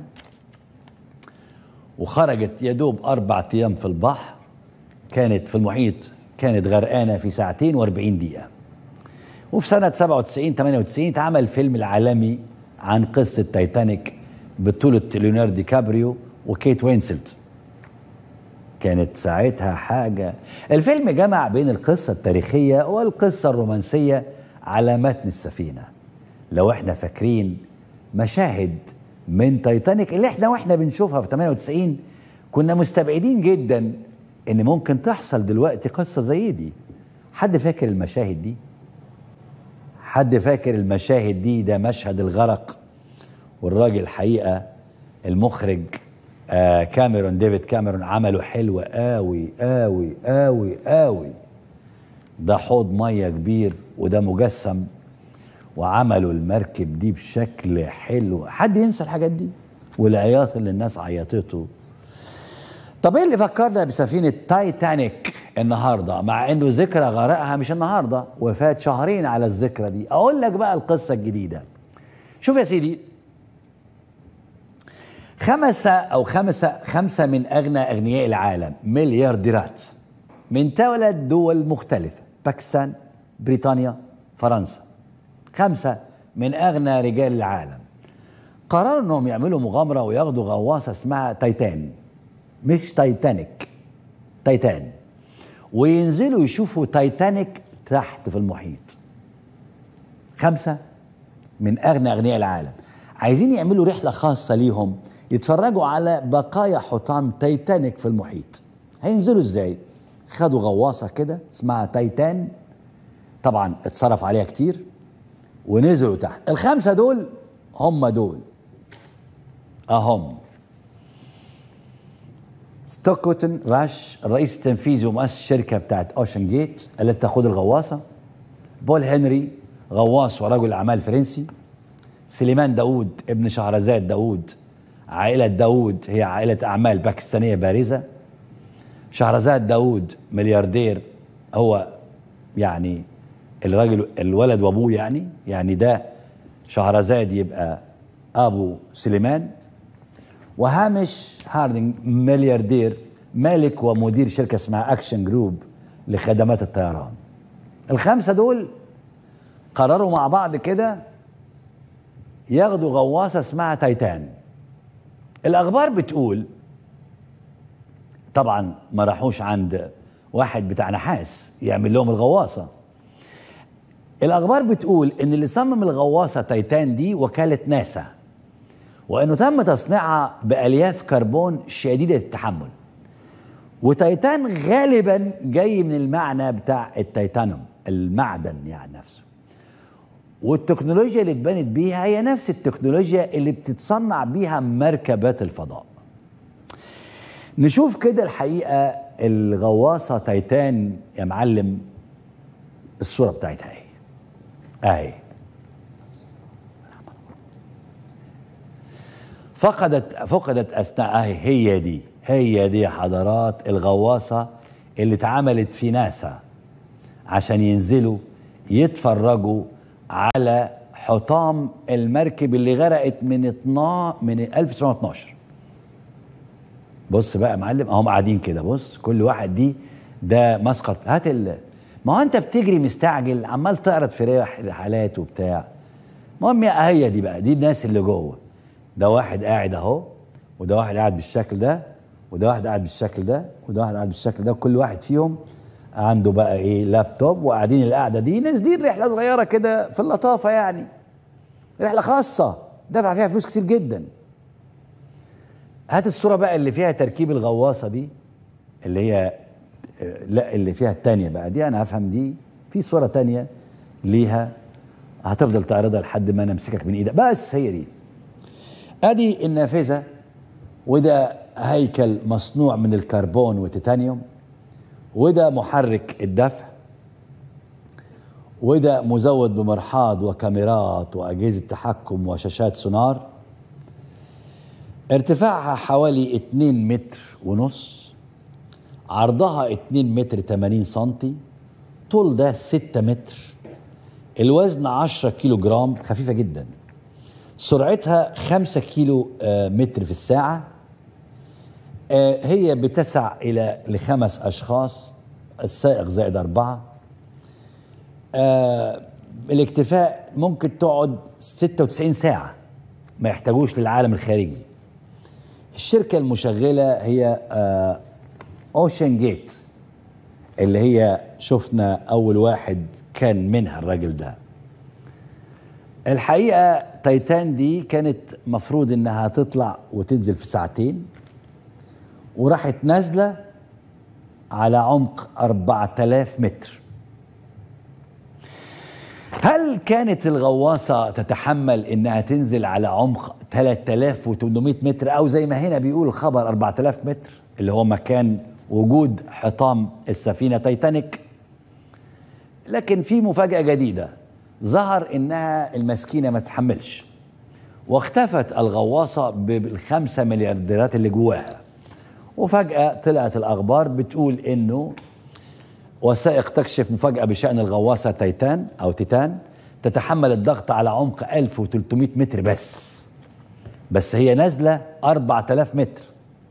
وخرجت يدوب أربع أيام في البحر كانت في المحيط كانت غرقانة في ساعتين و40 دقيقة وفي سنة 97 98 اتعمل فيلم العالمي عن قصة تايتانيك بطولة ليوناردو دي كابريو وكيت وينسلت كانت ساعتها حاجة الفيلم جمع بين القصة التاريخية والقصة الرومانسية على متن السفينة لو احنا فاكرين مشاهد من تايتانيك اللي احنا واحنا بنشوفها في 98 كنا مستبعدين جدا ان ممكن تحصل دلوقتي قصة زي دي حد فاكر المشاهد دي حد فاكر المشاهد دي ده مشهد الغرق والراجل حقيقة المخرج آه كاميرون ديفيد كاميرون عمله حلو قوي قوي قوي قوي ده حوض ميه كبير وده مجسم وعملوا المركب دي بشكل حلو حد ينسى الحاجات دي والعياط اللي الناس عيطته طب ايه اللي فكرنا بسفينه تايتانيك النهارده مع انه ذكرى غرقها مش النهارده وفات شهرين على الذكرى دي اقول لك بقى القصه الجديده شوف يا سيدي خمسة أو خمسة خمسة من أغنى أغنياء العالم مليارديرات من ثلاث دول مختلفة باكستان بريطانيا فرنسا خمسة من أغنى رجال العالم قرروا أنهم يعملوا مغامرة وياخدوا غواصة اسمها تايتان مش تايتانيك تايتان وينزلوا يشوفوا تايتانيك تحت في المحيط خمسة من أغنى أغنياء العالم عايزين يعملوا رحلة خاصة ليهم يتفرجوا على بقايا حطام تايتانيك في المحيط هينزلوا ازاي خدوا غواصة كده اسمها تايتان طبعا اتصرف عليها كتير ونزلوا تحت الخمسة دول هم دول اهم ستوكوتن راش الرئيس التنفيذي ومؤسس الشركة بتاعت اوشن جيت التي تقود الغواصة بول هنري غواص ورجل أعمال فرنسي سليمان داود ابن شهرزاد داود عائلة داود هي عائلة أعمال باكستانية بارزة شهرزاد داود ملياردير هو يعني الراجل الولد وابوه يعني يعني ده شهرزاد يبقى ابو سليمان وهامش هاردنج ملياردير مالك ومدير شركه اسمها اكشن جروب لخدمات الطيران الخمسه دول قرروا مع بعض كده ياخدوا غواصه اسمها تايتان الاخبار بتقول طبعا ما راحوش عند واحد بتاع نحاس يعمل لهم الغواصه الاخبار بتقول ان اللي صمم الغواصه تايتان دي وكاله ناسا وانه تم تصنيعها بالياف كربون شديده التحمل وتايتان غالبا جاي من المعنى بتاع التيتانوم المعدن يعني نفسه والتكنولوجيا اللي اتبنت بيها هي نفس التكنولوجيا اللي بتتصنع بيها مركبات الفضاء نشوف كده الحقيقه الغواصه تايتان يا معلم الصوره بتاعتها اهي اهي فقدت فقدت اثناء اهي هي دي هي دي حضارات الغواصه اللي اتعملت في ناسا عشان ينزلوا يتفرجوا على حطام المركب اللي غرقت من 12 من 1912 بص بقى يا معلم اهم قاعدين كده بص كل واحد دي ده مسقط هات ال ما هو انت بتجري مستعجل عمال تعرض في رحلات وبتاع المهم يا هي دي بقى دي الناس اللي جوه ده واحد قاعد اهو وده واحد قاعد بالشكل ده وده واحد قاعد بالشكل ده وده واحد قاعد بالشكل ده وكل واحد فيهم عنده بقى ايه لابتوب وقاعدين القعده دي نازلين رحله صغيره كده في اللطافه يعني رحله خاصه دفع فيها فلوس كتير جدا هات الصوره بقى اللي فيها تركيب الغواصه دي اللي هي آه، لا اللي فيها التانية بقى دي انا هفهم دي في صوره تانية ليها هتفضل تعرضها لحد ما انا امسكك من ايدك بس هي دي ادي النافذه وده هيكل مصنوع من الكربون والتيتانيوم وده محرك الدفع وده مزود بمرحاض وكاميرات واجهزه تحكم وشاشات سونار ارتفاعها حوالي 2 متر ونص عرضها 2 متر 80 سنتي طول ده 6 متر الوزن 10 كيلو جرام خفيفة جدا سرعتها 5 كيلو آه، متر في الساعة آه، هي بتسع إلى لخمس أشخاص السائق زائد أربعة آه، الاكتفاء ممكن تقعد 96 ساعة ما يحتاجوش للعالم الخارجي الشركة المشغلة هي اوشن جيت اللي هي شفنا أول واحد كان منها الراجل ده الحقيقة تايتان دي كانت مفروض انها تطلع وتنزل في ساعتين وراحت نازلة على عمق 4000 متر هل كانت الغواصة تتحمل انها تنزل على عمق 3800 متر او زي ما هنا بيقول الخبر 4000 متر اللي هو مكان وجود حطام السفينة تايتانيك لكن في مفاجأة جديدة ظهر انها المسكينة ما تحملش واختفت الغواصة بالخمسة مليارديرات اللي جواها وفجأة طلعت الأخبار بتقول إنه وثائق تكشف مفاجأة بشأن الغواصة تيتان أو تيتان تتحمل الضغط على عمق 1300 متر بس بس هي نازلة 4000 متر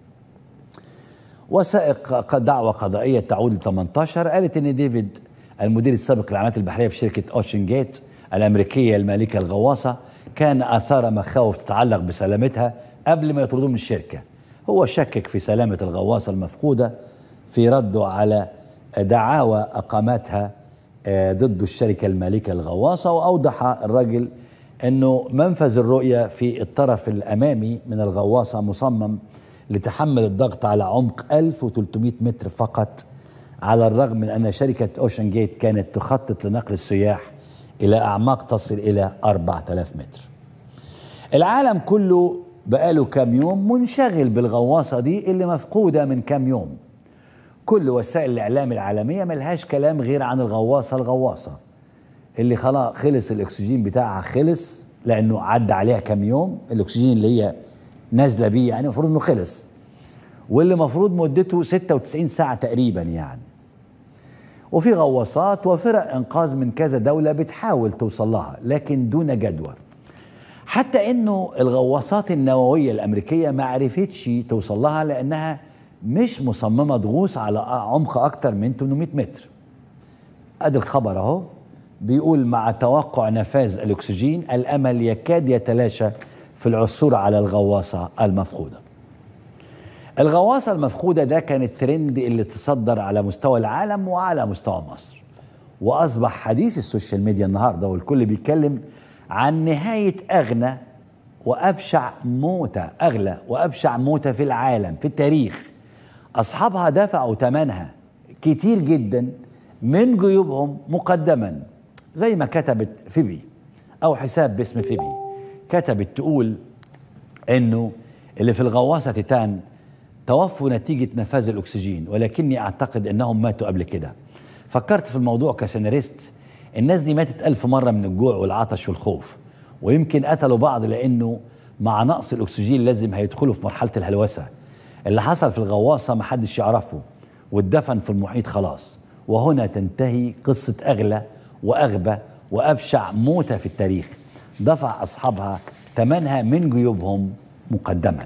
وثائق دعوة قضائية تعود ل 18 قالت إن ديفيد المدير السابق للعمليات البحرية في شركة أوشن جيت الأمريكية المالكة الغواصة كان أثار مخاوف تتعلق بسلامتها قبل ما يطردوه من الشركة هو شكك في سلامة الغواصة المفقودة في رده على دعاوى أقامتها آه، ضد الشركة المالكة الغواصة وأوضح الرجل أنه منفذ الرؤية في الطرف الأمامي من الغواصة مصمم لتحمل الضغط على عمق 1300 متر فقط على الرغم من أن شركة أوشن جيت كانت تخطط لنقل السياح إلى أعماق تصل إلى 4000 متر العالم كله بقاله كام يوم منشغل بالغواصة دي اللي مفقودة من كام يوم كل وسائل الإعلام العالمية ملهاش كلام غير عن الغواصة الغواصة اللي خلاص خلص الأكسجين بتاعها خلص لأنه عدى عليها كام يوم الأكسجين اللي هي نازلة بيه يعني المفروض إنه خلص واللي المفروض مدته 96 ساعة تقريبا يعني وفي غواصات وفرق انقاذ من كذا دوله بتحاول توصل لها لكن دون جدوى حتى انه الغواصات النوويه الامريكيه ما عرفتش توصل لها لانها مش مصممه تغوص على عمق اكتر من 800 متر ادي الخبر اهو بيقول مع توقع نفاذ الاكسجين الامل يكاد يتلاشى في العثور على الغواصه المفقوده الغواصة المفقودة ده كان الترند اللي تصدر على مستوى العالم وعلى مستوى مصر وأصبح حديث السوشيال ميديا النهاردة والكل بيتكلم عن نهاية أغنى وأبشع موتة أغلى وأبشع موتة في العالم في التاريخ أصحابها دفعوا ثمنها كتير جدا من جيوبهم مقدما زي ما كتبت فيبي أو حساب باسم فيبي كتبت تقول إنه اللي في الغواصة تيتان توفوا نتيجة نفاذ الأكسجين ولكني أعتقد أنهم ماتوا قبل كده فكرت في الموضوع كسيناريست الناس دي ماتت ألف مرة من الجوع والعطش والخوف ويمكن قتلوا بعض لأنه مع نقص الأكسجين لازم هيدخلوا في مرحلة الهلوسة اللي حصل في الغواصة محدش يعرفه واتدفن في المحيط خلاص وهنا تنتهي قصة أغلى وأغبى وأبشع موتة في التاريخ دفع أصحابها ثمنها من جيوبهم مقدما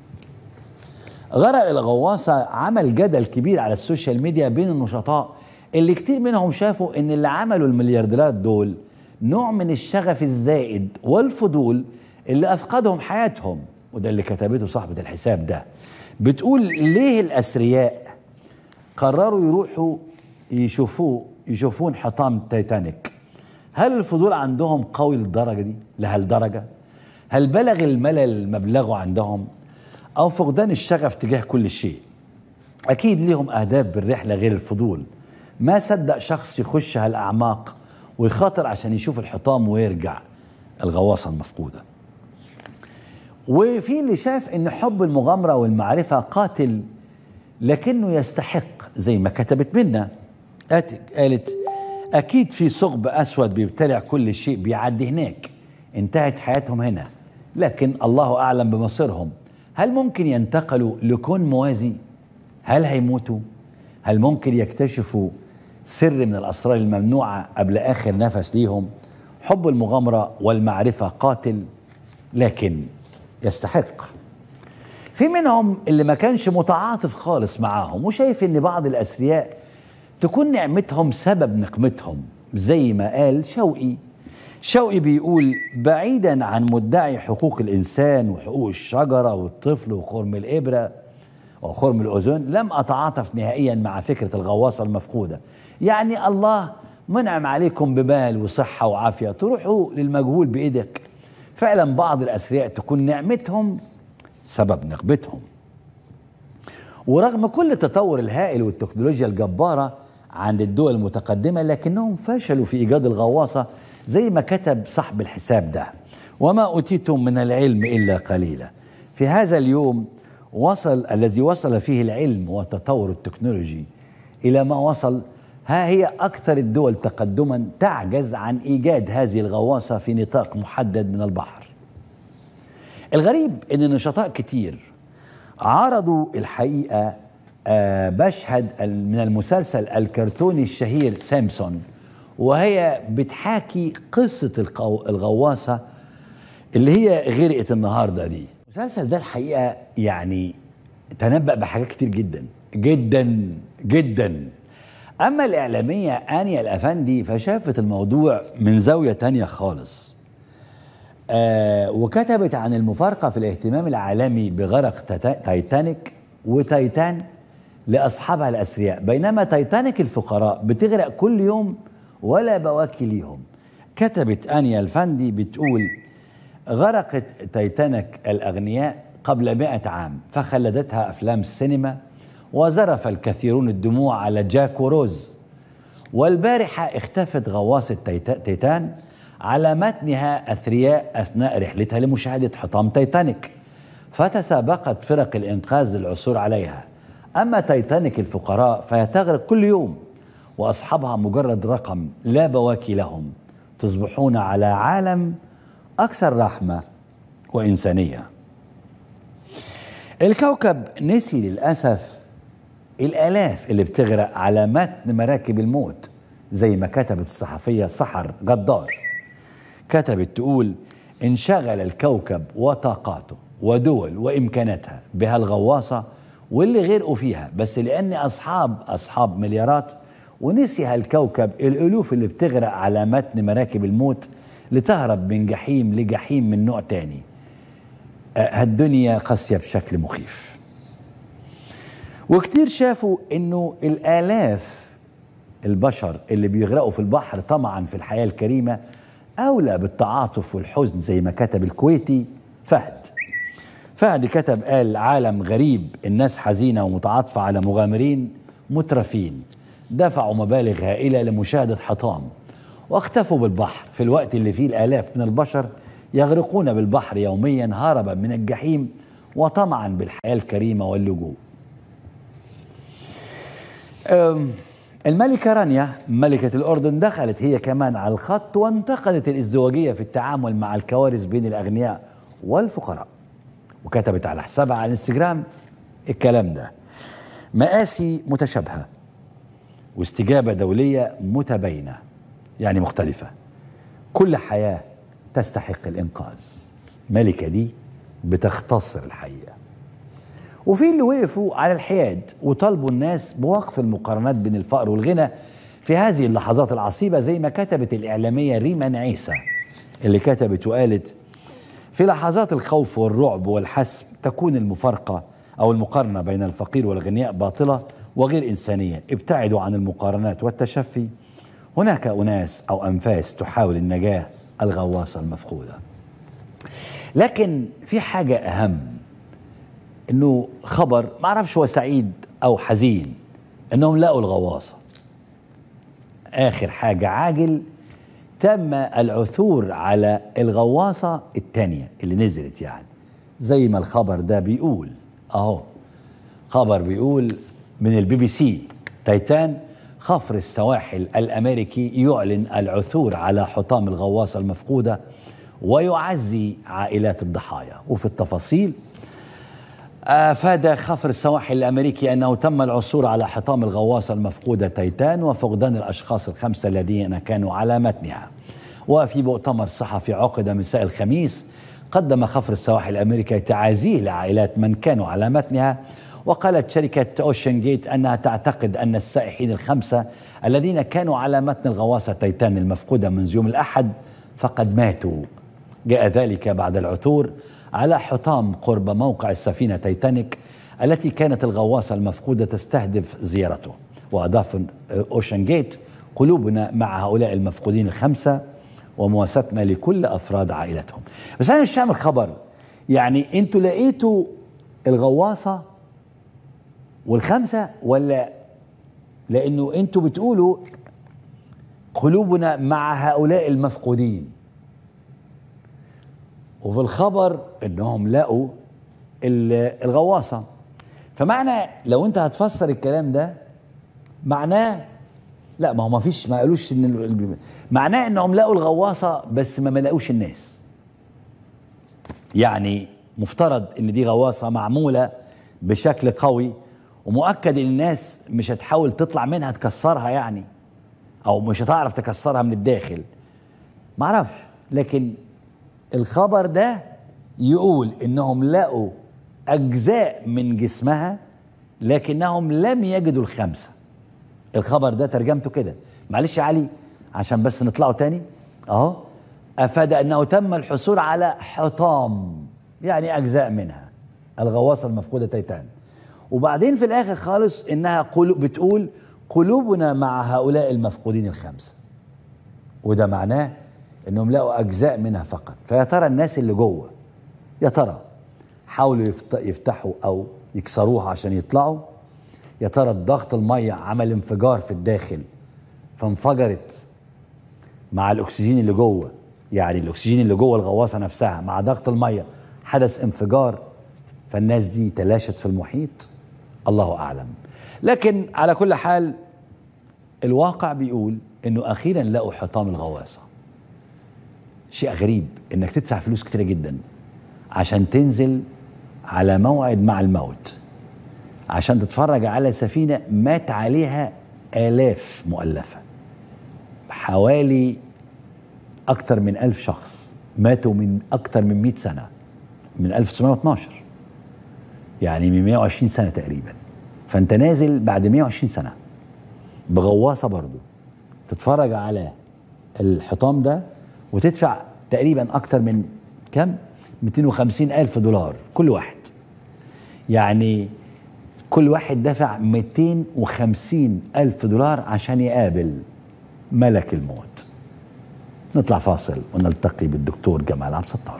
غرق الغواصة عمل جدل كبير على السوشيال ميديا بين النشطاء اللي كتير منهم شافوا ان اللي عملوا المليارديرات دول نوع من الشغف الزائد والفضول اللي افقدهم حياتهم وده اللي كتبته صاحبة الحساب ده بتقول ليه الأثرياء قرروا يروحوا يشوفوه يشوفون حطام تايتانيك هل الفضول عندهم قوي للدرجة دي لهالدرجة هل بلغ الملل مبلغه عندهم أو فقدان الشغف تجاه كل شيء أكيد ليهم أهداف بالرحلة غير الفضول ما صدق شخص يخش هالأعماق ويخاطر عشان يشوف الحطام ويرجع الغواصة المفقودة وفي اللي شاف ان حب المغامرة والمعرفة قاتل لكنه يستحق زي ما كتبت منا قالت اكيد في ثقب اسود بيبتلع كل شيء بيعدي هناك انتهت حياتهم هنا لكن الله اعلم بمصيرهم هل ممكن ينتقلوا لكون موازي هل هيموتوا هل ممكن يكتشفوا سر من الاسرار الممنوعه قبل اخر نفس ليهم حب المغامره والمعرفه قاتل لكن يستحق في منهم اللي ما كانش متعاطف خالص معاهم وشايف ان بعض الاثرياء تكون نعمتهم سبب نقمتهم زي ما قال شوقي شوقي بيقول بعيدا عن مدعي حقوق الانسان وحقوق الشجره والطفل وخرم الابره وخرم الاذن لم اتعاطف نهائيا مع فكره الغواصه المفقوده يعني الله منعم عليكم بمال وصحه وعافيه تروحوا للمجهول بايدك فعلا بعض الاثرياء تكون نعمتهم سبب نقمتهم ورغم كل التطور الهائل والتكنولوجيا الجباره عند الدول المتقدمه لكنهم فشلوا في ايجاد الغواصه زي ما كتب صاحب الحساب ده وما اوتيتم من العلم الا قليلا في هذا اليوم وصل الذي وصل فيه العلم والتطور التكنولوجي الى ما وصل ها هي اكثر الدول تقدما تعجز عن ايجاد هذه الغواصه في نطاق محدد من البحر الغريب ان نشطاء كتير عرضوا الحقيقه آه مشهد من المسلسل الكرتوني الشهير سامسون وهي بتحاكي قصه الغواصه اللي هي غرقت النهارده دي المسلسل ده الحقيقه يعني تنبأ بحاجات كتير جدا جدا جدا اما الاعلاميه انيا الافندي فشافت الموضوع من زاويه تانية خالص آه وكتبت عن المفارقه في الاهتمام العالمي بغرق تايتانيك وتايتان لاصحابها الاثرياء بينما تايتانيك الفقراء بتغرق كل يوم ولا بواكي ليهم كتبت انيا الفندي بتقول غرقت تايتانيك الاغنياء قبل مئة عام فخلدتها افلام السينما وزرف الكثيرون الدموع على جاك وروز والبارحة اختفت غواصة تيتان على متنها أثرياء أثناء رحلتها لمشاهدة حطام تيتانيك فتسابقت فرق الإنقاذ للعثور عليها أما تيتانيك الفقراء فهي تغرق كل يوم وأصحابها مجرد رقم لا بواكي لهم تصبحون على عالم أكثر رحمة وإنسانية الكوكب نسي للأسف الآلاف اللي بتغرق على متن مراكب الموت زي ما كتبت الصحفية سحر غدار كتبت تقول انشغل الكوكب وطاقاته ودول وإمكاناتها بها الغواصة واللي غرقوا فيها بس لأن أصحاب أصحاب مليارات ونسي هالكوكب الألوف اللي بتغرق على متن مراكب الموت لتهرب من جحيم لجحيم من نوع تاني هالدنيا قاسية بشكل مخيف وكتير شافوا انه الالاف البشر اللي بيغرقوا في البحر طمعا في الحياه الكريمه اولى بالتعاطف والحزن زي ما كتب الكويتي فهد فهد كتب قال عالم غريب الناس حزينه ومتعاطفه على مغامرين مترفين دفعوا مبالغ هائله لمشاهده حطام واختفوا بالبحر في الوقت اللي فيه الالاف من البشر يغرقون بالبحر يوميا هربا من الجحيم وطمعا بالحياه الكريمه واللجوء الملكة رانيا ملكة الأردن دخلت هي كمان على الخط وانتقدت الازدواجية في التعامل مع الكوارث بين الأغنياء والفقراء وكتبت على حسابها على الانستجرام الكلام ده مآسي متشابهة واستجابة دولية متباينة يعني مختلفة كل حياة تستحق الإنقاذ ملكة دي بتختصر الحقيقة وفي اللي وقفوا على الحياد وطالبوا الناس بوقف المقارنات بين الفقر والغنى في هذه اللحظات العصيبة زي ما كتبت الإعلامية ريما نعيسة اللي كتبت وقالت في لحظات الخوف والرعب والحسم تكون المفارقة أو المقارنة بين الفقير والغنياء باطلة وغير إنسانيا ابتعدوا عن المقارنات والتشفي هناك أناس أو أنفاس تحاول النجاة الغواصة المفقودة لكن في حاجة أهم انه خبر ما اعرفش هو سعيد او حزين انهم لقوا الغواصه اخر حاجه عاجل تم العثور على الغواصه الثانيه اللي نزلت يعني زي ما الخبر ده بيقول اهو خبر بيقول من البي بي سي تايتان خفر السواحل الامريكي يعلن العثور على حطام الغواصه المفقوده ويعزي عائلات الضحايا وفي التفاصيل أفاد خفر السواحل الأمريكي أنه تم العثور على حطام الغواصة المفقودة تايتان وفقدان الأشخاص الخمسة الذين كانوا على متنها وفي مؤتمر صحفي عقد مساء الخميس قدم خفر السواحل الأمريكي تعازيه لعائلات من كانوا على متنها وقالت شركة أوشن جيت أنها تعتقد أن السائحين الخمسة الذين كانوا على متن الغواصة تايتان المفقودة منذ يوم الأحد فقد ماتوا جاء ذلك بعد العثور على حطام قرب موقع السفينة تايتانيك التي كانت الغواصة المفقودة تستهدف زيارته وأضاف أوشن جيت قلوبنا مع هؤلاء المفقودين الخمسة ومواساتنا لكل أفراد عائلتهم بس أنا مش فاهم الخبر يعني أنتوا لقيتوا الغواصة والخمسة ولا لأنه أنتوا بتقولوا قلوبنا مع هؤلاء المفقودين وفي الخبر انهم لقوا الغواصه فمعنى لو انت هتفسر الكلام ده معناه لا ما هو ما فيش ما قالوش ان معناه انهم لقوا الغواصه بس ما لقوش الناس يعني مفترض ان دي غواصه معموله بشكل قوي ومؤكد ان الناس مش هتحاول تطلع منها تكسرها يعني او مش هتعرف تكسرها من الداخل معرفش لكن الخبر ده يقول انهم لقوا اجزاء من جسمها لكنهم لم يجدوا الخمسه الخبر ده ترجمته كده معلش يا علي عشان بس نطلعوا تاني اهو افاد انه تم الحصول على حطام يعني اجزاء منها الغواصه المفقوده تيتان وبعدين في الاخر خالص انها قلوب بتقول قلوبنا مع هؤلاء المفقودين الخمسه وده معناه انهم لقوا اجزاء منها فقط فيا ترى الناس اللي جوه يا ترى حاولوا يفتحوا او يكسروها عشان يطلعوا يا ترى الضغط الميه عمل انفجار في الداخل فانفجرت مع الاكسجين اللي جوه يعني الاكسجين اللي جوه الغواصه نفسها مع ضغط الميه حدث انفجار فالناس دي تلاشت في المحيط الله اعلم لكن على كل حال الواقع بيقول انه اخيرا لقوا حطام الغواصه شيء غريب انك تدفع فلوس كتيرة جدا عشان تنزل على موعد مع الموت عشان تتفرج على سفينة مات عليها آلاف مؤلفة حوالي أكتر من ألف شخص ماتوا من أكتر من 100 سنة من 1912 يعني من 120 سنة تقريبا فأنت نازل بعد 120 سنة بغواصة برضو تتفرج على الحطام ده وتدفع تقريبا أكتر من كم 250 ألف دولار كل واحد يعني كل واحد دفع 250 ألف دولار عشان يقابل ملك الموت نطلع فاصل ونلتقي بالدكتور جمال عبد الستار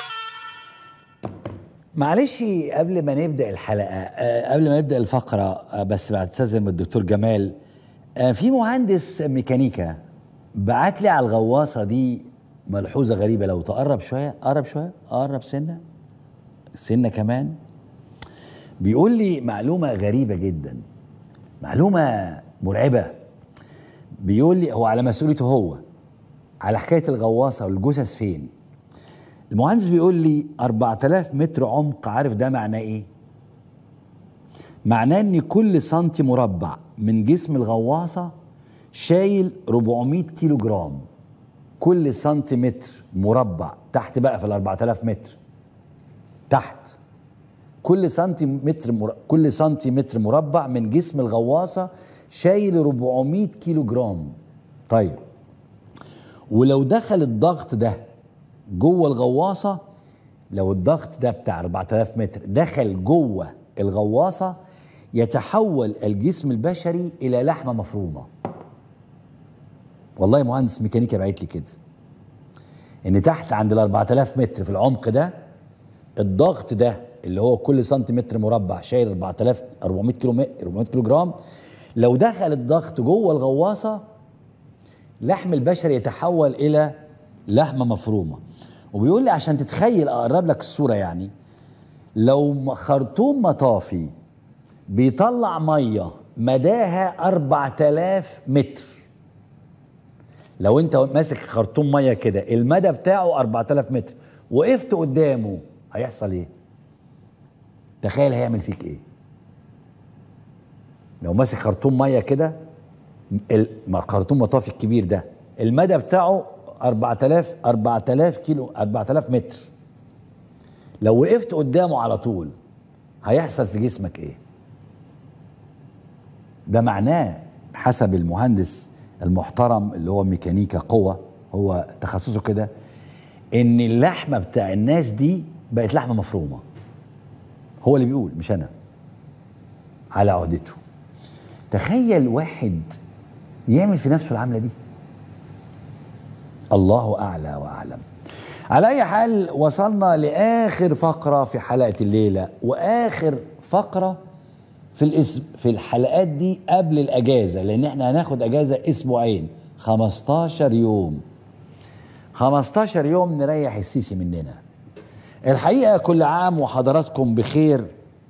معلش قبل ما نبدا الحلقه قبل ما نبدا الفقره بس بعد استاذن الدكتور جمال في مهندس ميكانيكا بعت لي على الغواصه دي ملحوظه غريبه لو تقرب شويه قرب شويه قرب سنه سنه كمان بيقول لي معلومه غريبه جدا معلومه مرعبه بيقول لي هو على مسؤوليته هو على حكايه الغواصه والجثث فين المهندس بيقول لي 4000 متر عمق عارف ده معناه ايه معناه ان كل سنتي مربع من جسم الغواصه شايل 400 كيلو جرام كل سنتيمتر مربع تحت بقى في ال 4000 متر تحت كل سنتيمتر مر... كل سنتيمتر مربع من جسم الغواصه شايل 400 كيلو جرام طيب ولو دخل الضغط ده جوه الغواصه لو الضغط ده بتاع 4000 متر دخل جوه الغواصه يتحول الجسم البشري الى لحمه مفرومه والله مهندس ميكانيكا بعت لي كده ان تحت عند ال 4000 متر في العمق ده الضغط ده اللي هو كل سنتيمتر مربع شايل 4400 كيلو 400 كيلو جرام لو دخل الضغط جوه الغواصه لحم البشر يتحول الى لحمه مفرومه وبيقول لي عشان تتخيل اقرب لك الصوره يعني لو خرطوم مطافي بيطلع ميه مداها 4000 متر لو انت ماسك خرطوم ميه كده المدى بتاعه 4000 متر وقفت قدامه هيحصل ايه تخيل هيعمل فيك ايه لو ماسك خرطوم ميه كده خرطوم مطافي الكبير ده المدى بتاعه 4000 4000 كيلو 4000 متر لو وقفت قدامه على طول هيحصل في جسمك ايه ده معناه حسب المهندس المحترم اللي هو ميكانيكا قوة هو تخصصه كده ان اللحمة بتاع الناس دي بقت لحمة مفرومة هو اللي بيقول مش انا على عهدته تخيل واحد يعمل في نفسه العملة دي الله أعلى وأعلم على أي حال وصلنا لآخر فقرة في حلقة الليلة وآخر فقرة في الاسم في الحلقات دي قبل الأجازة لأن احنا هناخد أجازة أسبوعين 15 يوم 15 يوم نريح السيسي مننا الحقيقة كل عام وحضراتكم بخير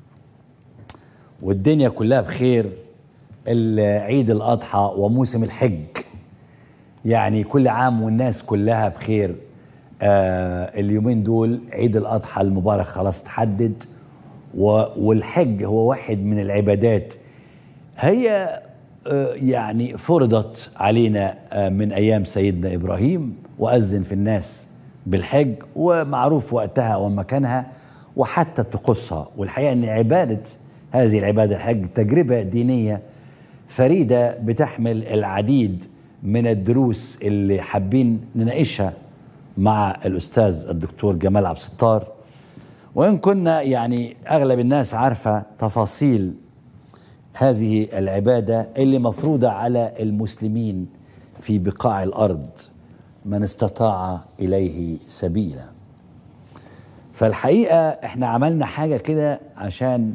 والدنيا كلها بخير عيد الأضحى وموسم الحج يعني كل عام والناس كلها بخير آه اليومين دول عيد الأضحى المبارك خلاص تحدد والحج هو واحد من العبادات هي آه يعني فرضت علينا آه من أيام سيدنا إبراهيم وأذن في الناس بالحج ومعروف وقتها ومكانها وحتى طقوسها والحقيقة أن عبادة هذه العبادة الحج تجربة دينية فريدة بتحمل العديد من الدروس اللي حابين نناقشها مع الأستاذ الدكتور جمال عبد الستار وإن كنا يعني أغلب الناس عارفة تفاصيل هذه العبادة اللي مفروضة على المسلمين في بقاع الأرض من استطاع إليه سبيلا فالحقيقة احنا عملنا حاجة كده عشان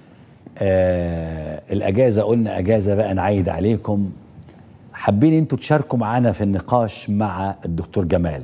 آه الأجازة قلنا أجازة بقى نعيد عليكم حابين انتوا تشاركوا معانا في النقاش مع الدكتور جمال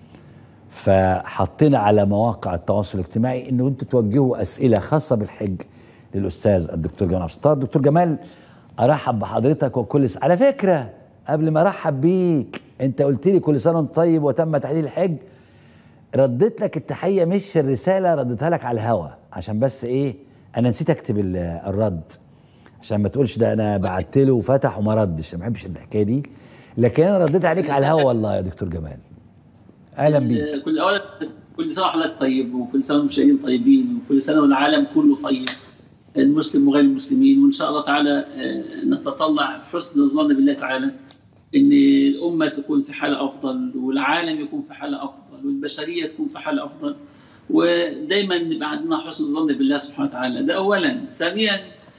فحطينا على مواقع التواصل الاجتماعي انه انتوا توجهوا اسئله خاصه بالحج للاستاذ الدكتور جمال عبد الستار دكتور جمال ارحب بحضرتك وكل س... على فكره قبل ما ارحب بيك انت قلت لي كل سنه وانت طيب وتم تحديد الحج رديت لك التحيه مش في الرساله رديتها لك على الهوا عشان بس ايه انا نسيت اكتب الرد عشان ما تقولش ده انا بعت له وفتح وما ردش ما بحبش الحكايه دي لكن انا رديت عليك على الهوا والله يا دكتور جمال اهلا بيك كل اولا كل سنه وحضرتك طيب وكل سنه والمشاهدين طيبين وكل سنه والعالم كله طيب المسلم وغير المسلمين وان شاء الله تعالى نتطلع في حسن الظن بالله تعالى ان الامه تكون في حاله افضل والعالم يكون في حاله افضل والبشريه تكون في حاله افضل ودايما نبقى عندنا حسن الظن بالله سبحانه وتعالى ده اولا ثانيا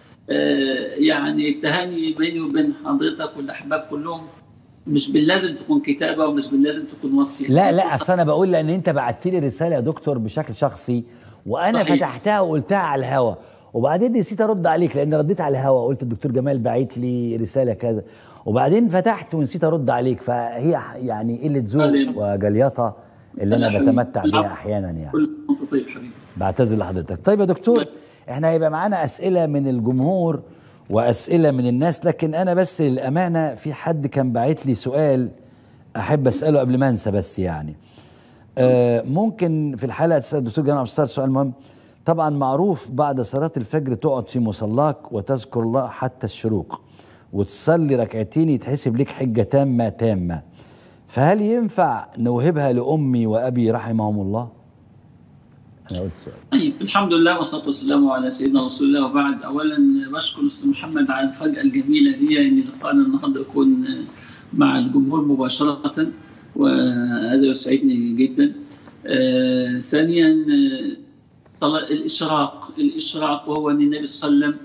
يعني التهاني بيني وبين حضرتك والاحباب كلهم مش باللازم تكون كتابه ومش باللازم تكون واتس لا لا اصل انا بقول لان انت بعت لي رساله يا دكتور بشكل شخصي وانا صحيح. فتحتها وقلتها على الهوا وبعدين نسيت ارد عليك لان رديت على الهوا قلت الدكتور جمال باعت لي رساله كذا وبعدين فتحت ونسيت ارد عليك فهي يعني قله ذوق وجليطه اللي انا بتمتع بيها احيانا يعني كل طيب حبيبي بعتذر لحضرتك طيب يا دكتور احنا هيبقى معانا اسئله من الجمهور واسئله من الناس لكن انا بس للامانه في حد كان باعت لي سؤال احب اساله قبل ما انسى بس يعني آه ممكن في الحلقه تسال الدكتور جمال عبد سؤال مهم طبعا معروف بعد صلاه الفجر تقعد في مصلاك وتذكر الله حتى الشروق وتصلي ركعتين يتحسب لك حجه تامه تامه فهل ينفع نوهبها لامي وابي رحمهم الله؟ انا قلت سؤال طيب الحمد لله والصلاه والسلام على سيدنا رسول الله وبعد اولا بشكر الاستاذ محمد على المفاجاه الجميله دي ان لقاءنا النهارده يكون مع الجمهور مباشره وهذا يسعدني جدا. آه ثانيا آه الاشراق الاشراق وهو ان النبي صلى الله عليه وسلم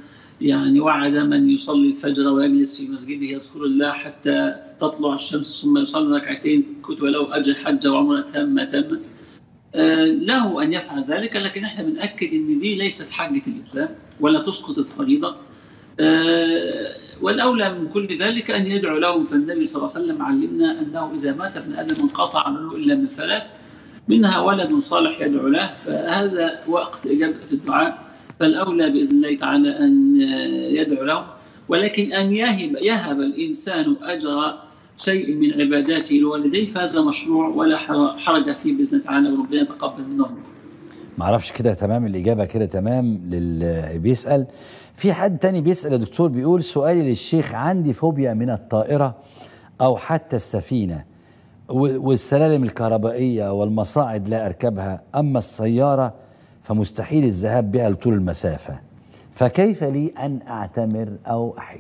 يعني وعد من يصلي الفجر ويجلس في مسجده يذكر الله حتى تطلع الشمس ثم يصلي ركعتين كتب له اجر حج وعمره تامه تامه آه، له ان يفعل ذلك لكن احنا بناكد ان دي ليست حجه الاسلام ولا تسقط الفريضه آه، والاولى من كل ذلك ان يدعو لهم فالنبي صلى الله عليه وسلم علمنا انه اذا مات ابن ادم انقطع عمله الا من ثلاث منها ولد صالح يدعو له فهذا وقت اجابه الدعاء فالاولى باذن الله تعالى ان يدعو لهم ولكن ان يهب يهب الانسان اجر شيء من عباداته لوالديه فهذا مشروع ولا حرج فيه باذن الله تعالى وربنا يتقبل منهم. ما اعرفش كده تمام الاجابه كده تمام للي بيسال في حد تاني بيسال يا دكتور بيقول سؤالي للشيخ عندي فوبيا من الطائره او حتى السفينه والسلالم الكهربائيه والمصاعد لا اركبها اما السياره فمستحيل الذهاب بها لطول المسافه فكيف لي ان اعتمر او احج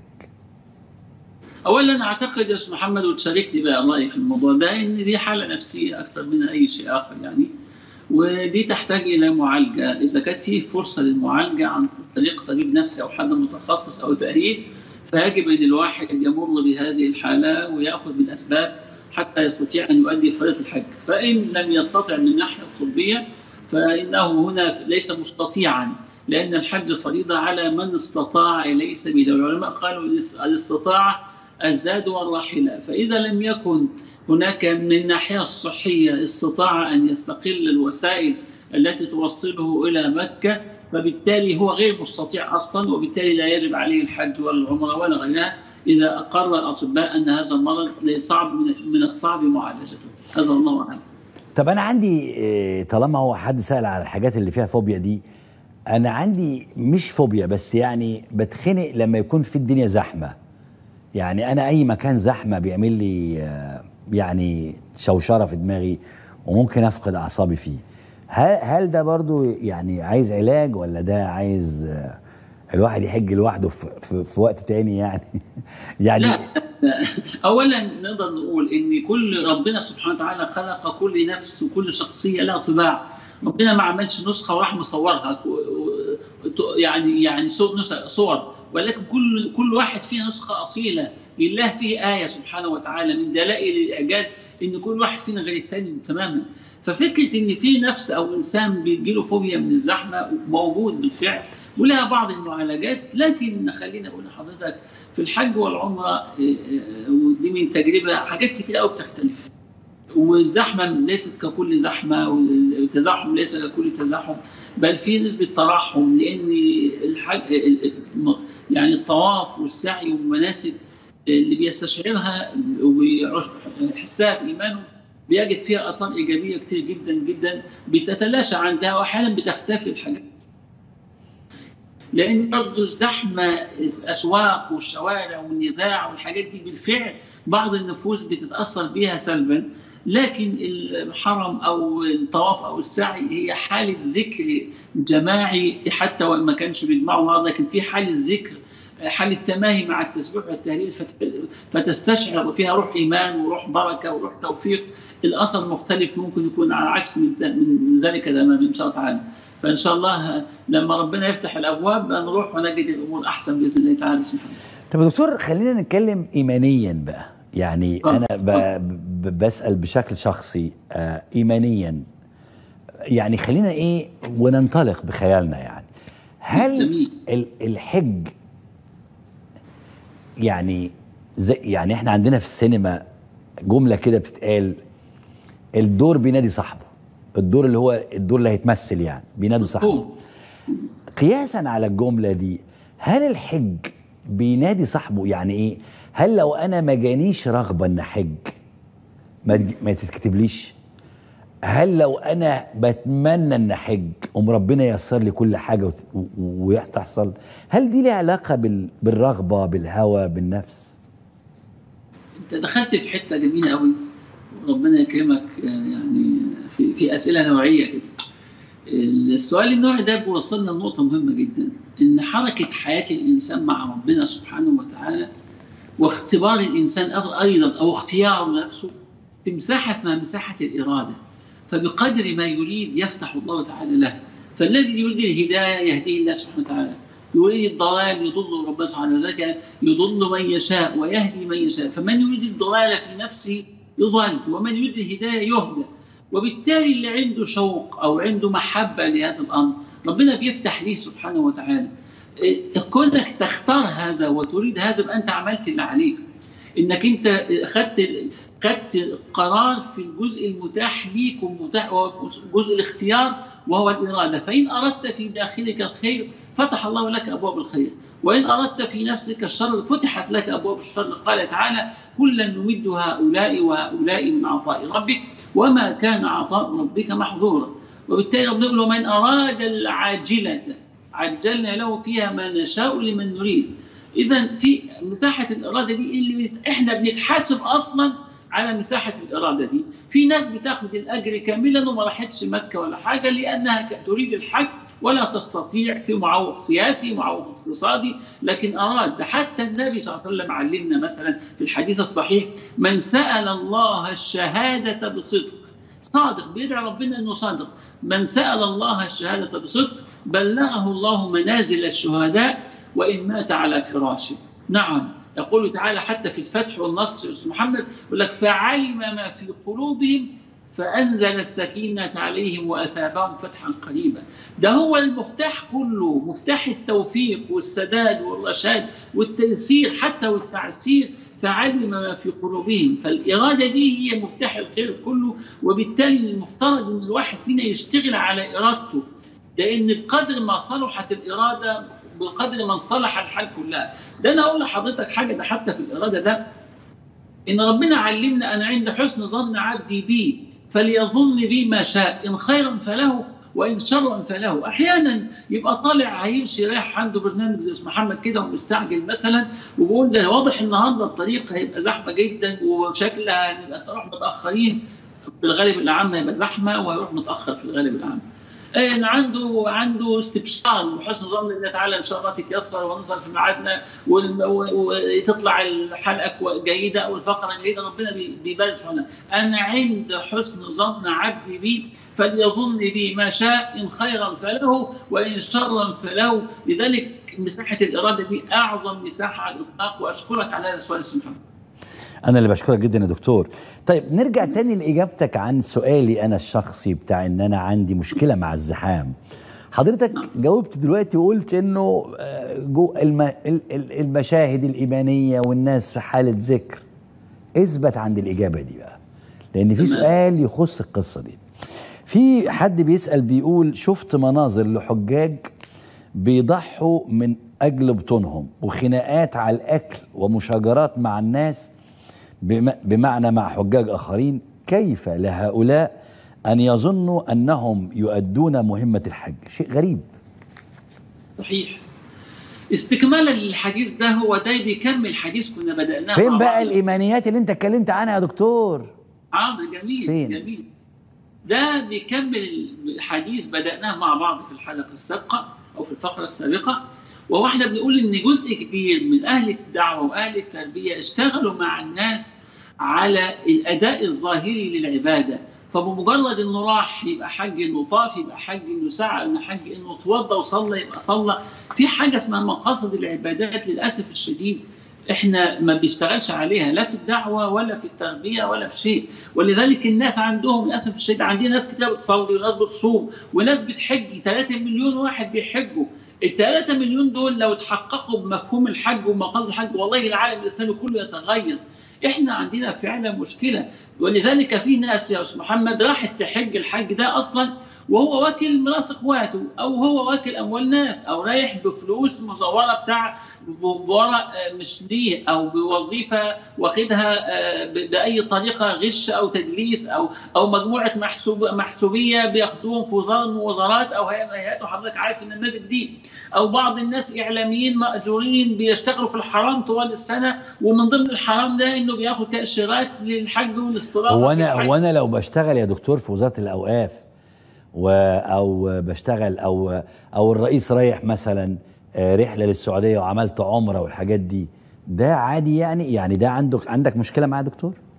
اولا اعتقد يا استاذ محمد وتشاركني بقى رايي في الموضوع ده ان دي حاله نفسيه اكثر من اي شيء اخر يعني ودي تحتاج الى معالجه اذا كانت في فرصه للمعالجه عن طريق طبيب نفسي او حد متخصص او تاهيل فيجب ان الواحد يمر بهذه الحاله وياخذ بالاسباب حتى يستطيع ان يؤدي فريضه الحج فان لم يستطع من الناحيه الطبيه فانه هنا ليس مستطيعا لان الحج فريضه على من استطاع اليه سبيلا العلماء قالوا الاستطاعه الزاد والراحله فاذا لم يكن هناك من الناحيه الصحيه استطاع ان يستقل الوسائل التي توصله الى مكه فبالتالي هو غير مستطيع اصلا وبالتالي لا يجب عليه الحج ولا العمره ولا غيرها اذا اقر الاطباء ان هذا المرض صعب من الصعب معالجته هذا الله اعلم طب انا عندي طالما هو حد سال على الحاجات اللي فيها فوبيا دي انا عندي مش فوبيا بس يعني بتخنق لما يكون في الدنيا زحمه يعني انا اي مكان زحمه بيعمل لي يعني شوشره في دماغي وممكن افقد اعصابي فيه هل هل ده برضو يعني عايز علاج ولا ده عايز الواحد يحج لوحده في, في, في وقت تاني يعني يعني لا اولا نقدر نقول ان كل ربنا سبحانه وتعالى خلق كل نفس وكل شخصيه لها طباع ربنا ما عملش نسخه وراح مصورها يعني يعني صور ولكن كل كل واحد فيه نسخه اصيله لله فيه ايه سبحانه وتعالى من دلائل الاعجاز ان كل واحد فينا غير الثاني تماما ففكره ان في نفس او انسان بيجي له فوبيا من الزحمه موجود بالفعل ولها بعض المعالجات لكن خلينا اقول لحضرتك في الحج والعمره ودي من تجربه حاجات كتير قوي بتختلف والزحمه ليست ككل زحمه والتزاحم ليس ككل تزاحم بل في نسبه ترحم لان الحج يعني الطواف والسعي والمناسك اللي بيستشعرها ويحسها في ايمانه بيجد فيها اثار ايجابيه كتير جدا جدا بتتلاشى عندها واحيانا بتختفي الحاجات لان برضه الزحمه الاسواق والشوارع والنزاع والحاجات دي بالفعل بعض النفوس بتتاثر بها سلبا لكن الحرم او الطواف او السعي هي حاله ذكر جماعي حتى وان ما كانش بيجمعوا بعض لكن في حاله ذكر حاله تماهي مع التسبيح والتهليل فتستشعر فيها روح ايمان وروح بركه وروح توفيق الاثر مختلف ممكن يكون على عكس من ذلك تماما ان شاء الله تعالى فان شاء الله لما ربنا يفتح الابواب نروح ونجد الامور احسن باذن الله تعالى سبحانه طب يا دكتور خلينا نتكلم ايمانيا بقى يعني انا ب... ب... بسال بشكل شخصي آه ايمانيا يعني خلينا ايه وننطلق بخيالنا يعني هل ال... الحج يعني زي يعني احنا عندنا في السينما جمله كده بتتقال الدور بينادي صاحبه الدور اللي هو الدور اللي هيتمثل يعني بينادي صاحبه قياسا على الجمله دي هل الحج بينادي صاحبه يعني ايه هل لو انا ما جانيش رغبه ان احج ما ما تتكتبليش هل لو انا بتمنى ان احج ام ربنا ييسر لي كل حاجه وتحصل هل دي ليها علاقه بال... بالرغبه بالهوى بالنفس انت دخلت في حته جميله قوي ربنا يكرمك يعني في في اسئله نوعيه كده السؤال النوعي ده بيوصلنا لنقطه مهمه جدا ان حركه حياه الانسان مع ربنا سبحانه وتعالى واختبار الانسان ايضا او اختياره نفسه في مساحه اسمها مساحه الاراده فبقدر ما يريد يفتح الله تعالى له فالذي يريد الهدايه يهديه الله سبحانه وتعالى يريد الضلال يضل ربنا سبحانه وتعالى يضل من يشاء ويهدي من يشاء فمن يريد الضلال في نفسه يضل ومن يريد الهدايه يهدى وبالتالي اللي عنده شوق او عنده محبه لهذا الامر ربنا بيفتح ليه سبحانه وتعالى كونك تختار هذا وتريد هذا يبقى انت عملت اللي عليك انك انت خدت خدت قرار في الجزء المتاح ليك ومتاح وهو جزء الاختيار وهو الاراده فان اردت في داخلك الخير فتح الله لك ابواب الخير وان اردت في نفسك الشر فتحت لك ابواب الشر قال تعالى كلا نمد هؤلاء وهؤلاء من عطاء ربك وما كان عطاء ربك محظورا وبالتالي ربنا يقول من اراد العاجله عجلنا له فيها ما نشاء لمن نريد اذا في مساحه الاراده دي اللي احنا بنتحاسب اصلا على مساحه الاراده دي في ناس بتاخد الاجر كاملا وما راحتش مكه ولا حاجه لانها تريد الحج ولا تستطيع في معوق سياسي معوق اقتصادي لكن اراد حتى النبي صلى الله عليه وسلم علمنا مثلا في الحديث الصحيح من سال الله الشهاده بصدق صادق بيدعي ربنا انه صادق من سال الله الشهاده بصدق بلغه الله منازل الشهداء وان مات على فراشه نعم يقول تعالى حتى في الفتح والنصر اسم محمد يقول لك فعلم ما في قلوبهم فأنزل السكينة عليهم وأثابهم فتحا قريبا ده هو المفتاح كله مفتاح التوفيق والسداد والرشاد والتيسير حتى والتعسير فعلم ما في قلوبهم فالإرادة دي هي مفتاح الخير كله وبالتالي المفترض أن الواحد فينا يشتغل على إرادته لأن بقدر ما صلحت الإرادة بقدر ما صلح الحال كلها ده أنا أقول لحضرتك حاجة ده حتى في الإرادة ده إن ربنا علمنا أنا عند حسن ظن عبدي بي فليظن بي ما شاء إن خيرا فله وإن شرا فله أحيانا يبقى طالع هيمشي رايح عنده برنامج زي محمد كده ومستعجل مثلا وبيقول ده واضح النهارده الطريق هيبقى زحمة جدا وشكلها هنبقى نروح متأخرين في الغالب الأعم هيبقى زحمة وهيروح متأخر في الغالب الأعم ان عنده عنده استبشار وحسن ظن الله تعالى ان شاء الله تتيسر ونصل في ميعادنا وتطلع الحلقه جيده او الفقره جيده ربنا بيبارك سبحانه انا عند حسن ظن عبدي بي فليظن بي ما شاء ان خيرا فله وان شرا فله لذلك مساحه الاراده دي اعظم مساحه على الاطلاق واشكرك على هذا السؤال سبحانه انا اللي بشكرك جدا يا دكتور طيب نرجع تاني لاجابتك عن سؤالي انا الشخصي بتاع ان انا عندي مشكله مع الزحام حضرتك جاوبت دلوقتي وقلت انه جو المشاهد الايمانيه والناس في حاله ذكر اثبت عند الاجابه دي بقى لان في سؤال يخص القصه دي في حد بيسال بيقول شفت مناظر لحجاج بيضحوا من اجل بطونهم وخناقات على الاكل ومشاجرات مع الناس بمعنى مع حجاج اخرين كيف لهؤلاء ان يظنوا انهم يؤدون مهمه الحج شيء غريب صحيح استكمالا للحديث ده هو ده بيكمل حديث كنا بدأناه فين بقى الايمانيات اللي انت اتكلمت عنها يا دكتور اه جميل فين؟ جميل ده بيكمل الحديث بدأناه مع بعض في الحلقة السابقة أو في الفقرة السابقة وهو احنا بنقول ان جزء كبير من اهل الدعوه واهل التربيه اشتغلوا مع الناس على الاداء الظاهري للعباده فبمجرد انه راح يبقى حج انه طاف يبقى حج انه سعى انه حج انه توضى وصلى يبقى صلى في حاجه اسمها مقاصد العبادات للاسف الشديد احنا ما بيشتغلش عليها لا في الدعوه ولا في التربيه ولا في شيء ولذلك الناس عندهم للاسف الشديد عندنا ناس كتير بتصلي وناس بتصوم وناس بتحج 3 مليون واحد بيحجوا الثلاثة مليون دول لو تحققوا بمفهوم الحج ومقاصد الحج والله العالم الاسلامي كله يتغير احنا عندنا فعلا مشكله ولذلك في ناس يا استاذ محمد راحت تحج الحج ده اصلا وهو واكل ميراث اخواته او هو واكل اموال ناس او رايح بفلوس مزوره بتاع بورق مش ليه او بوظيفه واخدها باي طريقه غش او تدليس او او مجموعه محسوب محسوبيه بياخدوهم في وزاره من الوزارات او هيئات وحضرتك عارف النماذج دي او بعض الناس اعلاميين ماجورين بيشتغلوا في الحرام طوال السنه ومن ضمن الحرام ده انه بياخد تاشيرات للحج والاستضافه هو انا هو انا لو بشتغل يا دكتور في وزاره الاوقاف و او بشتغل او او الرئيس رايح مثلا رحله للسعوديه وعملت عمره والحاجات دي ده عادي يعني يعني ده عندك عندك مشكله معاه يا دكتور؟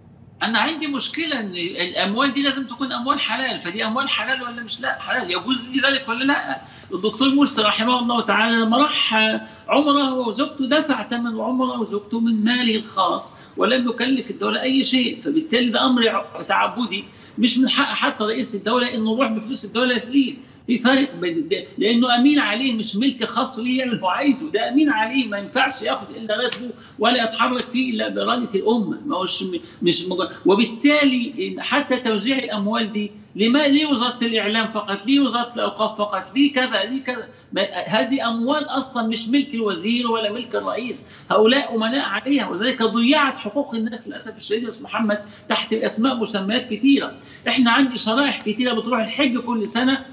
انا عندي مشكله ان الاموال دي لازم تكون اموال حلال فدي اموال حلال ولا مش لا حلال يجوز لي ذلك ولا لا الدكتور مرسي رحمه الله تعالى لما راح عمره هو وزوجته دفع ثمن عمره وزوجته من ماله الخاص ولم يكلف الدوله اي شيء فبالتالي ده امر تعبدي مش من حق حتى رئيس الدوله انه يروح بفلوس الدوله ليه في فرق بين لانه امين عليه مش ملك خاص ليه يعمل اللي هو عايزه ده امين عليه ما ينفعش ياخد الا راتبه ولا يتحرك فيه الا باراده الامه ما هوش مش مجرد وبالتالي حتى توزيع الاموال دي لما ليه وزاره الاعلام فقط؟ ليه وزاره الاوقاف فقط؟ ليه كذا؟ ليه كذا؟ هذه اموال اصلا مش ملك الوزير ولا ملك الرئيس، هؤلاء امناء عليها ولذلك ضيعت حقوق الناس للاسف الشديد يا استاذ محمد تحت الاسماء مسميات كثيره، احنا عندي شرائح كثيره بتروح الحج كل سنه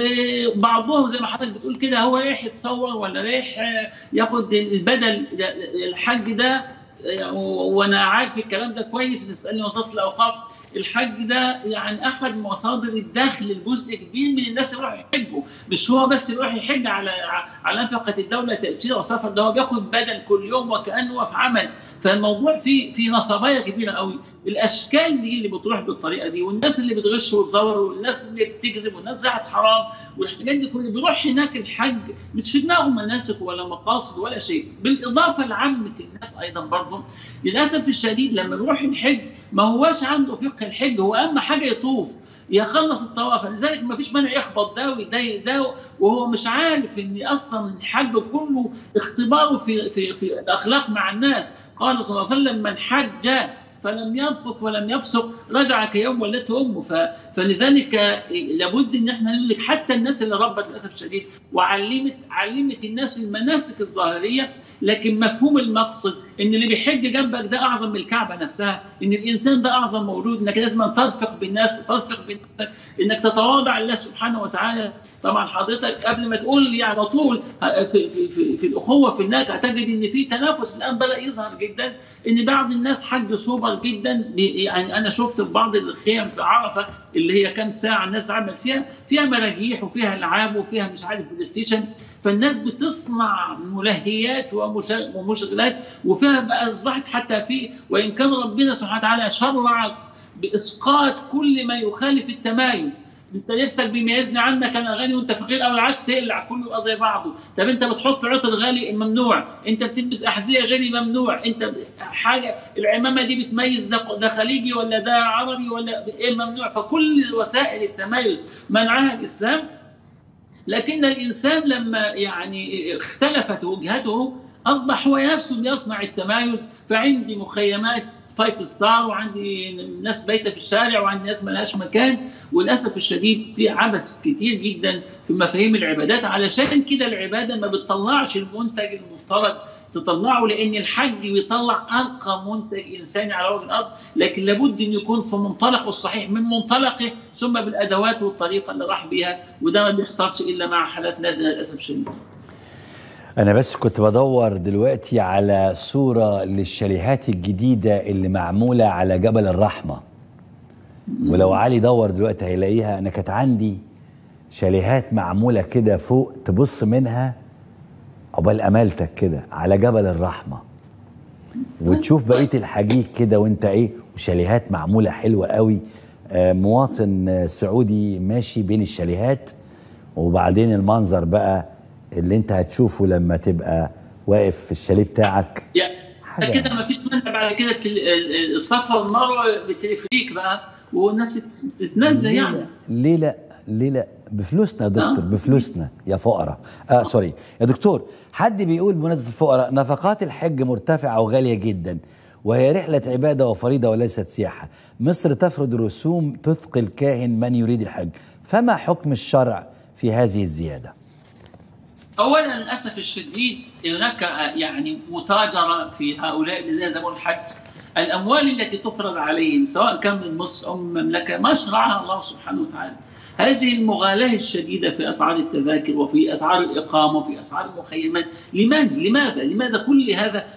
وبعضهم زي ما حضرتك بتقول كده هو رايح يتصور ولا رايح ياخد البدل الحج ده وانا عارف الكلام ده كويس بتسالني وزاره الاوقاف الحج ده يعني احد مصادر الدخل لجزء كبير من الناس اللي يروحوا يحجوا مش هو بس يروح يحج على على نفقه الدوله تاشيره وسفر ده هو بياخد بدل كل يوم وكانه في عمل فالموضوع فيه في نصبايا كبيره قوي الاشكال دي اللي بتروح بالطريقه دي والناس اللي بتغش وتزور والناس اللي بتكذب والناس راحت حرام والحاجات دي كلها بيروح هناك الحج مش في دماغهم مناسك ولا مقاصد ولا شيء بالاضافه لعامه الناس ايضا برضه للاسف الشديد لما يروح الحج ما هواش عنده فقه الحج هو اهم حاجه يطوف يخلص الطواف لذلك ما فيش مانع يخبط ده ويضايق ده وهو مش عارف ان اصلا الحج كله اختباره في في في الاخلاق مع الناس قال صلى الله عليه وسلم من حج فلم يرفث ولم يفسق رجع كيوم ولدته امه فلذلك لابد ان احنا ندرك حتى الناس اللي ربت للاسف الشديد وعلمت علمت الناس المناسك الظاهريه لكن مفهوم المقصد ان اللي بيحج جنبك ده اعظم من الكعبه نفسها ان الانسان ده اعظم موجود انك لازم ترفق بالناس وترفق بنفسك انك تتواضع لله سبحانه وتعالى طبعا حضرتك قبل ما تقول يعني على طول في, في, في, في الاخوه في الناس هتجد ان في تنافس الان بدا يظهر جدا ان بعض الناس حج سوبر جدا يعني انا شفت في بعض الخيم في عرفه اللي هي كام ساعه الناس عملت فيها فيها مراجيح وفيها العاب وفيها مش عارف بلاي ستيشن فالناس بتصنع ملهيات ومشغلات وفيها بقى اصبحت حتى في وان كان ربنا سبحانه وتعالى شرع باسقاط كل ما يخالف التمايز انت نفسك بيميزني عنك انا غني وانت فقير او العكس يقلع كله يبقى زي بعضه طب انت بتحط عطر غالي ممنوع انت بتلبس احذيه غالي ممنوع انت حاجه العمامه دي بتميز ده, ده خليجي ولا ده عربي ولا ايه ممنوع فكل وسائل التمايز منعها الاسلام لكن الانسان لما يعني اختلفت وجهته اصبح هو نفسه يصنع التمايز فعندي مخيمات فايف ستار وعندي ناس بايته في الشارع وعندي ناس ملهاش مكان وللاسف الشديد في عبث كتير جدا في مفاهيم العبادات علشان كده العباده ما بتطلعش المنتج المفترض تطلعه لان الحج بيطلع ارقى منتج انساني على وجه الارض لكن لابد ان يكون في منطلقه الصحيح من منطلقه ثم بالادوات والطريقه اللي راح بيها وده ما بيحصلش الا مع حالات نادره للاسف الشديد. أنا بس كنت بدور دلوقتي على صورة للشاليهات الجديدة اللي معمولة على جبل الرحمة ولو علي دور دلوقتي هيلاقيها أنا كانت عندي شاليهات معمولة كده فوق تبص منها عقبال أمالتك كده على جبل الرحمة وتشوف بقية الحجيج كده وانت ايه وشاليهات معمولة حلوة قوي آه مواطن سعودي ماشي بين الشاليهات وبعدين المنظر بقى اللي انت هتشوفه لما تبقى واقف في الشاليه بتاعك حاجة كده ما فيش مانع بعد كده الصفا والمروه بالتلفريك بقى والناس تتنزل يعني ليه لا ليه لا بفلوسنا يا دكتور آه. بفلوسنا يا فقراء آه سوري يا دكتور حد بيقول بمناسبه الفقراء نفقات الحج مرتفعه وغاليه جدا وهي رحلة عبادة وفريضة وليست سياحة مصر تفرض رسوم تثقل كاهن من يريد الحج فما حكم الشرع في هذه الزيادة؟ اولا للاسف الشديد هناك يعني متاجره في هؤلاء الذين يذهبون الحج الاموال التي تفرض عليهم سواء كان من مصر او من المملكه ما شرعها الله سبحانه وتعالى. هذه المغالاه الشديده في اسعار التذاكر وفي اسعار الاقامه وفي اسعار المخيمات، لمن؟ لماذا؟ لماذا كل هذا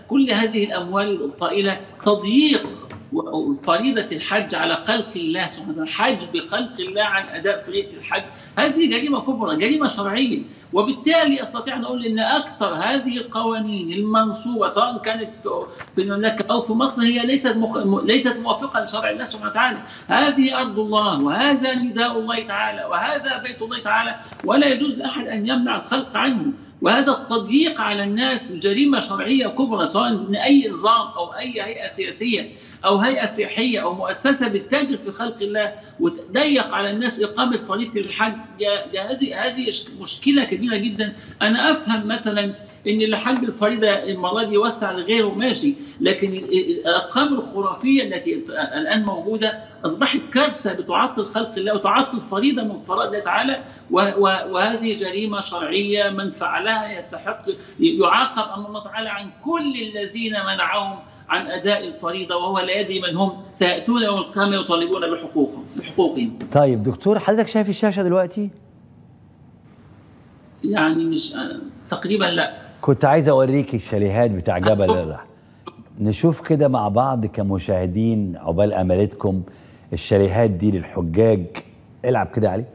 كل هذه الاموال الطائله تضييق فريضة الحج على خلق الله سبحانه وتعالى حجب خلق الله عن أداء فريضة الحج هذه جريمة كبرى جريمة شرعية وبالتالي أستطيع أن أقول أن أكثر هذه القوانين المنصوبة سواء كانت في المملكة أو في مصر هي ليست مخ... ليست موافقة لشرع الله سبحانه وتعالى هذه أرض الله وهذا نداء الله تعالى وهذا بيت الله تعالى ولا يجوز لأحد أن يمنع الخلق عنه وهذا التضييق على الناس جريمة شرعية كبرى سواء من أي نظام أو أي هيئة سياسية أو هيئة سياحية أو مؤسسة بتتاجر في خلق الله وتضيق على الناس إقامة فريضة الحج هذه هذه مشكلة كبيرة جدا أنا أفهم مثلا ان اللي حج الفريضه المره دي يوسع لغيره ماشي لكن الارقام الخرافيه التي الان موجوده اصبحت كارثه بتعطل خلق الله وتعطل فريضه من فرائض الله تعالى وهذه جريمه شرعيه من فعلها يستحق يعاقب امام الله تعالى عن كل الذين منعهم عن اداء الفريضه وهو لا يدري من هم سياتون يوم القيامه يطالبون بحقوقهم بحقوقهم. طيب دكتور حضرتك شايف الشاشه دلوقتي؟ يعني مش تقريبا لا كنت عايز اوريك الشاليهات بتاع جبل الرحمه نشوف كده مع بعض كمشاهدين عقبال امالتكم الشاليهات دي للحجاج العب كده علي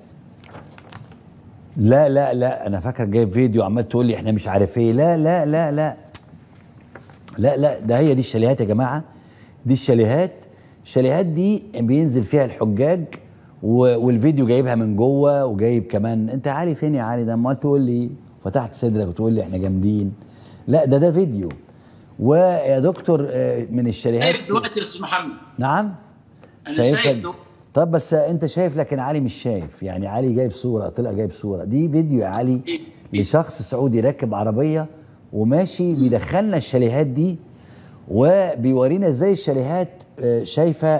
لا لا لا انا فاكر جايب فيديو عمال تقول لي احنا مش عارف ايه لا لا لا لا لا لا ده هي دي الشاليهات يا جماعه دي الشاليهات الشاليهات دي بينزل فيها الحجاج والفيديو جايبها من جوه وجايب كمان انت عالي فين يا علي ده امال تقول لي فتحت صدرك وتقول لي احنا جامدين لا ده ده فيديو ويا دكتور من الشاليهات شايف دلوقتي يا استاذ محمد نعم انا شايف دلوقتي طب بس انت شايف لكن علي مش شايف يعني علي جايب صوره طلع جايب صوره دي فيديو يا علي لشخص سعودي راكب عربيه وماشي بيدخلنا الشاليهات دي وبيورينا ازاي الشاليهات شايفه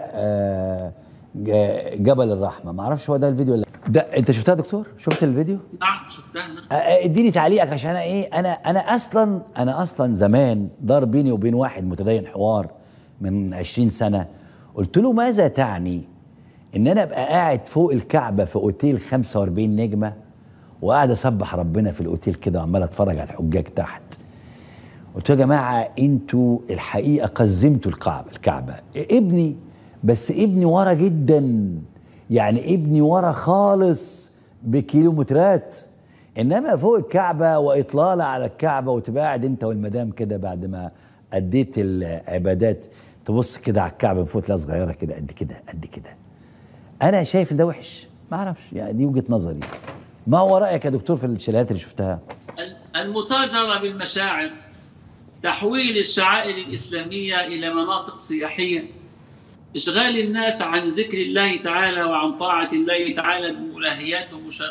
جبل الرحمه ما اعرفش هو ده الفيديو اللي ده انت شفتها يا دكتور شفت الفيديو نعم شفتها اديني تعليقك عشان انا ايه انا انا اصلا انا اصلا زمان دار بيني وبين واحد متدين حوار من 20 سنه قلت له ماذا تعني ان انا ابقى قاعد فوق الكعبه في اوتيل 45 نجمه وقاعد اسبح ربنا في الاوتيل كده وعمال اتفرج على الحجاج تحت قلت له يا جماعه انتوا الحقيقه قزمتوا الكعبه الكعبه ابني بس ابني ورا جدا يعني ابني ورا خالص بكيلومترات انما فوق الكعبه واطلاله على الكعبه وتبقى قاعد انت والمدام كده بعد ما اديت العبادات تبص كده على الكعبه من فوق تلاقيها صغيره كده قد كده قد كده انا شايف ان ده وحش ما اعرفش يعني دي وجهه نظري ما هو رايك يا دكتور في الشاليهات اللي شفتها المتاجره بالمشاعر تحويل الشعائر الاسلاميه الى مناطق سياحيه اشغال الناس عن ذكر الله تعالى وعن طاعه الله تعالى بملاهيات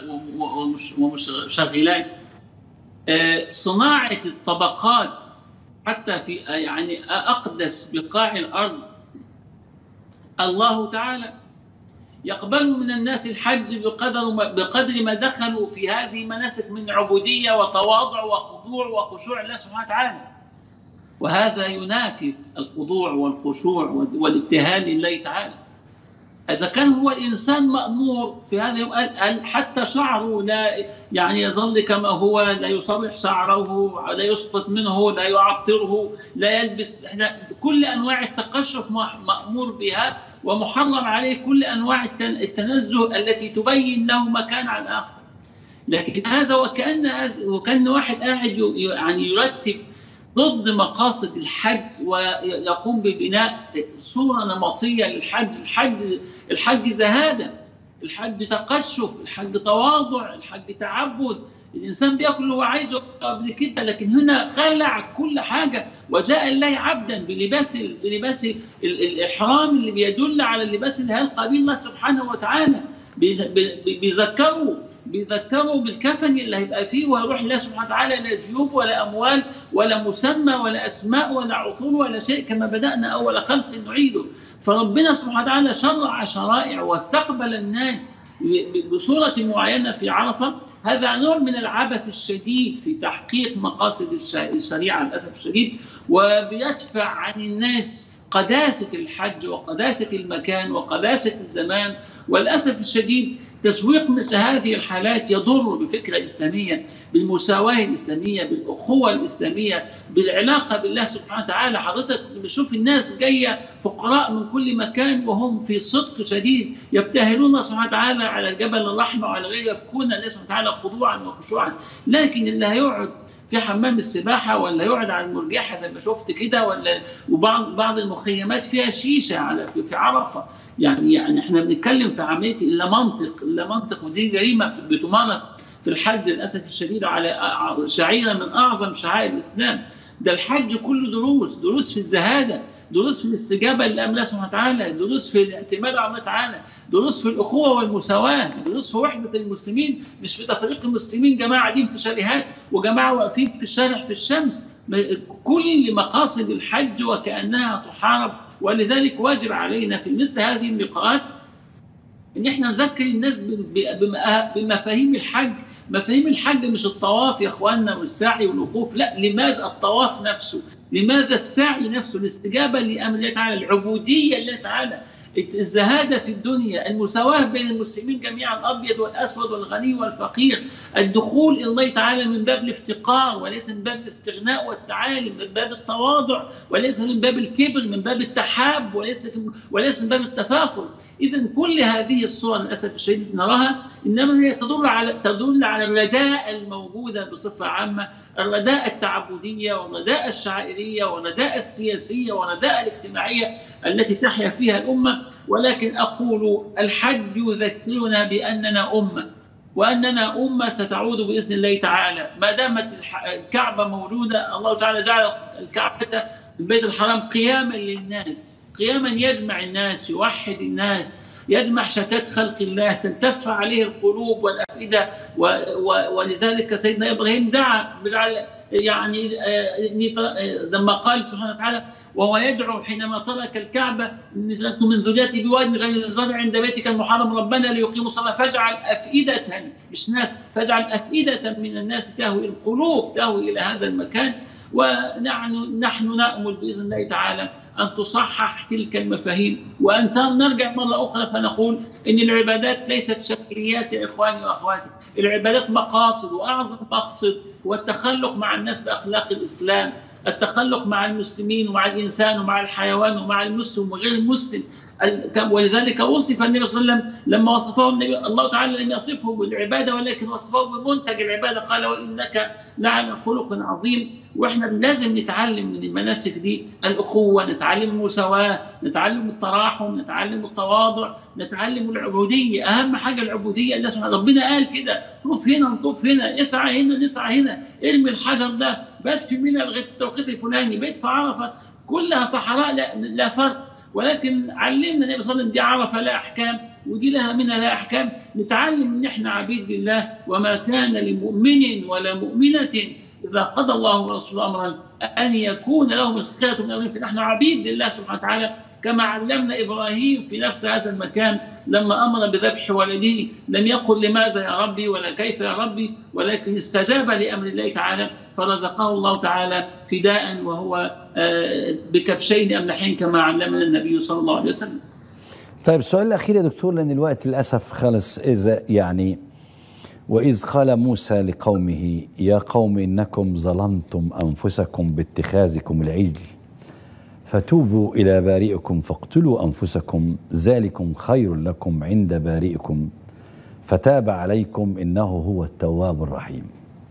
ومشغلات صناعه الطبقات حتى في يعني اقدس بقاع الارض الله تعالى يقبل من الناس الحج بقدر ما بقدر ما دخلوا في هذه المناسك من عبوديه وتواضع وخضوع وخشوع الله سبحانه وتعالى وهذا ينافي الخضوع والخشوع والابتهال لله تعالى إذا كان هو الإنسان مأمور في هذا حتى شعره لا يعني يظل كما هو لا يصرح شعره لا يسقط منه لا يعطره لا يلبس كل أنواع التقشف مأمور بها ومحرم عليه كل أنواع التنزه التي تبين له مكان عن آخر لكن هذا وكأن وكأن واحد قاعد يعني يرتب ضد مقاصد الحج ويقوم ببناء صورة نمطية للحج الحج الحج زهادة الحج تقشف الحج تواضع الحج تعبد الإنسان بياكل اللي هو عايزه قبل كده لكن هنا خلع كل حاجة وجاء الله عبدا بلباس بلباس الإحرام اللي بيدل على اللباس اللي هيلقى به الله سبحانه وتعالى بيذكروا بيذكروا بالكفن اللي هيبقى فيه وهيروح الله سبحانه وتعالى لا جيوب ولا اموال ولا مسمى ولا اسماء ولا عطور ولا شيء كما بدانا اول خلق نعيده فربنا سبحانه وتعالى شرع شرائع واستقبل الناس بصوره معينه في عرفه هذا نوع من العبث الشديد في تحقيق مقاصد الشريعه للاسف الشديد وبيدفع عن الناس قداسه الحج وقداسه المكان وقداسه الزمان وللاسف الشديد تسويق مثل هذه الحالات يضر بالفكره الاسلاميه بالمساواه الاسلاميه بالاخوه الاسلاميه بالعلاقه بالله سبحانه وتعالى حضرتك بشوف الناس جايه فقراء من كل مكان وهم في صدق شديد يبتهلون سبحانه وتعالى على جبل الرحمه وعلى غيره يبكون لله سبحانه وتعالى خضوعا وخشوعا لكن اللي هيقعد في حمام السباحه ولا يقعد على المرجحه زي ما شفت كده ولا وبعض بعض المخيمات فيها شيشه على في, في عرفه يعني يعني احنا بنتكلم في عمليه الا منطق الا منطق ودي جريمه بتمارس في الحج للاسف الشديد على شعيره من اعظم شعائر الاسلام ده الحج كله دروس دروس في الزهاده دروس في الاستجابه لامر الله سبحانه وتعالى دروس في الاعتماد على الله تعالى دروس في الاخوه والمساواه دروس في وحده المسلمين مش في تفريق المسلمين جماعه قاعدين في شاليهات وجماعه واقفين في الشارع في الشمس كل مقاصد الحج وكانها تحارب ولذلك واجب علينا في مثل هذه اللقاءات ان احنا نذكر الناس بمفاهيم الحج مفاهيم الحج مش الطواف يا اخواننا والسعي والوقوف لا لماذا الطواف نفسه لماذا السعي نفسه الاستجابه لامر الله تعالى العبوديه لله تعالى الزهاده في الدنيا، المساواه بين المسلمين جميعا الابيض والاسود والغني والفقير، الدخول الى الله تعالى من باب الافتقار وليس من باب الاستغناء والتعالي، من باب التواضع وليس من باب الكبر، من باب التحاب وليس وليس من باب التفاخر، اذا كل هذه الصور للاسف الشديد نراها انما هي تدل على تدل على الرداء الموجوده بصفه عامه الرداء التعبدية والرداء الشعائرية والرداء السياسية والرداء الاجتماعية التي تحيا فيها الأمة ولكن أقول الحج يذكرنا بأننا أمة وأننا أمة ستعود بإذن الله تعالى ما دامت الكعبة موجودة الله تعالى جعل الكعبة البيت الحرام قياما للناس قياما يجمع الناس يوحد الناس يجمع شتات خلق الله تلتف عليه القلوب والافئده و و ولذلك سيدنا ابراهيم دعا بجعل يعني لما قال سبحانه وتعالى وهو يدعو حينما ترك الكعبه نزلت من ذريتي بواد غير الزرع عند بيتك المحرم ربنا ليقيموا الصلاه فاجعل افئده مش ناس فاجعل افئده من الناس تهوي القلوب تهوي الى هذا المكان ونحن نحن نامل باذن الله تعالى أن تصحح تلك المفاهيم وأن نرجع مرة أخرى فنقول إن العبادات ليست شكليات يا إخواني وأخواتي العبادات مقاصد وأعظم مقصد هو التخلق مع الناس بأخلاق الإسلام التخلق مع المسلمين ومع الإنسان ومع الحيوان ومع المسلم وغير المسلم ولذلك وصف النبي صلى الله عليه وسلم لما وصفه النبي الله تعالى لم يصفه بالعباده ولكن وصفه بمنتج العباده قال وانك لعلى خلق عظيم واحنا لازم نتعلم من المناسك دي الاخوه نتعلم المساواه نتعلم التراحم نتعلم التواضع نتعلم العبوديه اهم حاجه العبوديه الله سبحانه ربنا قال كده طوف هنا نطوف هنا اسعى هنا نسعى هنا ارمي الحجر ده بات في منى لغايه التوقيت الفلاني بيت في عرفه كلها صحراء لا, لا فرق ولكن علمنا النبي صلى الله عليه وسلم دي عرفه لها احكام ودي لها منها لها احكام نتعلم ان احنا عبيد لله وما كان لمؤمن ولا مؤمنه اذا قضى الله ورسوله امرا ان يكون لهم الخيره من امرهم فنحن عبيد لله سبحانه وتعالى كما علمنا ابراهيم في نفس هذا المكان لما امر بذبح ولده لم يقل لماذا يا ربي ولا كيف يا ربي ولكن استجاب لامر الله تعالى فرزقه الله تعالى فداء وهو بكبشين املحين كما علمنا النبي صلى الله عليه وسلم. طيب السؤال الاخير يا دكتور لان الوقت للاسف خلص اذا يعني واذ قال موسى لقومه يا قوم انكم ظلمتم انفسكم باتخاذكم العجل فتوبوا الى بارئكم فاقتلوا انفسكم ذلكم خير لكم عند بارئكم فتاب عليكم انه هو التواب الرحيم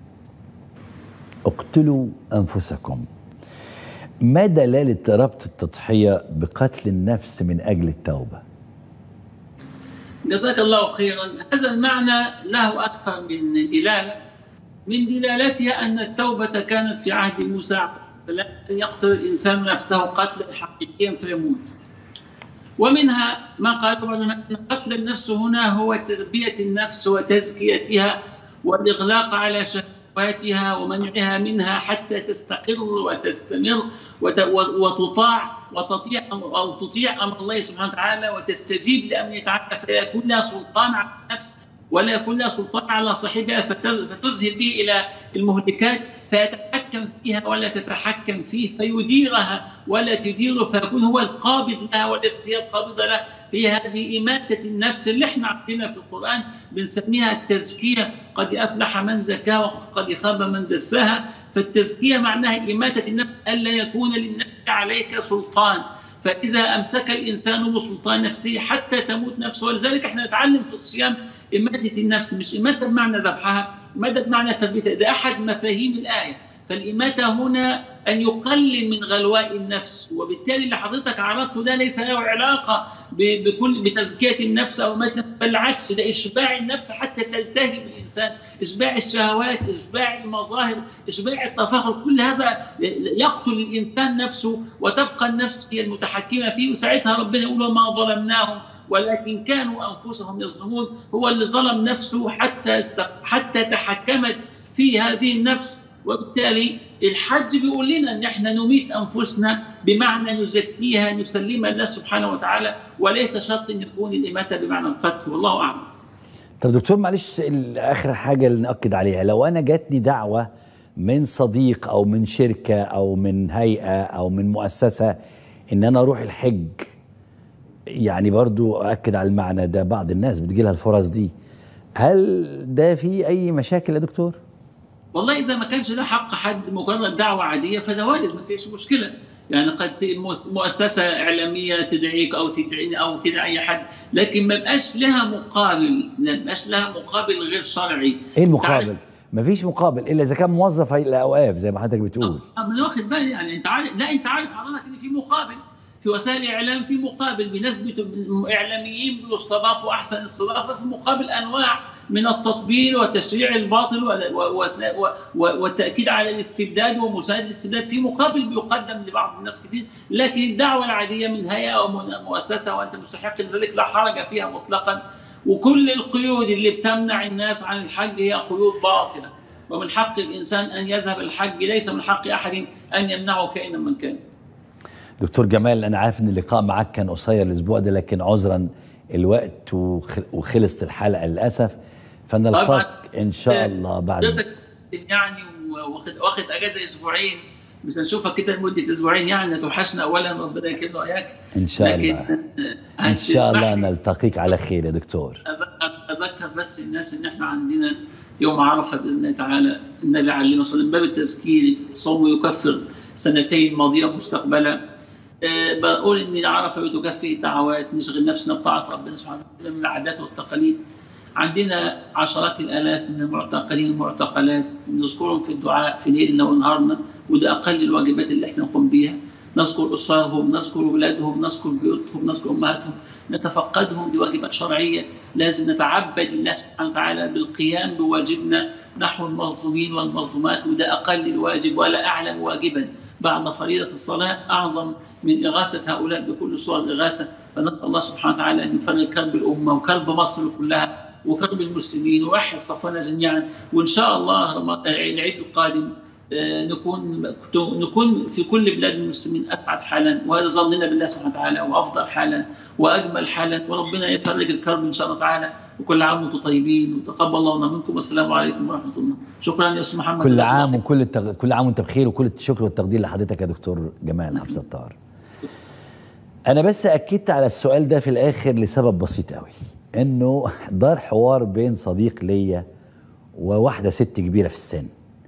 اقتلوا انفسكم ما دلاله ربط التضحيه بقتل النفس من اجل التوبه جزاك الله خيرا هذا المعنى له اكثر من دلاله من دلالتها ان التوبه كانت في عهد موسى أن يقتل الإنسان نفسه قتلا حقيقيا فيموت ومنها ما قالوا أن قتل النفس هنا هو تربية النفس وتزكيتها والإغلاق على شهواتها ومنعها منها حتى تستقر وتستمر وتطاع وتطيع أو تطيع أمر الله سبحانه وتعالى وتستجيب لأمره تعالى فيكون لها سلطان على النفس ولا يكون لها سلطان على صاحبها فتذهب به إلى المهلكات فيتحكم يتحكم فيها ولا تتحكم فيه فيديرها ولا تديره فيكون هو القابض لها وليست هي القابضة لها هي هذه إماتة النفس اللي احنا عندنا في القرآن بنسميها التزكية قد أفلح من زكاها وقد خاب من دساها فالتزكية معناها إماتة النفس ألا يكون للنفس عليك سلطان فإذا أمسك الإنسان بسلطان نفسه حتى تموت نفسه ولذلك احنا نتعلم في الصيام إماتة النفس مش إماتة بمعنى ذبحها إماتة بمعنى تربيتها ده أحد مفاهيم الآية فالإماتة هنا أن يقلل من غلواء النفس وبالتالي اللي حضرتك عرضته ده ليس له علاقة بكل بتزكية النفس أو بالعكس ده إشباع النفس حتى تلتهي بالإنسان إشباع الشهوات إشباع المظاهر إشباع التفاخر كل هذا يقتل الإنسان نفسه وتبقى النفس هي المتحكمة فيه وساعتها ربنا يقول وما ظلمناهم ولكن كانوا انفسهم يظلمون هو اللي ظلم نفسه حتى حتى تحكمت في هذه النفس وبالتالي الحج بيقول لنا ان احنا نميت انفسنا بمعنى نزكيها نسلمها لله سبحانه وتعالى وليس شرط ان يكون الاماته بمعنى القتل والله اعلم. طب دكتور معلش اخر حاجه اللي ناكد عليها لو انا جاتني دعوه من صديق او من شركه او من هيئه او من مؤسسه ان انا اروح الحج يعني برضو أكد على المعنى ده بعض الناس بتجي لها الفرص دي هل ده في أي مشاكل يا دكتور؟ والله إذا ما كانش ده حق حد مجرد دعوة عادية فده وارد ما فيش مشكلة يعني قد مؤسسة إعلامية تدعيك أو تدعيني أو تدعي أي حد لكن ما بقاش لها مقابل ما بقاش لها مقابل غير شرعي إيه المقابل؟ ما فيش مقابل الا اذا كان موظف الاوقاف زي ما حضرتك بتقول انا واخد بالي يعني انت عارف لا انت عارف حضرتك ان في مقابل في وسائل الاعلام في مقابل بنسبه اعلاميين بيستضافوا احسن استضافه في مقابل انواع من التطبيل والتشريع الباطل والتاكيد على الاستبداد ومساعده الاستبداد في مقابل بيقدم لبعض الناس كثير لكن الدعوه العاديه من هيئه او من مؤسسه وانت مستحق لذلك لا حرج فيها مطلقا وكل القيود اللي بتمنع الناس عن الحج هي قيود باطله ومن حق الانسان ان يذهب الحج ليس من حق احد ان يمنعه كائنا من كان. دكتور جمال انا عارف ان اللقاء معاك كان قصير الاسبوع ده لكن عذرا الوقت وخلصت الحلقه للاسف فنلقاك ان شاء الله بعد يعني واخد واخد اجازه اسبوعين بس نشوفك كده لمده اسبوعين يعني توحشنا اولا ربنا يكرمنا واياك ان شاء الله ان شاء الله نلتقيك على خير يا دكتور اذكر بس الناس ان احنا عندنا يوم عرفه باذن الله تعالى النبي عليه الصلاه والسلام باب التذكير صوم يكفر سنتين ماضيه مستقبلا أه بقول ان عرفه بتكفي الدعوات نشغل نفسنا بطاعه ربنا سبحانه وتعالى من العادات والتقاليد عندنا عشرات الالاف من المعتقلين والمعتقلات نذكرهم في الدعاء في ليلنا ونهارنا وده اقل الواجبات اللي احنا نقوم بيها نذكر اسرارهم نذكر اولادهم نذكر بيوتهم نذكر امهاتهم نتفقدهم دي واجبات شرعيه لازم نتعبد لله سبحانه وتعالى بالقيام بواجبنا نحو المظلومين والمظلومات وده اقل الواجب ولا اعلم واجبا بعد فريضه الصلاه اعظم من اغاثه هؤلاء بكل صور الاغاثه فنسال الله سبحانه وتعالى ان يفرج كرب الامه وكرب مصر كلها وكرب المسلمين ويحيي صفنا جميعا وان شاء الله العيد القادم نكون نكون في كل بلاد المسلمين اسعد حالا وهذا ظننا بالله سبحانه وتعالى وافضل حالا واجمل حالا وربنا يفرج الكرب ان شاء الله تعالى وكل عام وانتم طيبين وتقبل الله منكم والسلام عليكم ورحمه الله شكرا يا استاذ محمد كل عام وكل التغ... كل عام وانت بخير وكل الشكر والتقدير لحضرتك يا دكتور جمال عبد الستار انا بس اكدت على السؤال ده في الاخر لسبب بسيط قوي انه دار حوار بين صديق ليا وواحده ست كبيره في السن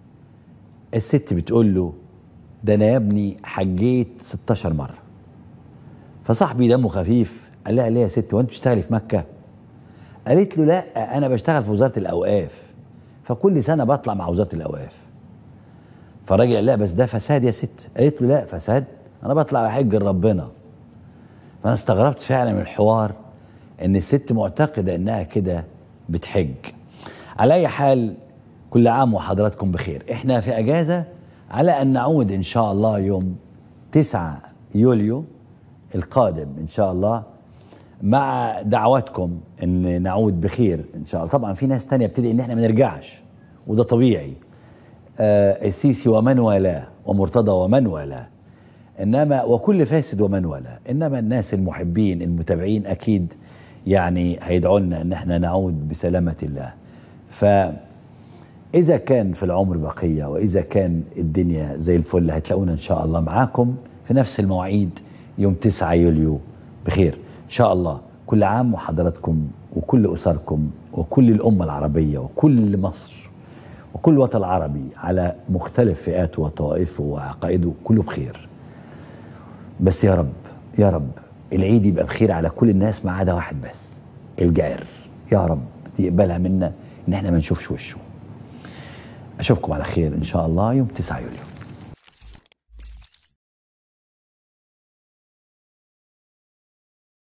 الست بتقول له ده انا يا ابني حجيت 16 مره فصاحبي دمه خفيف قال لها ليه يا ست وانت بتشتغلي في مكه قالت له لا انا بشتغل في وزاره الاوقاف فكل سنه بطلع مع وزاره الاوقاف فالراجل قال لا بس ده فساد يا ست قالت له لا فساد انا بطلع بحج لربنا فانا استغربت فعلا من الحوار ان الست معتقده انها كده بتحج على اي حال كل عام وحضراتكم بخير احنا في اجازه على ان نعود ان شاء الله يوم 9 يوليو القادم ان شاء الله مع دعواتكم ان نعود بخير ان شاء الله طبعا في ناس تانية بتدعي ان احنا ما نرجعش وده طبيعي آه السيسي ومن والاه ومرتضى ومن والاه انما وكل فاسد ومن والاه انما الناس المحبين المتابعين اكيد يعني هيدعوا لنا ان احنا نعود بسلامه الله ف إذا كان في العمر بقية وإذا كان الدنيا زي الفل هتلاقونا إن شاء الله معاكم في نفس المواعيد يوم 9 يوليو بخير إن شاء الله كل عام وحضراتكم وكل أسركم وكل الأمة العربية وكل مصر وكل الوطن العربي على مختلف فئاته وطوائفه وعقائده كله بخير بس يا رب يا رب العيد يبقى بخير على كل الناس ما عدا واحد بس الجائر يا رب يقبلها منا ان احنا ما نشوفش وشه اشوفكم على خير ان شاء الله يوم 9 يوليو